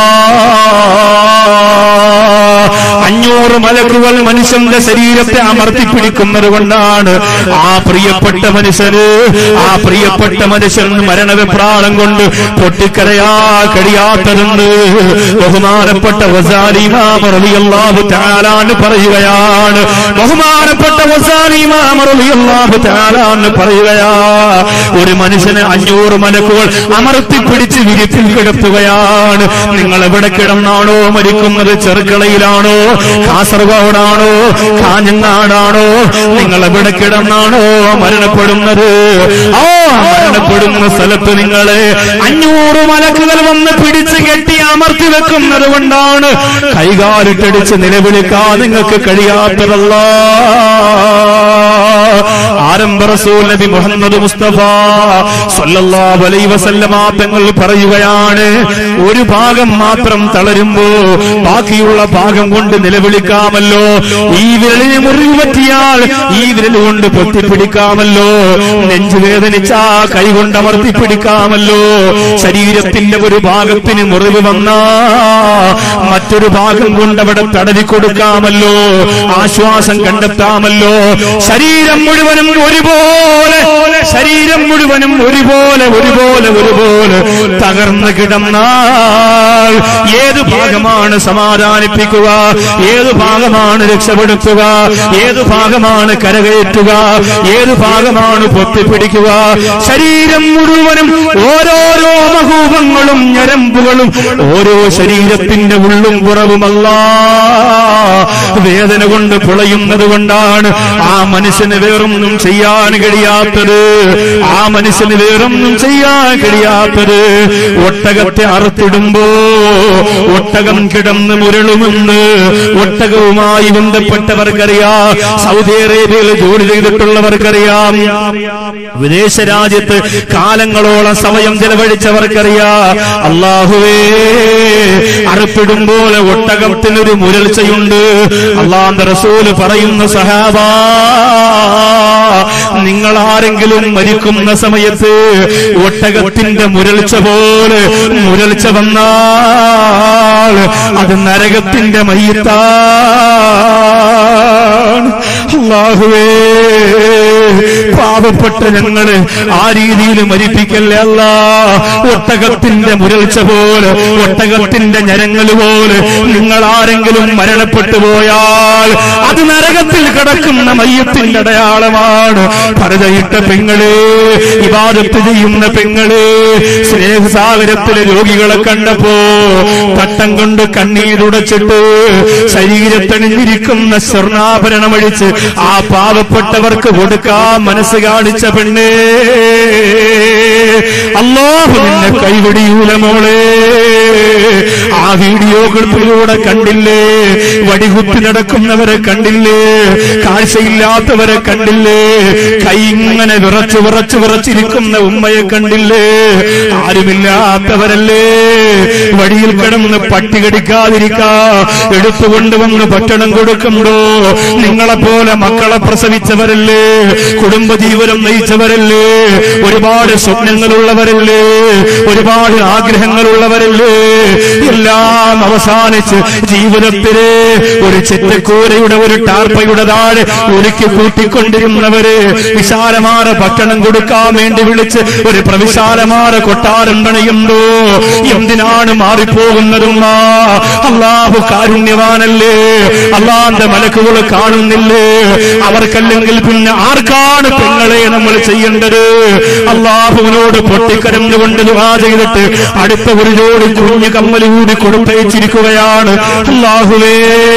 അഞ്ഞൂറ് മലക്കുകൾ മനുഷ്യന്റെ ശരീരത്തെ അമർത്തിപ്പിടിക്കുന്നത് കൊണ്ടാണ് ആ പ്രിയപ്പെട്ട മനുഷ്യന് ആ പ്രിയപ്പെട്ട മനുഷ്യൻ മരണവിപ്രാളം കൊണ്ട് പൊട്ടിക്കരയാ കഴിയാത്തതെന്ന് ബഹുമാനപ്പെട്ട വസാലിമാമറിയാഹു താലാന്ന് പറയുകയാണ് ബഹുമാനപ്പെട്ട വസാലിമാമറിയാഹു താലാന്ന് പറയുകയാ ഒരു മനുഷ്യന് അഞ്ഞൂറ് മലക്കുകൾ അമർത്തിപ്പിടിച്ച് വിരിപ്പിൽ കിടത്തുകയാണ് നിങ്ങൾ എവിടെ കിടന്നാണോ മരിക്കുന്നത് ചെറുക്കളയിലാണോ കാസർഗോഡാണോ കാഞ്ഞങ്ങാടാണോ നിങ്ങൾ എവിടെ കിടന്നാണോ മരണപ്പെടുന്നത് ആ മരണപ്പെടുന്ന സ്ഥലത്ത് നിങ്ങളെ അഞ്ഞൂറ് മലക്കുകൾ വന്ന് പിടിച്ച് കെട്ടി അമർത്തി വെക്കുന്നത് കൊണ്ടാണ് കൈകാലിട്ടടിച്ച് നിലവിളിക്കാൻ നിങ്ങൾക്ക് കഴിയാത്തതല്ല ആരംഭ റസൂൽ നബി മുഹമ്മദ് മുസ്തഫ സല്ലല്ലാഹു അലൈഹി വസല്ലമ തങ്ങൾ പറയുകയാണ് ഒരു ഭാഗം മാത്രം തളരുമ്പോ ബാക്കിയുള്ള ഭാഗം കൊണ്ട് നിലവിളിക്കാമല്ലോ ഈ വിരലിന് മുറിവ് പറ്റിയാൽ ഈ വിരൽ കൊണ്ട് പൊത്തിപ്പിടിക്കാമല്ലോ നെഞ്ചുവേദനിച്ചാ കൈകൊണ്ട് അമർത്തി പിടിക്കാമല്ലോ ശരീരത്തിന്റെ ഒരു ഭാഗത്തിന് മുറിവ് വന്നാ മറ്റൊരു ഭാഗം കൊണ്ട് അവിടെ തടവി കൊടുക്കാമല്ലോ ആശ്വാസം കണ്ടെത്താമല്ലോ ശരീരം മുഴുവനും ഒരുപോലെ ശരീരം മുഴുവനും ഒരുപോലെ ഒരുപോലെ ഒരുപോലെ തകർന്നു കിടന്നാൽ ഏത് ഭാഗമാണ് സമാധാനിപ്പിക്കുക ഏത് ഭാഗമാണ് രക്ഷപ്പെടുത്തുക ഏത് ഭാഗമാണ് കരകയറ്റുക ഏത് ഭാഗമാണ് പൊത്തിപ്പിടിക്കുക ശരീരം മുഴുവനും ഓരോരോ മഹൂപങ്ങളും ഞരമ്പുകളും ഓരോ ശരീരത്തിന്റെ ഉള്ളും പുറവുമല്ല വേദന കൊണ്ട് പുളയുന്നത് കൊണ്ടാണ് ആ മനുഷ്യന് വേറൊന്നും ചെയ്യാൻ കഴിയാത്തത് ആ മനുഷ്യന് വേറൊന്നും ചെയ്യാൻ കഴിയാത്തത് ഒട്ടകത്തെ അറുത്തിടുമ്പോ ഒട്ടകം കിടന്ന് മുരളുമെന്ന് ഒട്ടകവുമായി ബന്ധപ്പെട്ടവർക്കറിയാം സൗദി അറേബ്യയിൽ ജോലി ചെയ്തിട്ടുള്ളവർക്കറിയാം വിദേശ രാജ്യത്ത് കാലങ്ങളോളം സമയം ചെലവഴിച്ചവർക്കറിയാം അള്ളാഹുവേ അറുപ്പിടുമ്പോൾ ഒട്ടകത്തിനൊരു മുരൾച്ചയുണ്ട് അള്ളാന്റെ റസൂല് പറയുന്ന സഹാബ നിങ്ങൾ ആരെങ്കിലും മരിക്കുന്ന സമയത്ത് ഒട്ടകത്തിന്റെ മുരൾച്ച പോലെ മുരൾച്ച വന്നാൽ അത് നരകത്തിന്റെ മയ്യത്താണ് അള്ളാഹുവേ പാവപ്പെട്ട ഞങ്ങള് ആ രീതിയിൽ മരിപ്പിക്കല്ലേ അല്ല ഒട്ടകത്തിന്റെ മുരൾച്ച പോലെ ഒട്ടകത്തിന്റെ ഞരങ്ങൾ പോലെ നിങ്ങൾ ആരെങ്കിലും മരണപ്പെട്ടു പോയാൽ അത് നരകത്തിൽ കിടക്കുന്ന മയ്യത്തിന്റെ അടയാളമാണ് പരതയിട്ട പെങ്ങള് ഇവാദത്ത് ചെയ്യുന്ന പെങ്ങള് സ്നേഹസാഗരത്തിലെ രോഗികളെ കണ്ടപ്പോ തട്ടം കൊണ്ട് കണ്ണീരുടച്ചിട്ട് ശരീരത്തണിഞ്ഞിരിക്കുന്ന സ്വർണ്ണാഭരണമഴിച്ച് ആ പാവപ്പെട്ടവർക്ക് കൊടുക്കാൻ മനസ്സ് കാണിച്ച പെണ്ണേ അള്ളാഹു നിന്നെ കൈവിടിയൂല മോളെ ആ വീഡിയോ ക്ലിപ്പിലൂടെ കണ്ടില്ലേ വടികുത്തി നടക്കുന്നവരെ കണ്ടില്ലേ കാഴ്ചയില്ലാത്തവരെ കണ്ടില്ലേ കൈ ഇങ്ങനെ വിറച്ചു വിറച്ചു വിറച്ചിരിക്കുന്ന ഉമ്മയെ കണ്ടില്ലേ ആരുമില്ലാത്തവരല്ലേ വഴിയിൽ കിടന്ന് പട്ടി കടിക്കാതിരിക്കാ എടുത്തുകൊണ്ടുവന്ന് ഭക്ഷണം കൊടുക്കുമ്പോ നിങ്ങളെപ്പോലെ മക്കളെ പ്രസവിച്ചവരല്ലേ കുടുംബജീവനം നയിച്ചവരല്ലേ ഒരുപാട് സ്വപ്നങ്ങളുള്ളവരല്ലേ ഒരുപാട് ആഗ്രഹങ്ങളുള്ളവരല്ലേ എല്ലാം അവസാനിച്ച് ജീവിതത്തില് ഒരു ചെറ്റക്കൂരയുടെ ഒരു ടാർപ്പയുടെ താഴെ ഒരുക്കി കൂട്ടിക്കൊണ്ടിരുന്നവര് വിശാലമാര ഭക്ഷണം കൊടുക്കാൻ വേണ്ടി വിളിച്ച് ഒരു പ്രവിശാലമാര കൊട്ടാരം പണിയുമ്പോ എന്തിനാണ് മാറിപ്പോകുന്നതും അള്ളാഹു കാരുണ്യവാനല്ലേ അള്ളാന്റെ മലക്കുകൾ കാണുന്നില്ലേ അവർക്കല്ലെങ്കിൽ പിന്നെ ആർക്കാണ് പെങ്ങളെ നമ്മൾ ചെയ്യേണ്ടത് അള്ളാഹുവിനോട് പൊട്ടിക്കരഞ്ഞുകൊണ്ട് ദുവാ ചെയ്തിട്ട് അടുത്ത ഒരു ജോഡി കുഞ്ഞു കമ്മൽ കൂടി കൊടുത്തയച്ചിരിക്കുകയാണ് അള്ളാഹുവേ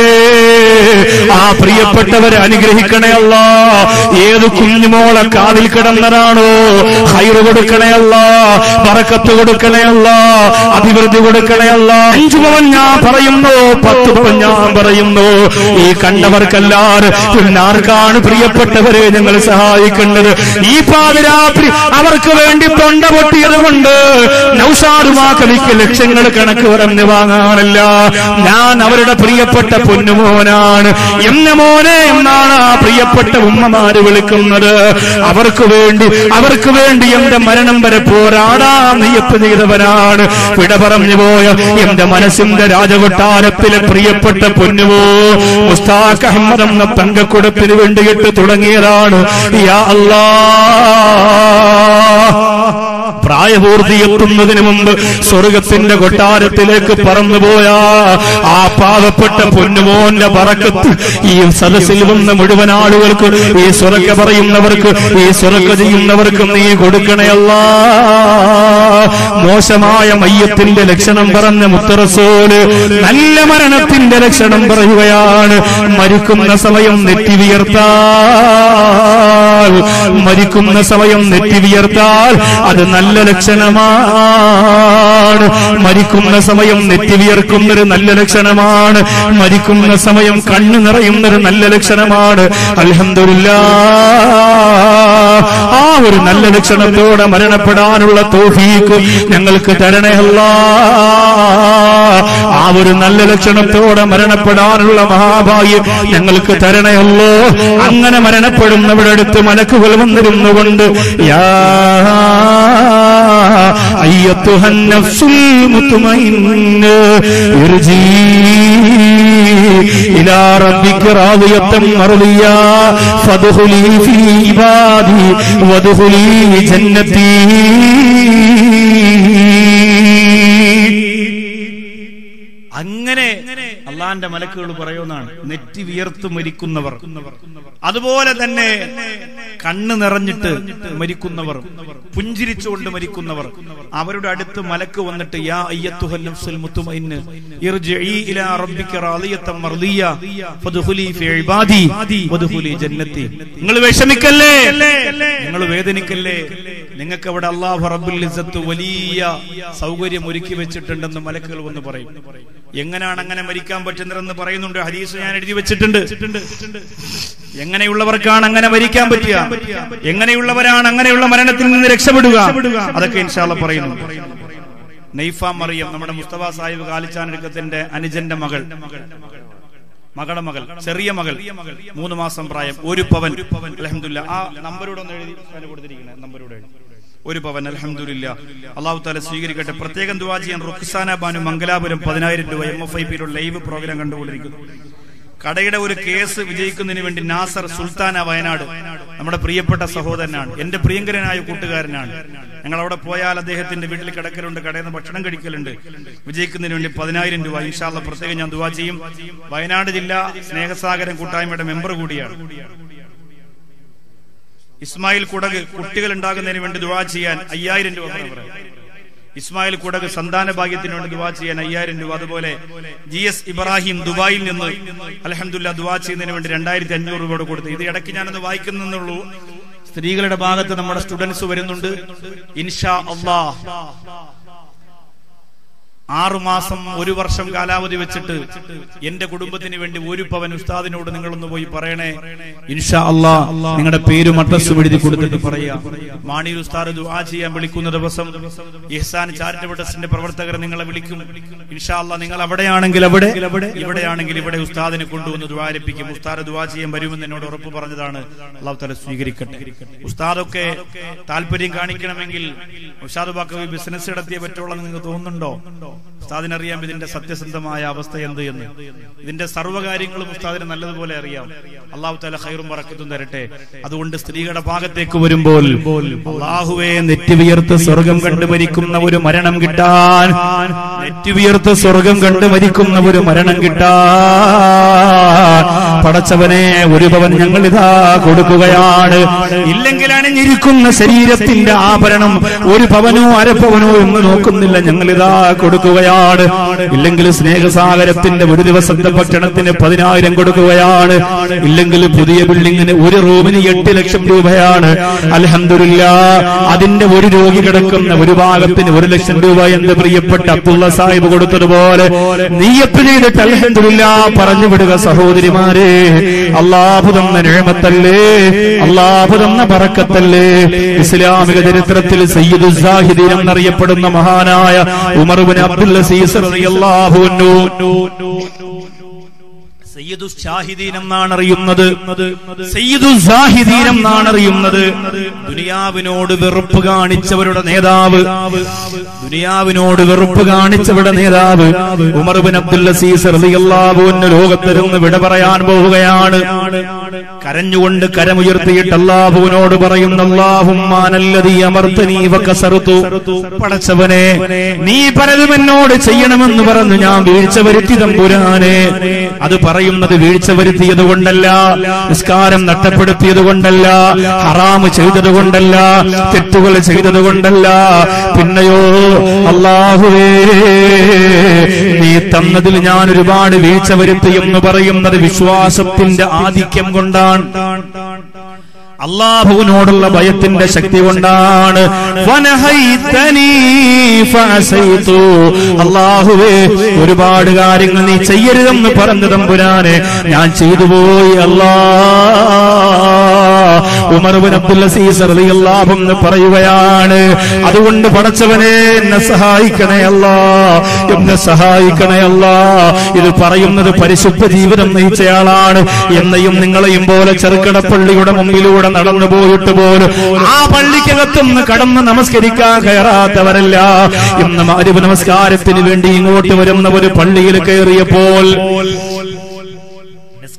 ആ പ്രിയപ്പെട്ടവരെ അനുഗ്രഹിക്കണേ അല്ല ഏത് കുഞ്ഞുമോളെ കാതിൽ കിടന്നതാണോ ഹൈറ് കൊടുക്കണേ അല്ല പറക്കത്ത് കൊടുക്കണേ അല്ല അഭിവൃദ്ധി കൊടുക്കണേ അല്ല അഞ്ചു പവൻ ഞാൻ പറയുന്നു പത്ത് പവൻ ഞാൻ പറയുന്നു ഈ കണ്ടവർക്കെല്ലാരും പിന്നെ ആർക്കാണ് പ്രിയപ്പെട്ടവരെ ഞങ്ങൾ സഹായിക്കേണ്ടത് ഈ പാതിരാത്രി അവർക്ക് വേണ്ടി തൊണ്ട പൊട്ടിയത് കൊണ്ട് നൗഷാറുമാ കവിക്ക് ലക്ഷങ്ങൾ കണക്ക് പറഞ്ഞ് വാങ്ങാനല്ല ഞാൻ അവരുടെ പ്രിയപ്പെട്ട പൊന്നുമോനാണ് എന്ന മോനെ എന്നാണ് ആ പ്രിയപ്പെട്ട ഉമ്മമാര് വിളിക്കുന്നത് അവർക്ക് വേണ്ടി അവർക്ക് വേണ്ടി എന്റെ മരണം വരെ പോരാടാ നെയ്യപ്പ് ചെയ്തവനാണ് വിട പറഞ്ഞു പോയ എന്റെ മനസ്സിന്റെ രാജകൊട്ടാരത്തിലെ പ്രിയപ്പെട്ട പൊന്നുവോ മുസ്താഖ് അഹമ്മദ് എന്ന തങ്കക്കുടത്തിന് വേണ്ടിയിട്ട് തുടങ്ങിയതാണ് യാ അല്ലാ പ്രായപൂർത്തി എത്തുന്നതിന് മുമ്പ് സ്വർഗത്തിന്റെ കൊട്ടാരത്തിലേക്ക് പറന്നുപോയ ആ പാവപ്പെട്ട പൊന്നുമോന്റെ പറക്കത്ത് ഈ സദസ്സിൽ വന്ന മുഴുവൻ ആളുകൾക്ക് ഈ സ്വർഗ പറയുന്നവർക്ക് ഈ സ്വർഗ ചെയ്യുന്നവർക്ക് നീ കൊടുക്കണയല്ല മോശമായ മയ്യത്തിന്റെ ലക്ഷണം പറഞ്ഞ മുത്തറസോല് നല്ല മരണത്തിന്റെ ലക്ഷണം പറയുകയാണ് മരിക്കുന്ന സമയം നെറ്റി വിയർത്താൽ മരിക്കുന്ന സമയം നെറ്റി വിയർത്താൽ അത് നല്ല ലക്ഷണമാണ് മരിക്കുന്ന സമയം നെറ്റി വിയർക്കുന്നൊരു നല്ല ലക്ഷണമാണ് മരിക്കുന്ന സമയം കണ്ണു നിറയുന്നൊരു നല്ല ലക്ഷണമാണ് അൽഹംദുലില്ല ആ ഒരു നല്ല ലക്ഷണത്തോടെ മരണപ്പെടാനുള്ള തോഫീക്ക് ഞങ്ങൾക്ക് തരണേ അല്ലാ ആ ഒരു നല്ല ലക്ഷണത്തോടെ മരണപ്പെടാനുള്ള മഹാഭാഗ്യം ഞങ്ങൾക്ക് തരണയല്ലോ അങ്ങനെ മരണപ്പെടുന്നവിടെ അടുത്ത് മലക്കുകൾ വന്നിരുന്നുകൊണ്ട് യാ أيتها النفس المطمئنة ارجعي إلى ربك راضية مرضية فادخلي في عبادي وادخلي جنتي അങ്ങനെ അള്ളാന്റെ മലക്കുകൾ പറയുന്നതാണ് നെറ്റി വിയർത്ത് മരിക്കുന്നവർ അതുപോലെ തന്നെ കണ്ണ് നിറഞ്ഞിട്ട് മരിക്കുന്നവർ പുഞ്ചിരിച്ചുകൊണ്ട് മരിക്കുന്നവർ അവരുടെ അടുത്ത് മലക്ക് വന്നിട്ട് യാ അയ്യത്തുഹൽ നഫ്സുൽ മുത്തുമഇന്ന് ഇർജിഇ ഇലാ റബ്ബിക റാദിയത്തൻ മർദിയ ഫദ്ഖുലി ഫി ഇബാദി വദ്ഖുലി ജന്നത്തി നിങ്ങൾ വിഷമിക്കല്ലേ നിങ്ങൾ വേദനിക്കല്ലേ നിങ്ങൾക്ക് അവിടെ അള്ളാഹു റബ്ബുൽ ഇസ്സത്ത് വലിയ സൗകര്യം ഒരുക്കി വെച്ചിട്ടുണ്ടെന്ന് മലക്കുകൾ വന്ന് പറയും എങ്ങനെയാണ് അങ്ങനെ മരിക്കാൻ പറ്റുന്നതെന്ന് പറയുന്നുണ്ട് ഹദീസ് ഞാൻ എഴുതി വെച്ചിട്ടുണ്ട് എങ്ങനെയുള്ളവർക്കാണ് അങ്ങനെ മരിക്കാൻ പറ്റുക എങ്ങനെയുള്ളവരാണ് അങ്ങനെയുള്ള മരണത്തിൽ നിന്ന് രക്ഷപ്പെടുക അതൊക്കെ ഇൻഷാല്ല പറയുന്നു നൈഫ മറിയം നമ്മുടെ മുസ്തഫ സാഹിബ് കാലിച്ചാനടുക്കത്തിന്റെ അനുജന്റെ മകൾ മകളുടെ മകൾ ചെറിയ മകൾ മൂന്ന് മാസം പ്രായം ഒരു പവൻ അലഹമില്ല ആ നമ്പറൂടെ ഒന്ന് എഴുതി അതിന് കൊടുത്തിരിക്കണേ നമ്പറൂടെ എഴുതി ഒരു പവൻ അലഹമില്ല അള്ളാഹു താല സ്വീകരിക്കട്ടെ പ്രത്യേകം ദുവാ ചെയ്യാൻ റുഖ്സാന ബാനു മംഗലാപുരം പതിനായിരം രൂപ എം എഫ് ഐ പിയിലുള്ള ലൈവ് പ്രോഗ്രാം കണ്ടുകൊണ്ടിരിക്കുന്നു കടയുടെ ഒരു കേസ് വിജയിക്കുന്നതിന് വേണ്ടി നാസർ സുൽത്താന വയനാട് നമ്മുടെ പ്രിയപ്പെട്ട സഹോദരനാണ് എന്റെ പ്രിയങ്കരനായ കൂട്ടുകാരനാണ് ഞങ്ങൾ അവിടെ പോയാൽ അദ്ദേഹത്തിന്റെ വീട്ടിൽ കിടക്കലുണ്ട് കടയിൽ നിന്ന് ഭക്ഷണം കഴിക്കലുണ്ട് വിജയിക്കുന്നതിന് വേണ്ടി പതിനായിരം രൂപ ഇൻഷാല്ല പ്രത്യേകം ഞാൻ ദുവാ ചെയ്യും വയനാട് ജില്ലാ സ്നേഹസാഗരം കൂട്ടായ്മയുടെ മെമ്പർ കൂടിയാണ് ഇസ്മായിൽ കുടക് കുട്ടികൾ ഉണ്ടാകുന്നതിന് വേണ്ടി ദുവാ ചെയ്യാൻ അയ്യായിരം രൂപ പറയാം ഇസ്മായിൽ കുടക് സന്താന ഭാഗ്യത്തിന് വേണ്ടി ദുവാ ചെയ്യാൻ അയ്യായിരം രൂപ അതുപോലെ ജി എസ് ഇബ്രാഹിം ദുബായിൽ നിന്ന് അലഹമുല്ല ദുവാ ചെയ്യുന്നതിന് വേണ്ടി രണ്ടായിരത്തി അഞ്ഞൂറ് രൂപ കൊടുത്തു ഇത് ഇടയ്ക്ക് ഞാനൊന്ന് വായിക്കുന്നുള്ളൂ സ്ത്രീകളുടെ ഭാഗത്ത് നമ്മുടെ സ്റ്റുഡൻസ് വരുന്നുണ്ട് ഇൻഷാ അള്ളാഹ് ആറുമാസം ഒരു വർഷം കാലാവധി വെച്ചിട്ട് എന്റെ കുടുംബത്തിന് വേണ്ടി ഒരു പവൻ ഉസ്താദിനോട് നിങ്ങളൊന്ന് പോയി പറയണേ ഇൻഷാ അള്ളാ നിങ്ങളുടെ പേരും അഡ്രസ്സും എഴുതി കൊടുത്തിട്ട് പറയാ മാണി ഉസ്താദ് ദുആ ചെയ്യാൻ വിളിക്കുന്ന ദിവസം ഇഹ്സാൻ ചാരിറ്റബിൾ ട്രസ്റ്റിന്റെ പ്രവർത്തകർ നിങ്ങളെ വിളിക്കും ഇൻഷാ അള്ളാ നിങ്ങൾ അവിടെയാണെങ്കിൽ അവിടെ ഇവിടെയാണെങ്കിൽ ഇവിടെ ഉസ്താദിനെ കൊണ്ടുവന്ന് ദ്വാരിപ്പിക്കും ഉസ്താദ് ദുആ ചെയ്യാൻ വരുമെന്ന് എന്നോട് ഉറപ്പ് പറഞ്ഞതാണ് അള്ളാഹു തല സ്വീകരിക്കട്ടെ ഉസ്താദൊക്കെ താല്പര്യം കാണിക്കണമെങ്കിൽ ഉഷാദ് ബാക്കവി ബിസിനസ് നടത്തിയേ പറ്റുള്ളൂ എന്ന് നിങ്ങൾക്ക് തോന്നുന്നുണ്ടോ ഉസ്താദിനറിയാം ഇതിന്റെ സത്യസന്ധമായ അവസ്ഥ എന്ത് എന്ന് ഇതിന്റെ സർവ്വകാര്യങ്ങളും ഉസ്താദിന് നല്ലതുപോലെ അറിയാം അള്ളാഹു താല ഹൈറും പറക്കത്തും തരട്ടെ അതുകൊണ്ട് സ്ത്രീകളുടെ ഭാഗത്തേക്ക് വരുമ്പോൾ അള്ളാഹുവെ നെറ്റുവിയർത്ത് സ്വർഗം കണ്ടു മരിക്കുന്ന ഒരു മരണം കിട്ടാൻ നെറ്റുവിയർത്ത് സ്വർഗം കണ്ടു മരിക്കുന്ന ഒരു മരണം കിട്ടാൻ പടച്ചവനെ ഒരു പവൻ ഞങ്ങൾ ഇതാ കൊടുക്കുകയാണ് ഇല്ലെങ്കിൽ അണിഞ്ഞിരിക്കുന്ന ശരീരത്തിന്റെ ആഭരണം ഒരു പവനോ അരപ്പവനോ എന്ന് നോക്കുന്നില്ല ഞങ്ങൾ ഇതാ കൊടുക്കുകയാണ് ഇല്ലെങ്കിൽ സ്നേഹസാഗരത്തിന്റെ ഒരു ദിവസത്തെ ഭക്ഷണത്തിന് പതിനായിരം കൊടുക്കുകയാണ് ഇല്ലെങ്കിൽ പുതിയ ബിൽഡിങ്ങിന് ഒരു റൂമിന് എട്ട് ലക്ഷം രൂപയാണ് അലഹമില്ല അതിന്റെ ഒരു രോഗി കിടക്കുന്ന ഒരു ഭാഗത്തിന് ഒരു ലക്ഷം രൂപ എന്ന് പ്രിയപ്പെട്ട അബ്ദുള്ള സാഹിബ് കൊടുത്തതുപോലെ നീയപ്പ് ചെയ്തിട്ട് അലഹമില്ല പറഞ്ഞു വിടുക സഹോദരിമാരെ അള്ളാഹു തന്ന നിഴമത്തല്ലേ അള്ളാഹു തന്ന പറക്കത്തല്ലേ ഇസ്ലാമിക ചരിത്രത്തിൽ സയ്യിദ് സാഹിദീൻ എന്നറിയപ്പെടുന്ന മഹാനായ ഉമർബിൻ അബ്ദുൽ സീസർ റളിയല്ലാഹു അൻഹു സയ്യിദു ഷാഹിദീൻ എന്നാണ് അറിയുന്നത് സയ്യിദു സാഹിദീൻ എന്നാണ് അറിയുന്നത് ദുനിയാവിനോട് വെറുപ്പ് കാണിച്ചവരുടെ നേതാവ് ദുനിയാവിനോട് വെറുപ്പ് കാണിച്ചവരുടെ നേതാവ് ഉമർ ബിൻ അബ്ദുൽ അസീസ് റളിയല്ലാഹു അൻഹു ലോകത്തിൽ നിന്ന് വിട പറയാൻ പോവുകയാണ് കരഞ്ഞുകൊണ്ട് കരമുയർത്തിയിട്ട് അല്ലാഹുവിനോട് പറയുന്ന അല്ലാഹുമ്മാനല്ലദീ അമർത്തനീ വകസറുതു പടച്ചവനെ നീ പലതും എന്നോട് ചെയ്യണമെന്ന് പറഞ്ഞു ഞാൻ വീഴ്ച വരുത്തി തമ്പുരാനെ അത് പറയുന്നത് വീഴ്ച വരുത്തിയത് കൊണ്ടല്ല നിസ്കാരം നഷ്ടപ്പെടുത്തിയത് കൊണ്ടല്ല ഹറാമ് ചെയ്തത് കൊണ്ടല്ല തെറ്റുകൾ ചെയ്തത് കൊണ്ടല്ല പിന്നെയോ അള്ളാഹുവേ നീ തന്നതിൽ ഞാൻ ഒരുപാട് വീഴ്ച വരുത്തി എന്ന് പറയുന്നത് വിശ്വാസത്തിന്റെ ആധിക്യം കൊണ്ടാണ് അള്ളാഹുവിനോടുള്ള ഭയത്തിന്റെ ശക്തി കൊണ്ടാണ് വനഹൈതനീ ഫഅസൈതു. അള്ളാഹുവേ ഒരുപാട് കാര്യങ്ങൾ നീ ചെയ്യരുതെന്ന് പറഞ്ഞു തമ്പുരാനെ ഞാൻ ചെയ്തു പോയി അല്ലാ ഉമർബിൻ അബ്ദുൽ അസീസ് റളിയല്ലാഹു എന്ന് പറയുകയാണ് അതുകൊണ്ട് പടച്ചവനെ എന്നെ സഹായിക്കണേ അല്ലാ എന്നെ സഹായിക്കണേ അല്ലാ ഇത് പറയുന്നത് പരിശുദ്ധ ജീവിതം നയിച്ചയാളാണ് എന്നെയും നിങ്ങളെയും പോലെ ചെറുക്കടപ്പള്ളിയുടെ മുമ്പിലൂടെ നടന്നു പോയിട്ട് പോലും ആ പള്ളിക്കകത്തുനിന്ന് കടന്ന് നമസ്കരിക്കാൻ കയറാത്തവരല്ല ഇന്ന് മാരിവ് നമസ്കാരത്തിന് വേണ്ടി ഇങ്ങോട്ട് വരുന്ന ഒരു പള്ളിയിൽ കയറിയപ്പോൾ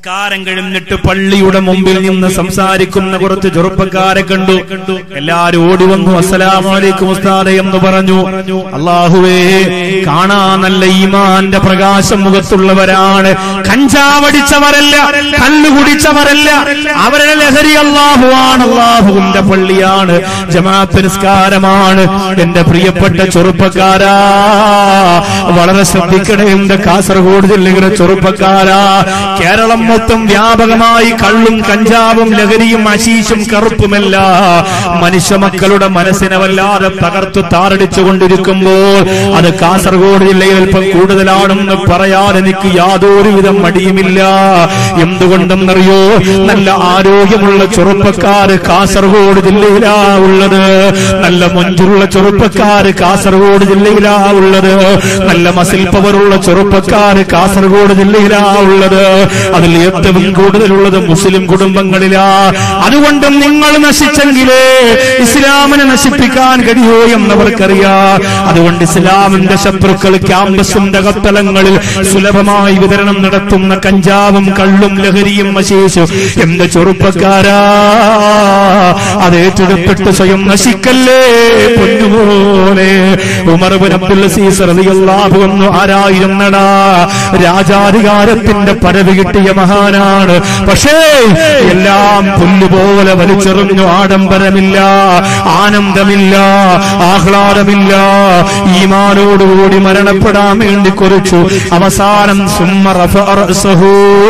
നിസ്കാരം കഴിഞ്ഞിട്ട് പള്ളിയുടെ മുമ്പിൽ നിന്ന് സംസാരിക്കുന്ന കുറച്ച് ചെറുപ്പക്കാരെ കണ്ടു എല്ലാരും ഓടി വന്നു അസ്സലാമലൈക്കും ഉസ്താദെ എന്ന് പറഞ്ഞു അള്ളാഹുവേ കാണാ നല്ല ഈമാന്റെ പ്രകാശം മുഖത്തുള്ളവരാണ് കഞ്ചാവടിച്ചവരല്ല കല്ല് കുടിച്ചവരല്ല അവരുടെ ലഹരി അള്ളാഹുവാണ് അള്ളാഹുവിന്റെ പള്ളിയാണ് ജമാഅത്ത് നിസ്കാരമാണ് എന്റെ പ്രിയപ്പെട്ട ചെറുപ്പക്കാരാ വളരെ ശ്രദ്ധിക്കണേ എന്റെ കാസർഗോഡ് ജില്ലയിലെ ചെറുപ്പക്കാരാ കേരളം മൊത്തം വ്യാപകമായി കള്ളും കഞ്ചാവും ലഹരിയും അശീഷും കറുപ്പുമല്ല മനുഷ്യ മക്കളുടെ മനസ്സിനെ വല്ലാതെ തകർത്തു താറടിച്ചു കൊണ്ടിരിക്കുമ്പോൾ അത് കാസർഗോഡ് ജില്ലയിൽ അല്പം കൂടുതലാണെന്ന് പറയാൻ എനിക്ക് യാതൊരുവിധ മടിയുമില്ല എന്തുകൊണ്ടെന്നറിയോ നല്ല ആരോഗ്യമുള്ള ചെറുപ്പക്കാര് കാസർഗോഡ് ജില്ലയിലാ ഉള്ളത് നല്ല മൊഞ്ചുള്ള ചെറുപ്പക്കാര് കാസർഗോഡ് ജില്ലയിലാ ഉള്ളത് നല്ല മസിൽ പവറുള്ള ചെറുപ്പക്കാര് കാസർഗോഡ് ജില്ലയിലാ ഉള്ളത് അതിൽ ഏറ്റവും കൂടുതലുള്ളത് മുസ്ലിം കുടുംബങ്ങളിലാ അതുകൊണ്ട് നിങ്ങൾ നശിച്ചെങ്കിലേ ഇസ്ലാമിനെ നശിപ്പിക്കാൻ കഴിയൂ എന്നവർക്കറിയാം അതുകൊണ്ട് ഇസ്ലാമിന്റെ ശത്രുക്കൾ ക്യാമ്പസിന്റെ കത്തലങ്ങളിൽ സുലഭമായി വിതരണം നടത്തുന്ന കഞ്ചാവും കള്ളും ലഹരിയും അശേഷും എന്റെ ചെറുപ്പക്കാരാ അത് ഏറ്റെടുത്തിട്ട് സ്വയം നശിക്കല്ലേ പൊന്നുപോലെ ഉമർബിൻ അബ്ദുൽ സീസർ റളിയല്ലാഹു അൻഹു ആരായിരുന്നടാ രാജാധികാരത്തിന്റെ പരവി കിട്ടിയ മഹാനാണ് പക്ഷേ എല്ലാം പുല്ലുപോലെ വലിച്ചെറിഞ്ഞു ആഡംബരമില്ല ആനന്ദമില്ല ആഹ്ലാദമില്ല ഈമാനോടുകൂടി മരണപ്പെടാൻ വേണ്ടി കുറിച്ചു അവസാനം സുമ്മ റഫഅ റഅസഹു.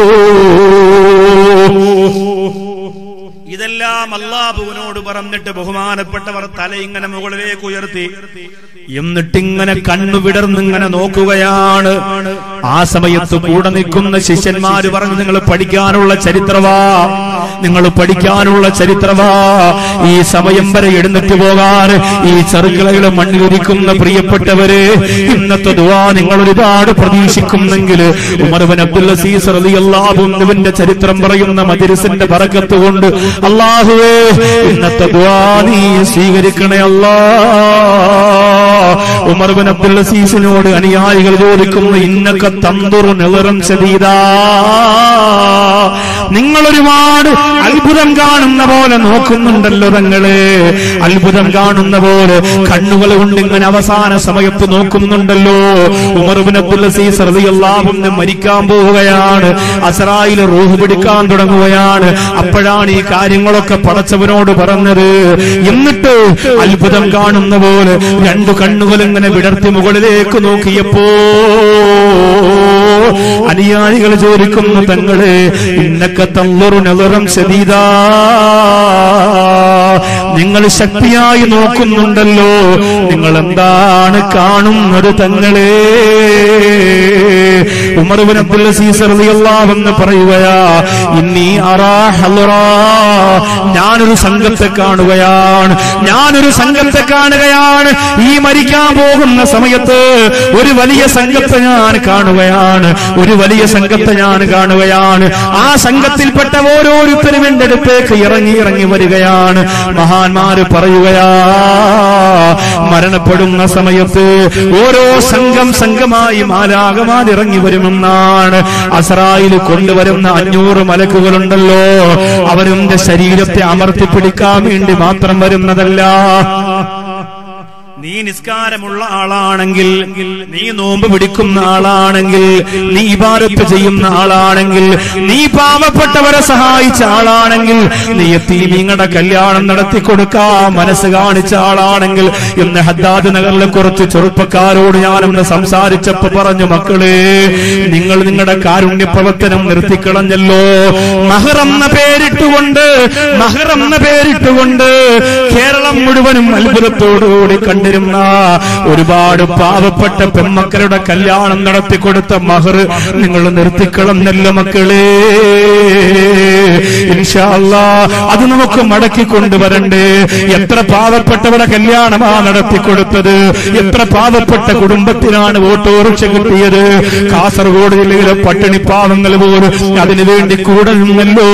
ഇതെല്ലാം അള്ളാഹുവിനോട് പറഞ്ഞിട്ട് ബഹുമാനപ്പെട്ടവർ തല ഇങ്ങനെ മുകളിലേക്ക് ഉയർത്തി എന്നിട്ടിങ്ങനെ കണ്ണു വിടർന്നിങ്ങനെ നോക്കുകയാണ് ആ സമയത്ത് കൂടെ നിൽക്കുന്ന ശിഷ്യന്മാര് പറഞ്ഞു നിങ്ങൾ പഠിക്കാനുള്ള ചരിത്രവാ നിങ്ങൾ പഠിക്കാനുള്ള ചരിത്രവാ ഈ സമയം വരെ എഴുന്നേറ്റ് പോകാൻ ഈ ചെറുകിളയുടെ മണ്ണിലിരിക്കുന്ന പ്രിയപ്പെട്ടവര് ഇന്നത്തെ ദുവാ നിങ്ങൾ ഒരുപാട് പ്രതീക്ഷിക്കുന്നെങ്കിൽ ഉമർബൻ അബ്ദുൽ അസീസ് റളിയല്ലാഹുവിന്റെ ചരിത്രം പറയുന്ന മജിരിസിന്റെ പറക്കത്ത് കൊണ്ട് അള്ളാഹുവേ ഇന്നത്തെ ദുവാ നീ സ്വീകരിക്കണേ അല്ലാ ഉമർബൻ അബ്ദുൽ അസീസിനോട് അനുയായികൾ ചോദിക്കുന്നു ഇന്നൊക്കെ തന്തുറു നിറം ശരീരാ നിങ്ങൾ ഒരുപാട് അത്ഭുതം കാണുന്ന പോലെ നോക്കുന്നുണ്ടല്ലോ തങ്ങളെ അത്ഭുതം കാണുന്ന പോലെ കണ്ണുകൾ കൊണ്ട് ഇങ്ങനെ അവസാന സമയത്ത് നോക്കുന്നുണ്ടല്ലോ ഉമർബിൻ അബ്ദുൽ അസീസ് റളിയല്ലാഹുവിന് മരിക്കാൻ പോവുകയാണ് അസറായിൽ റൂഹ് പിടിക്കാൻ തുടങ്ങുകയാണ് അപ്പോഴാണ് ഈ കാര്യങ്ങളൊക്കെ പടച്ചവനോട് പറഞ്ഞത് എന്നിട്ട് അത്ഭുതം കാണുന്ന പോലെ രണ്ടു കണ്ണുകൾ ഇങ്ങനെ വിടർത്തി മുകളിലേക്ക് നോക്കിയപ്പോ അനുയായികൾ ചോദിക്കുന്നു തങ്ങളെ ഇന്നൊക്കെ തള്ളറു നെളറും ശരീതാ നിങ്ങൾ ശക്തിയായി നോക്കുന്നുണ്ടല്ലോ നിങ്ങൾ എന്താണ് കാണുന്നത് തങ്ങളെ ഉമർബിൻ അബ്ദുൽ അസീസ് റളിയല്ലാഹുവെന്ന് പറയുകയാ ഇന്നീ അറാ ഹലറാ ഞാനൊരു സംഘത്തെ കാണുകയാണ് ഞാനൊരു സംഘത്തെ കാണുകയാണ് ഈ മരിക്കാൻ പോകുന്ന സമയത്ത് ഒരു വലിയ സംഘത്തെ ഞാൻ കാണുകയാണ് ഒരു വലിയ സംഘത്തെ ഞാൻ കാണുകയാണ് ആ സംഘത്തിൽപ്പെട്ട ഓരോരുത്തരും എന്റെ അടുത്തേക്ക് ഇറങ്ങി ഇറങ്ങി വരികയാണ് മഹാന്മാര് പറയുകയാ മരണപ്പെടുന്ന സമയത്ത് ഓരോ സംഘം സംഘമായി മാലാകമാൻ ഇറങ്ങി വരുമെന്നാണ് അസറായിൽ കൊണ്ടുവരുന്ന അഞ്ഞൂറ് മലക്കുകളുണ്ടല്ലോ അവരുടെ ശരീരത്തെ അമർത്തി പിടിക്കാൻ വേണ്ടി മാത്രം വരുന്നതല്ല നീ നിസ്കാരമുള്ള ആളാണെങ്കിൽ നീ നോമ്പ് പിടിക്കുന്ന ആളാണെങ്കിൽ നീ ഇബാരത്ത് ചെയ്യുന്ന ആളാണെങ്കിൽ നീ പാവപ്പെട്ടവരെ സഹായിച്ച ആളാണെങ്കിൽ നീ എത്തി നിങ്ങളുടെ കല്യാണം നടത്തി കൊടുക്കാൻ മനസ്സ് കാണിച്ച ആളാണെങ്കിൽ ഇന്ന് ഹദ്ദാദ് നഗറിലെ കുറച്ച് ചെറുപ്പക്കാരോട് ഞാനൊന്ന് സംസാരിച്ചപ്പോ പറഞ്ഞു മക്കളെ നിങ്ങൾ നിങ്ങളുടെ കാരുണ്യ പ്രവർത്തനം നിർത്തിക്കളഞ്ഞല്ലോ മഹറെന്ന പേരിട്ടുകൊണ്ട് മഹറെന്ന പേരിട്ടുകൊണ്ട് കേരളം മുഴുവനും അത്ഭുതത്തോടുകൂടി കണ്ടിരുന്ന ഒരുപാട് പാവപ്പെട്ട പെൺമക്കളുടെ കല്യാണം നടത്തിക്കൊടുത്ത മഹർ നിങ്ങൾ നിർത്തിക്കളഞ്ഞല്ലോ മക്കളെ ഇൻഷാ അല്ലാ അത് നമുക്ക് മടക്കി കൊണ്ടുവരണ്ടേ എത്ര പാവപ്പെട്ടവരുടെ കല്യാണമാ നടത്തിക്കൊടുത്തത് എത്ര പാവപ്പെട്ട കുടുംബത്തിനാണ് ഓട്ടോറിക്ഷ കിട്ടിയത് കാസർഗോഡ് ജില്ലയിലെ പട്ടിണി പാവങ്ങൾ പോലും അതിനുവേണ്ടി കൂടെ നിന്നല്ലോ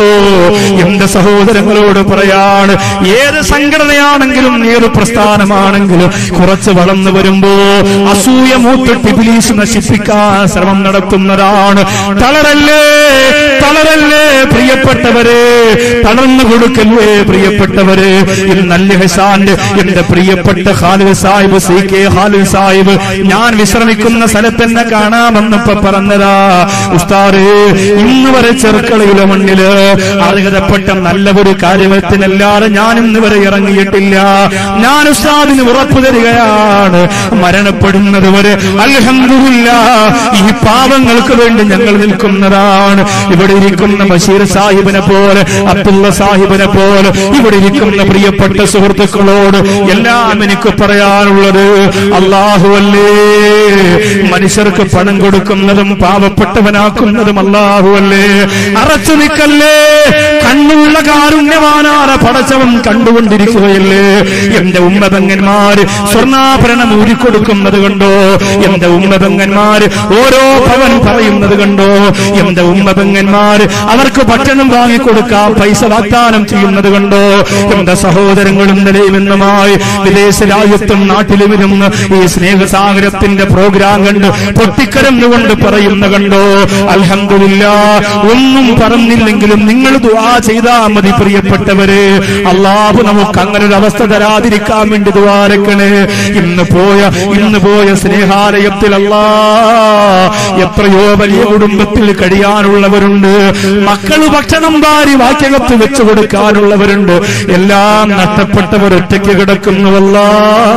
എന്റെ സഹോദരങ്ങളോട് പറയാണ് ഏത് സംഘടനയാണെങ്കിലും ഏത് പ്രസ്ഥാനമാണ് ചെറുപ്പമാണെങ്കിലും കുറച്ച് വളർന്നു വരുമ്പോ അസൂയ മൂത്തിട്ട് ഇബ്ലീസ് നശിപ്പിക്കാൻ ശ്രമം നടത്തുന്നതാണ് തളരല്ലേ തളരല്ലേ പ്രിയപ്പെട്ടവരെ തളർന്നു കൊടുക്കല്ലേ പ്രിയപ്പെട്ടവരെ ഇത് നല്ല ഹസാന്റെ എന്റെ പ്രിയപ്പെട്ട ഖാലിദ് സാഹിബ് സി കെ ഖാലിദ് സാഹിബ് ഞാൻ വിശ്രമിക്കുന്ന സ്ഥലത്തെന്നെ കാണാമെന്നിപ്പോ പറഞ്ഞതാ ഉസ്താദ് ഇന്ന് വരെ ചെറുക്കളയിലെ മണ്ണില് അർഹതപ്പെട്ട നല്ല ഒരു കാര്യത്തിനല്ലാതെ ഞാൻ ഇന്ന് വരെ ഇറങ്ങിയിട്ടില്ല ഞാൻ ഉസ്താദിന് ഉറപ്പു തരികയാണ് മരണപ്പെടുന്നത് വരെ അൽഹംദുലില്ല ഈ പാവങ്ങൾക്ക് വേണ്ടി ഞങ്ങൾ നിൽക്കുന്നതാണ് ഇവിടെ ഇരിക്കുന്ന ബഷീർ സാഹിബിനെ പോലെ അബ്ദുള്ള സാഹിബിനെ പോലെ ഇവിടെ ഇരിക്കുന്ന പ്രിയപ്പെട്ട സുഹൃത്തുക്കളോട് എല്ലാം എനിക്ക് പറയാനുള്ളത് അള്ളാഹുവല്ലേ മനുഷ്യർക്ക് പണം കൊടുക്കുന്നതും പാവപ്പെട്ടവനാക്കുന്നതും അള്ളാഹുവല്ലേ അറച്ചു നിൽക്കല്ലേ കണ്ണുള്ള കാരുണ്യവാനാര പടച്ചവൻ കണ്ടുകൊണ്ടിരിക്കുകയല്ലേ എന്റെ ഉമ്മതങ്ങന്മാര് സ്വർണ്ണാഭരണം ഊരിക്കൊടുക്കുന്നത് കണ്ടോ എന്റെ ഉമ്മതങ്ങന്മാര് ഓരോ ഭവൻ പറയുന്നത് കണ്ടോ എന്റെ ഉമ്മതങ്ങന്മാര് അവർക്ക് ഭക്ഷണം വാങ്ങിക്കൊടുക്കാൻ പൈസ വാഗ്ദാനം ചെയ്യുന്നത് കണ്ടോ എന്റെ സഹോദരങ്ങളും നിലയുമെന്നുമായി വിദേശ രാജ്യത്തും നാട്ടിലും ഇരുന്ന് ഈ സ്നേഹസാഗരത്തിന്റെ പ്രോഗ്രാം കണ്ട് പൊട്ടിക്കരന്നുകൊണ്ട് പറയുന്ന കണ്ടോ അൽഹംദുലില്ല ഒന്നും പറഞ്ഞില്ലെങ്കിലും നിങ്ങൾ ദുആ ചെയ്താ മതി പ്രിയപ്പെട്ടവര് അള്ളാഹു നമുക്ക് അങ്ങനെ ഒരു അവസ്ഥ തരാതിരിക്കാൻ വേണ്ടി ദ്വാരക്കണേ ഇന്ന് പോയ ഇന്ന് പോയ സ്നേഹാലയത്തിൽ അല്ലാ എത്രയോ വലിയ കുടുംബത്തിൽ കഴിയാനുള്ളവരുണ്ട് മക്കള് ഭക്ഷണം വാരി വാക്യകത്ത് വെച്ചു കൊടുക്കാനുള്ളവരുണ്ട് എല്ലാം നഷ്ടപ്പെട്ടവർ ഒറ്റയ്ക്ക് കിടക്കുന്നുവല്ലാ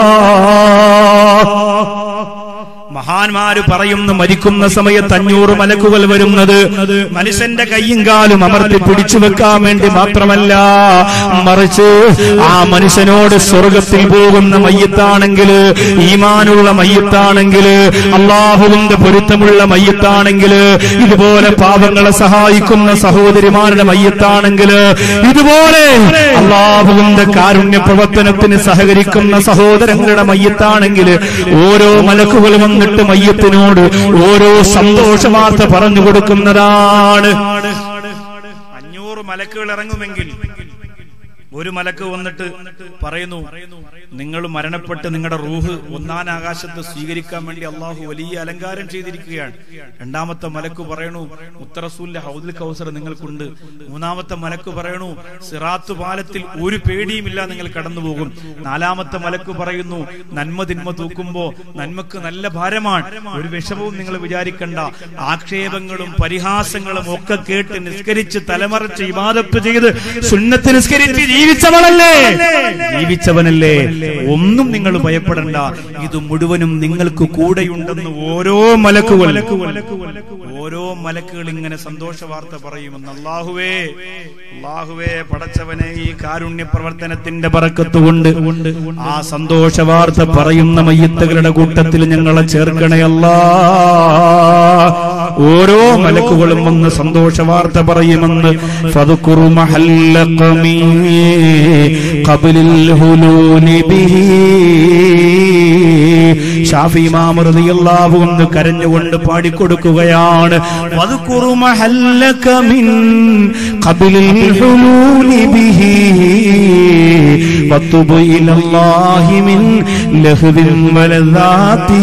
മഹാന്മാര് പറയുന്നു മരിക്കുന്ന സമയത്ത് അഞ്ഞൂറ് മലക്കുകൾ വരുന്നത് മനുഷ്യന്റെ കയ്യും കാലും അമർത്തി പിടിച്ചു വെക്കാൻ വേണ്ടി മാത്രമല്ല മറിച്ച് ആ മനുഷ്യനോട് സ്വർഗത്തിൽ പോകുന്ന മയ്യത്താണെങ്കിൽ ഈമാനുള്ള മയ്യത്താണെങ്കിൽ അള്ളാഹുവിന്റെ പൊരുത്തമുള്ള മയ്യത്താണെങ്കിൽ ഇതുപോലെ പാവങ്ങളെ സഹായിക്കുന്ന സഹോദരിമാരുടെ മയ്യത്താണെങ്കിൽ ഇതുപോലെ അള്ളാഹുവിന്റെ കാരുണ്യ പ്രവർത്തനത്തിന് സഹകരിക്കുന്ന സഹോദരങ്ങളുടെ മയ്യത്താണെങ്കിൽ ഓരോ മലക്കുകളും വന്നിട്ട് മയ്യത്തിനോട് ഓരോ സന്തോഷ വാർത്ത പറഞ്ഞു കൊടുക്കുന്നതാണ് അഞ്ഞൂറ് മലക്കുകൾ ഇറങ്ങുമെങ്കിൽ ഒരു മലക്ക് വന്നിട്ട് പറയുന്നു നിങ്ങൾ മരണപ്പെട്ട് നിങ്ങളുടെ റൂഹ് ഒന്നാം ആകാശത്ത് സ്വീകരിക്കാൻ വേണ്ടി അള്ളാഹു വലിയ അലങ്കാരം ചെയ്തിരിക്കുകയാണ് രണ്ടാമത്തെ മലക്ക് പറയണു മുത്തറസൂലിന്റെ ഹൗദുൽ കൗസർ നിങ്ങൾക്കുണ്ട് മൂന്നാമത്തെ മലക്ക് പറയണു സിറാത്തു പാലത്തിൽ ഒരു പേടിയുമില്ല നിങ്ങൾ കടന്നു പോകും നാലാമത്തെ മലക്ക് പറയുന്നു നന്മ തിന്മ തൂക്കുമ്പോ നന്മക്ക് നല്ല ഭാരമാണ് ഒരു വിഷമവും നിങ്ങൾ വിചാരിക്കണ്ട ആക്ഷേപങ്ങളും പരിഹാസങ്ങളും ഒക്കെ കേട്ട് നിസ്കരിച്ച് തലമറച്ച് ഇബാദത്ത് ചെയ്ത് സുന്നത്ത് നിസ്കരിച്ച് ജീവിച്ചവളല്ലേ ജീവിച്ചവനല്ലേ ഒന്നും നിങ്ങൾ ഭയപ്പെടണ്ട ഇത് മുഴുവനും നിങ്ങൾക്ക് കൂടെയുണ്ടെന്ന് ഓരോ മലക്കുകൾ ഓരോ മലക്കുകൾ ഇങ്ങനെ സന്തോഷ വാർത്ത പറയുമെന്ന് അള്ളാഹുവേ അള്ളാഹുവേ പടച്ചവനെ ഈ കാരുണ്യ പ്രവർത്തനത്തിന്റെ പറക്കത്തുകൊണ്ട് ആ സന്തോഷ വാർത്ത പറയുന്ന മയ്യത്തുകളുടെ കൂട്ടത്തിൽ ഞങ്ങളെ ചേർക്കണയല്ലാ ഓരോ മലക്കുകളും വന്ന് സന്തോഷ വാർത്ത പറയുമെന്ന് ഫതുക്കുറു മഹല്ലഖമീ ഖബ്ലിൽ ഹുലൂലി ബിഹി ഷാഫി ഇമാം റളിയല്ലാഹു അൻഹു കരഞ്ഞുകൊണ്ട് പാടിക്കൊടുക്കുകയാണ് വദ്കുറു മഹല്ലക മിൻ ഖബ്ലിൽ ഹുലൂലി ബിഹി വത്തുബ് ഇലല്ലാഹി മിൻ ലഹ്വിൻ വലദാതി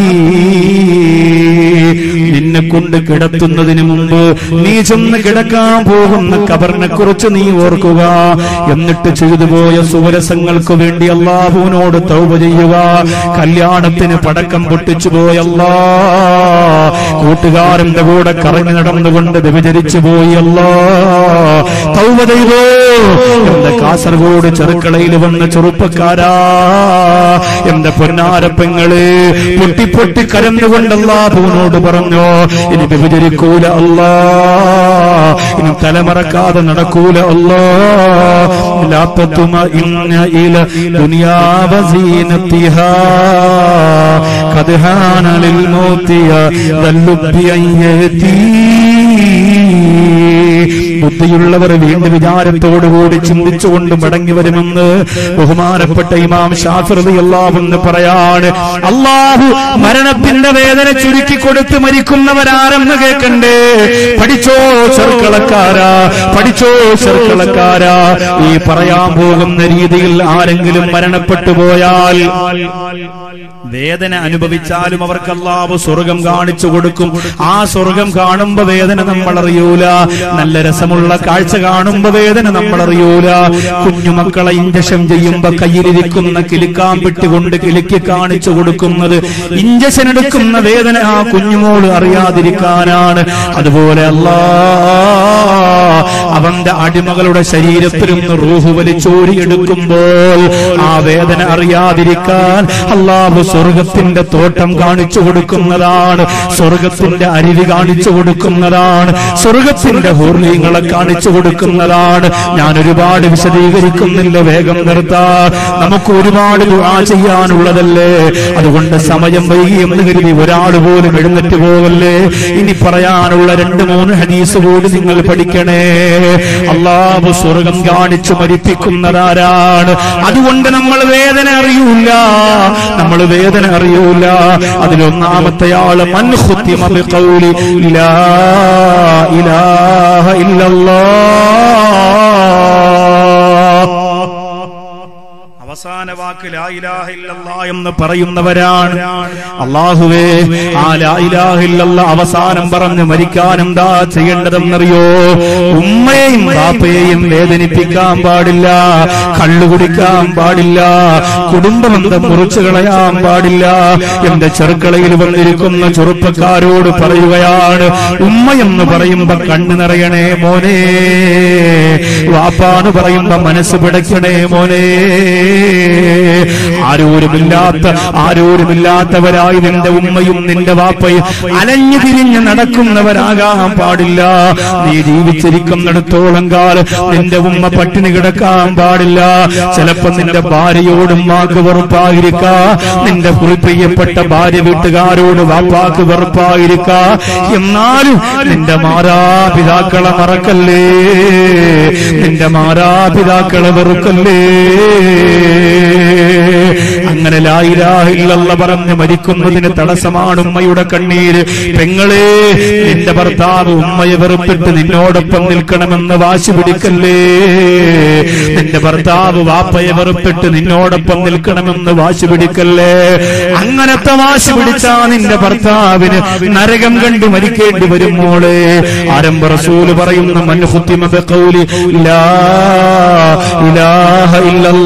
നിന്നെ കൊണ്ട് കിടത്തുന്നതിന് മുമ്പ് നീ ചെന്ന് കിടക്കാൻ പോകുന്ന കബറിനെ കുറിച്ച് നീ ഓർക്കുക എന്നിട്ട് ചെയ്തു പോയ സുവരസങ്ങൾക്ക് വേണ്ടി അള്ളാഹുവിനോട് തൗബ ചെയ്യുക കല്യാണത്തിന് പടക്കം പൊട്ടിച്ചു പോയല്ലാ കൂട്ടുകാരന്റെ കൂടെ കറങ്ങി നടന്നുകൊണ്ട് വ്യഭിചരിച്ചു പോയല്ലാ തൗബ ചെയ്തോ എന്റെ കാസർഗോഡ് ചെറുക്കളയിൽ വന്ന ചെറുപ്പക്കാരാ എന്റെ പൊന്നാരപ്പെങ്ങള് പൊട്ടി പൊട്ടി കരഞ്ഞുകൊണ്ട് അള്ളാഹുവിനോട് പറഞ്ഞു ഇനി വ്യഭിചരിക്കൂല അല്ലാ ഇനി തലമറക്കാതെ നടക്കൂല അല്ലാ ലാത്തത്തുമ ഇന്ന ഇല ദുനിയാവ സീനത്തിഹാ കദ്ഹാന ലിൽ മൗതിയ ദല്ലുബി അയ്യതി ബുദ്ധിയുള്ളവർ വീണ്ടും വിചാരത്തോടുകൂടി ചിന്തിച്ചുകൊണ്ട് മടങ്ങി വരുമെന്ന് ബഹുമാനപ്പെട്ട ഇമാം ഷാഫിറതി അള്ളാഹുന്ന് പറയാണ് അള്ളാഹു മരണത്തിന്റെ വേദന ചുരുക്കി കൊടുത്ത് മരിക്കുന്നവരാരെന്ന് കേൾക്കണ്ടേ പഠിച്ചോ ചെറുക്കളക്കാരാ പഠിച്ചോ ചെറുക്കളക്കാരാ ഈ പറയാൻ പോകുന്ന രീതിയിൽ ആരെങ്കിലും മരണപ്പെട്ടു പോയാൽ വേദന അനുഭവിച്ചാലും അവർക്ക് അല്ലാഹു സ്വർഗം കാണിച്ചു കൊടുക്കും ആ സ്വർഗം കാണുമ്പോ വേദന നമ്മൾ അറിയൂല നല്ല രസമുള്ള കാഴ്ച കാണുമ്പോ വേദന നമ്മൾ അറിയൂല കുഞ്ഞുമക്കളെ ഇഞ്ചക്ഷൻ ചെയ്യുമ്പോ കയ്യിലിരിക്കുന്ന കിലുക്കാൻ പെട്ടുകൊണ്ട് കിലുക്കി കാണിച്ചു കൊടുക്കുന്നത് ഇഞ്ചക്ഷൻ എടുക്കുന്ന വേദന ആ കുഞ്ഞുമോള് അറിയാതിരിക്കാനാണ് അതുപോലെ അല്ലാ അവന്റെ അടിമകളുടെ ശരീരത്തിൽ നിന്ന് റൂഹ് വലിച്ചോരിയെടുക്കുമ്പോൾ ആ വേദന അറിയാതിരിക്കാൻ അള്ളാഹു സ്വർഗത്തിന്റെ തോട്ടം കാണിച്ചു കൊടുക്കുന്നതാണ് സ്വർഗത്തിന്റെ അരുവി കാണിച്ചു കൊടുക്കുന്നതാണ് സ്വർഗത്തിന്റെ ഹൂർലീങ്ങളെ കാണിച്ചു കൊടുക്കുന്നതാണ് ഞാൻ ഒരുപാട് വിശദീകരിക്കുന്നില്ല വേഗം നിർത്താൻ നമുക്ക് ഒരുപാട് ദുആ ചെയ്യാനുള്ളതല്ലേ അതുകൊണ്ട് സമയം വൈകി എന്ന് കരുതി ഒരാൾ പോലും എഴുന്നേറ്റ് പോകല്ലേ ഇനി പറയാനുള്ള രണ്ട് മൂന്ന് ഹദീസ് കൂടി നിങ്ങൾ പഠിക്കണേ അള്ളാഹു സ്വർഗം കാണിച്ചു മരിപ്പിക്കുന്നതാരാണ് അതുകൊണ്ട് നമ്മൾ വേദന അറിയൂല നമ്മൾ വേദന അറിയൂല അതിലൊന്നാമത്തെ ആള് മൻഹുത്തിമ ബിഖൗലി ലാ ഇലാഹ ഇല്ലല്ലാഹ് അവസാന വാക്ക് ലാ ഇലാഹ ഇല്ലല്ലാ എന്ന് പറയുന്നവരാണ് അള്ളാഹുവേ ആ ലാ ഇലാഹ ഇല്ലല്ലാ അവസാനം പറഞ്ഞ് മരിക്കാൻ എന്താ ചെയ്യേണ്ടതെന്നറിയോ ഉമ്മയെയും ബാപ്പയെയും വേദനിപ്പിക്കാൻ പാടില്ല കള്ളു കുടിക്കാൻ പാടില്ല കുടുംബബന്ധം മുറിച്ചു കളയാൻ പാടില്ല എന്റെ ചെറുക്കളയിൽ വന്നിരിക്കുന്ന ചെറുപ്പക്കാരോട് പറയുകയാണ് ഉമ്മ എന്ന് പറയുമ്പോ കണ്ണു നിറയണേ മോനെ വാപ്പാന്ന് പറയുമ്പോ മനസ്സ് പിടയ്ക്കണേ മോനെ ആരോരുമില്ലാത്ത ആരോരുമില്ലാത്തവരായി നിന്റെ ഉമ്മയും നിന്റെ വാപ്പയും അലഞ്ഞു തിരിഞ്ഞ് നടക്കുന്നവരാകാൻ പാടില്ല നീ ജീവിച്ചിരിക്കുന്നിടത്തോളം കാലം നിന്റെ ഉമ്മ പട്ടിണി കിടക്കാൻ പാടില്ല ചിലപ്പോ നിന്റെ ഭാര്യയോടും വാക്ക് വെറുപ്പായിരിക്ക നിന്റെ പ്രിയപ്പെട്ട ഭാര്യ വീട്ടുകാരോട് വാപ്പാക്ക് വെറുപ്പായിരിക്ക എന്നാലും നിന്റെ മാതാപിതാക്കളെ മറക്കല്ലേ നിന്റെ മാതാപിതാക്കളെ വെറുക്കല്ലേ അങ്ങനെ ലായിലാഹില്ല പറഞ്ഞ് മരിക്കുന്നതിന് തടസ്സമാണ് ഉമ്മയുടെ കണ്ണീര് പെങ്ങളെ നിന്റെ ഭർത്താവ് ഉമ്മയെ വെറുപ്പിട്ട് നിന്നോടൊപ്പം നിൽക്കണമെന്ന് വാശി പിടിക്കല്ലേ നിന്റെ ഭർത്താവ് വാപ്പയെ വെറുപ്പിട്ട് നിന്നോടൊപ്പം നിൽക്കണമെന്ന് വാശി പിടിക്കല്ലേ അങ്ങനത്തെ വാശി പിടിച്ചാ നിന്റെ ഭർത്താവിന് നരകം കണ്ടു മരിക്കേണ്ടി വരും മോളെ ആരംഭ റസൂല് പറയുന്ന മൻഹുത്തിമ ബഖൗലി ലാ ഇലാഹ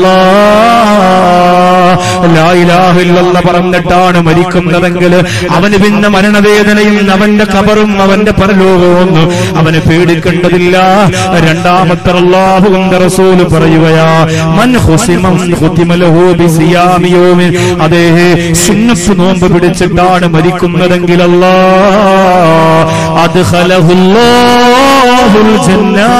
ഇല്ലല്ലാഹ് ലാ ഇലാഹ ഇല്ലല്ലാഹ് പറഞ്ഞിട്ടാണ് മരിക്കുന്നതെങ്കിൽ അവന് പിന്നെ മരണവേദനയും അവന്റെ കബറും അവന്റെ പരലോകവും അവന് പേടിക്കേണ്ടതില്ല രണ്ടാമത്തെ അല്ലാഹുവിന്റെ റസൂല് പറയുകയാ മൻ ഹുസിമം ഹുതിമ ലഹു ബിസിയാമി യൗമിൻ അതേ സുന്നത്ത് നോമ്പ് പിടിച്ചിട്ടാണ് മരിക്കുന്നതെങ്കിൽ അല്ലാ അദ്ഖലഹുല്ലാഹുൽ ജന്നാ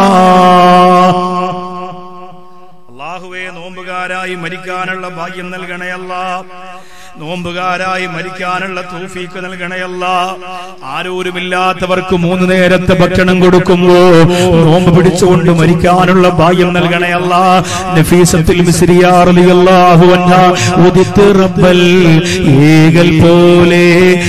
അള്ളാഹുവേ നോമ്പുകാരായി മരിക്കാനുള്ള ഭാഗ്യം നൽകണയല്ല നോമ്പുകാരായി മരിക്കാനുള്ള തൗഫീക്ക് നൽകണയല്ല ആരോരുമില്ലാത്തവർക്ക് മൂന്ന് നേരത്തെ ഭക്ഷണം കൊടുക്കുമ്പോ നോമ്പ് പിടിച്ചുകൊണ്ട് മരിക്കാനുള്ള ഭാഗ്യം നൽകണയല്ല നഫീസത്തിൽ മിസ്രിയാർ റളിയല്ലാഹു അൻഹ ഉദിത്ത് റബ്ബൽ ഏകൽ പോലെ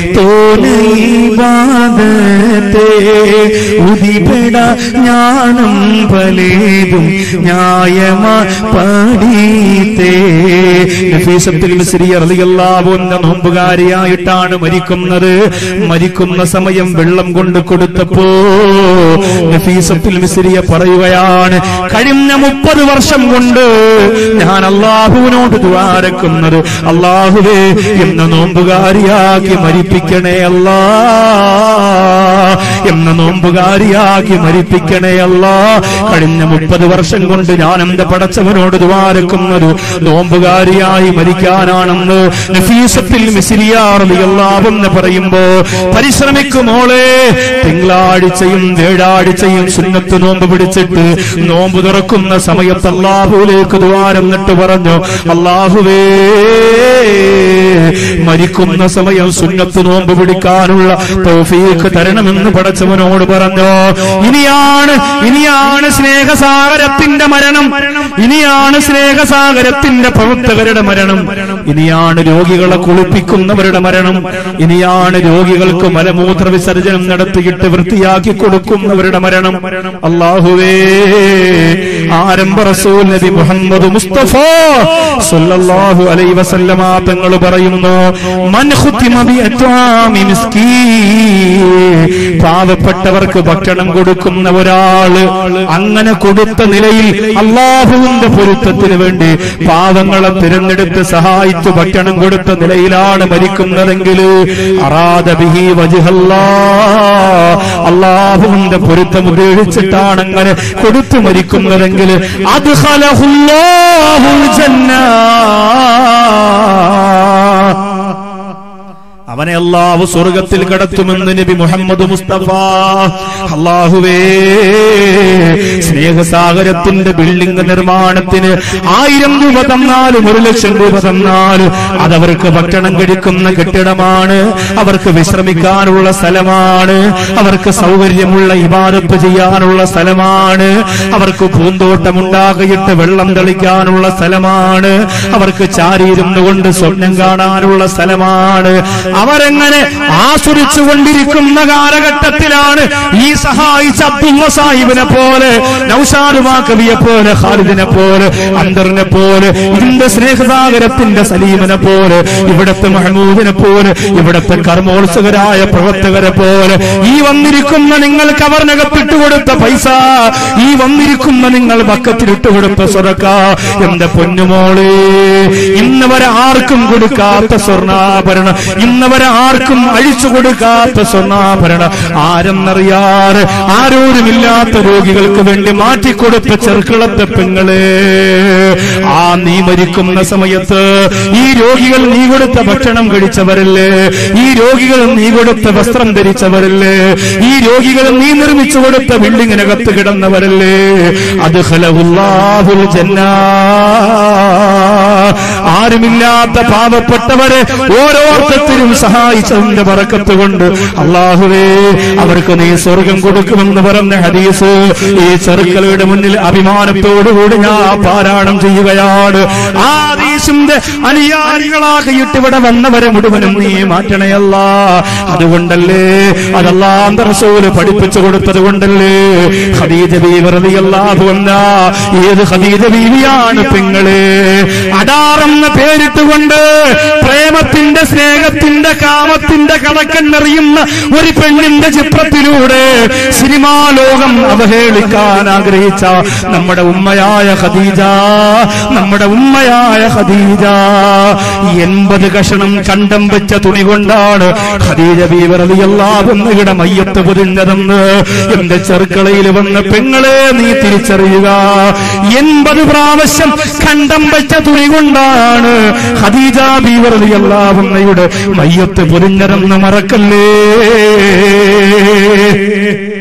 തോലീബാദത്തെ ഉദിപെട ജ്ഞാനം പലേതും ന്യായമാ പാടീത്തേ നഫീസത്തിൽ മിസ്രിയ റളിയല്ലാഹു അൻഹ നോമ്പുകാരിയായിട്ടാണ് മരിക്കുന്നത് മരിക്കുന്ന സമയം വെള്ളം കൊണ്ട് കൊടുത്തപ്പോ നഫീസത്തിൽ മിസ്രിയ പറയുകയാണ് കഴിഞ്ഞ മുപ്പത് വർഷം കൊണ്ട് ഞാൻ അള്ളാഹുവിനോട് ദ്വാരക്കുന്നത് അള്ളാഹുവേ എന്ന നോമ്പുകാരിയാക്കി മരിപ്പിക്കണേ അല്ലാ എന്ന നോമ്പുകാരിയാക്കി മരിപ്പിക്കണേ അല്ലാ കഴിഞ്ഞ മുപ്പത് വർഷം കൊണ്ട് ഞാൻ എന്റെ പടച്ചവനോട് ദ്വാരക്കുന്നത് മരിക്കുന്നത് നോമ്പുകാരിയായി മരിക്കാനാണെന്ന് നഫീസത്തിൽ മിസിരിയാറിയാവെന്ന് പറയുമ്പോ പരിശ്രമിക്കുമോളെ തിങ്കളാഴ്ചയും വ്യാഴാഴ്ചയും സുന്നത്ത് നോമ്പ് പിടിച്ചിട്ട് നോമ്പ് തുറക്കുന്ന സമയത്ത് അള്ളാഹുലേക്ക് ദ്വാരം നിട്ട് പറഞ്ഞു അള്ളാഹുവേ മരിക്കുന്ന സമയം സുന്നത്ത് നോമ്പ് പിടിക്കാനുള്ള തൗഫീഖ് തരണമെന്ന് പടച്ചവനോട് പറഞ്ഞു ഇനിയാണ് ഇനിയാണ് സ്നേഹസാഗരത്തിന്റെ മരണം ഇനിയാണ് സ്നേഹസാഗരത്തിന്റെ പ്രവർത്തകരുടെ മരണം ഇനിയാണ് രോഗികളെ കുളിപ്പിക്കുന്നവരുടെ മരണം ഇനിയാണ് രോഗികൾക്ക് മലമൂത്ര വിസർജനം നടത്തിയിട്ട് വൃത്തിയാക്കി കൊടുക്കുന്നവരുടെ മരണം അള്ളാഹുവേ ആരംഭ റസൂൽ നബി മുഹമ്മദ് മുസ്തഫ സല്ലല്ലാഹു അലൈഹി വസല്ലമ തങ്ങൾ പറയുന്നു മൻ ഖുതിമ ബി അത്വാമി മിസ്കീൻ പാവപ്പെട്ടവർക്ക് ഭക്ഷണം കൊടുക്കുന്ന ഒരാള് അങ്ങനെ കൊടുത്ത നിലയിൽ അള്ളാഹുവിന്റെ പൊരുത്തത്തിന് വേണ്ടി പാവങ്ങളെ തിരഞ്ഞെടുത്ത് സഹായിച്ചു ഭക്ഷണം കൊടുത്ത നിലയിലാണ് മരിക്കുന്നതെങ്കിൽ അറാദ ബിഹി വജ്ഹല്ലാ അള്ളാഹുവിന്റെ പൊരുത്തം ഉപയോഗിച്ചിട്ടാണ് അങ്ങനെ കൊടുത്തു മരിക്കുന്നതെങ്കിൽ അത് അവനെ അള്ളാഹു സ്വർഗത്തിൽ കടത്തുമെന്ന് നബി മുഹമ്മദ് മുസ്തഫ അള്ളാഹുവേ സ്നേഹസാഗരത്തിന്റെ ബിൽഡിംഗ് നിർമ്മാണത്തിന് ആയിരം രൂപ തന്നാലും ഒരു ലക്ഷം രൂപ തന്നാലും അതവർക്ക് ഭക്ഷണം കഴിക്കുന്ന കെട്ടിടമാണ് അവർക്ക് വിശ്രമിക്കാനുള്ള സ്ഥലമാണ് അവർക്ക് സൗകര്യമുള്ള ഇബാദത്ത് ചെയ്യാനുള്ള സ്ഥലമാണ് അവർക്ക് പൂന്തോട്ടമുണ്ടാകിയിട്ട് വെള്ളം തെളിക്കാനുള്ള സ്ഥലമാണ് അവർക്ക് ചാരിയിരുന്നു കൊണ്ട് സ്വപ്നം കാണാനുള്ള സ്ഥലമാണ് അവരെങ്ങനെ ആസ്വദിച്ചു കൊണ്ടിരിക്കുന്ന കാലഘട്ടത്തിലാണ് ഈ സഹായിച്ച അബ്ദുള്ള സാഹിബിനെ പോലെ നൌഷാദ് കവിയെ പോലെ ഖാലിദിനെ പോലെ അന്തറിനെ പോലെ ഇതിന്റെ സ്നേഹസാഗരത്തിന്റെ സലീമിനെ പോലെ ഇവിടത്തെ മഹമൂദിനെ പോലെ ഇവിടത്തെ കർമ്മോത്സകരായ പ്രവർത്തകരെ പോലെ ഈ വന്നിരിക്കുന്ന നിങ്ങൾ കവർനകത്തിട്ട് കൊടുത്ത പൈസ ഈ വന്നിരിക്കുന്ന നിങ്ങൾ ബക്കത്തിലിട്ട് കൊടുത്ത സ്വതക്ക എന്റെ പൊന്നുമോളെ ഇന്ന് വരെ ആർക്കും കൊടുക്കാത്ത സ്വർണ്ണാഭരണം ഇന്ന് വരെ ആർക്കും അഴിച്ചു കൊടുക്കാത്ത സ്വർണ്ണാഭരണം ആരെന്നറിയാറ് ആരോരുമില്ലാത്ത രോഗികൾക്ക് വേണ്ടി മാറ്റിക്കൊടുത്ത ചെറുക്കളത്തെ പെങ്ങളെ ആ നീ മരിക്കുന്ന സമയത്ത് ഈ രോഗികൾ നീ കൊടുത്ത ഭക്ഷണം കഴിച്ചവരല്ലേ ഈ രോഗികൾ നീ കൊടുത്ത വസ്ത്രം ധരിച്ചവരല്ലേ ഈ രോഗികൾ നീ നിർമ്മിച്ചു കൊടുത്ത ബിൽഡിങ്ങിനകത്ത് കിടന്നവരല്ലേ അത് ഖലഹുല്ലാഹുൽ ജന്നാ ആരുമില്ലാത്ത പാവപ്പെട്ടവരെ ഓരോരുത്തരും സഹായിച്ചതിന്റെ പറക്കത്ത് കൊണ്ട് അള്ളാഹുവേ അവർക്ക് നീ സ്വർഗം കൊടുക്കുമെന്ന് പറഞ്ഞ ഹദീസ് ഈ ചെറുക്കളുടെ മുന്നിൽ അഭിമാനത്തോടുകൂടി ഞാൻ പാരായണം ചെയ്യുകയാണ് ആ ഹദീസിന്റെ അനുയായികളാകിയിട്ട് ഇവിടെ വന്നവരെ മുഴുവനും നീ മാറ്റണയല്ല അതുകൊണ്ടല്ലേ അതല്ലാന്ത റസൂല് പഠിപ്പിച്ചു കൊടുത്തത് കൊണ്ടല്ലേ ഖദീജ ബീവി റളിയല്ലാഹു അൻഹാ ഏത് ഖദീജ ബീവിയാണ് പെങ്ങളെ അടാറെന്ന പേരിട്ടുകൊണ്ട് പ്രേമത്തിന്റെ സ്നേഹത്തിന്റെ കാമത്തിന്റെ കണക്കെന്നറിയുന്ന ഒരു പെണ്ണിന്റെ ചിത്രത്തിലൂടെ സിനിമാ ലോകം അവഹേളിക്കാൻ ആഗ്രഹിച്ച നമ്മുടെ ഉമ്മയായ ഖദീജ നമ്മുടെ ഉമ്മയായ ഖദീജ എൺപത് കഷണം കണ്ടം വെച്ച തുണി കൊണ്ടാണ് ഖദീജ ബീവറിയല്ലാവുന്നയുടെ മയ്യത്ത് പൊതിഞ്ഞതെന്ന് എന്റെ ചെറുക്കളയിൽ വന്ന പെങ്ങളെ നീ തിരിച്ചറിയുക എൺപത് പ്രാവശ്യം കണ്ടം വെച്ച തുണി കൊണ്ടാണ് ഖദീജ ബീവറിയല്ലാവുന്നയുടെ മയ്യത്ത് പൊതിഞ്ഞതെന്ന് മറക്കല്ലേ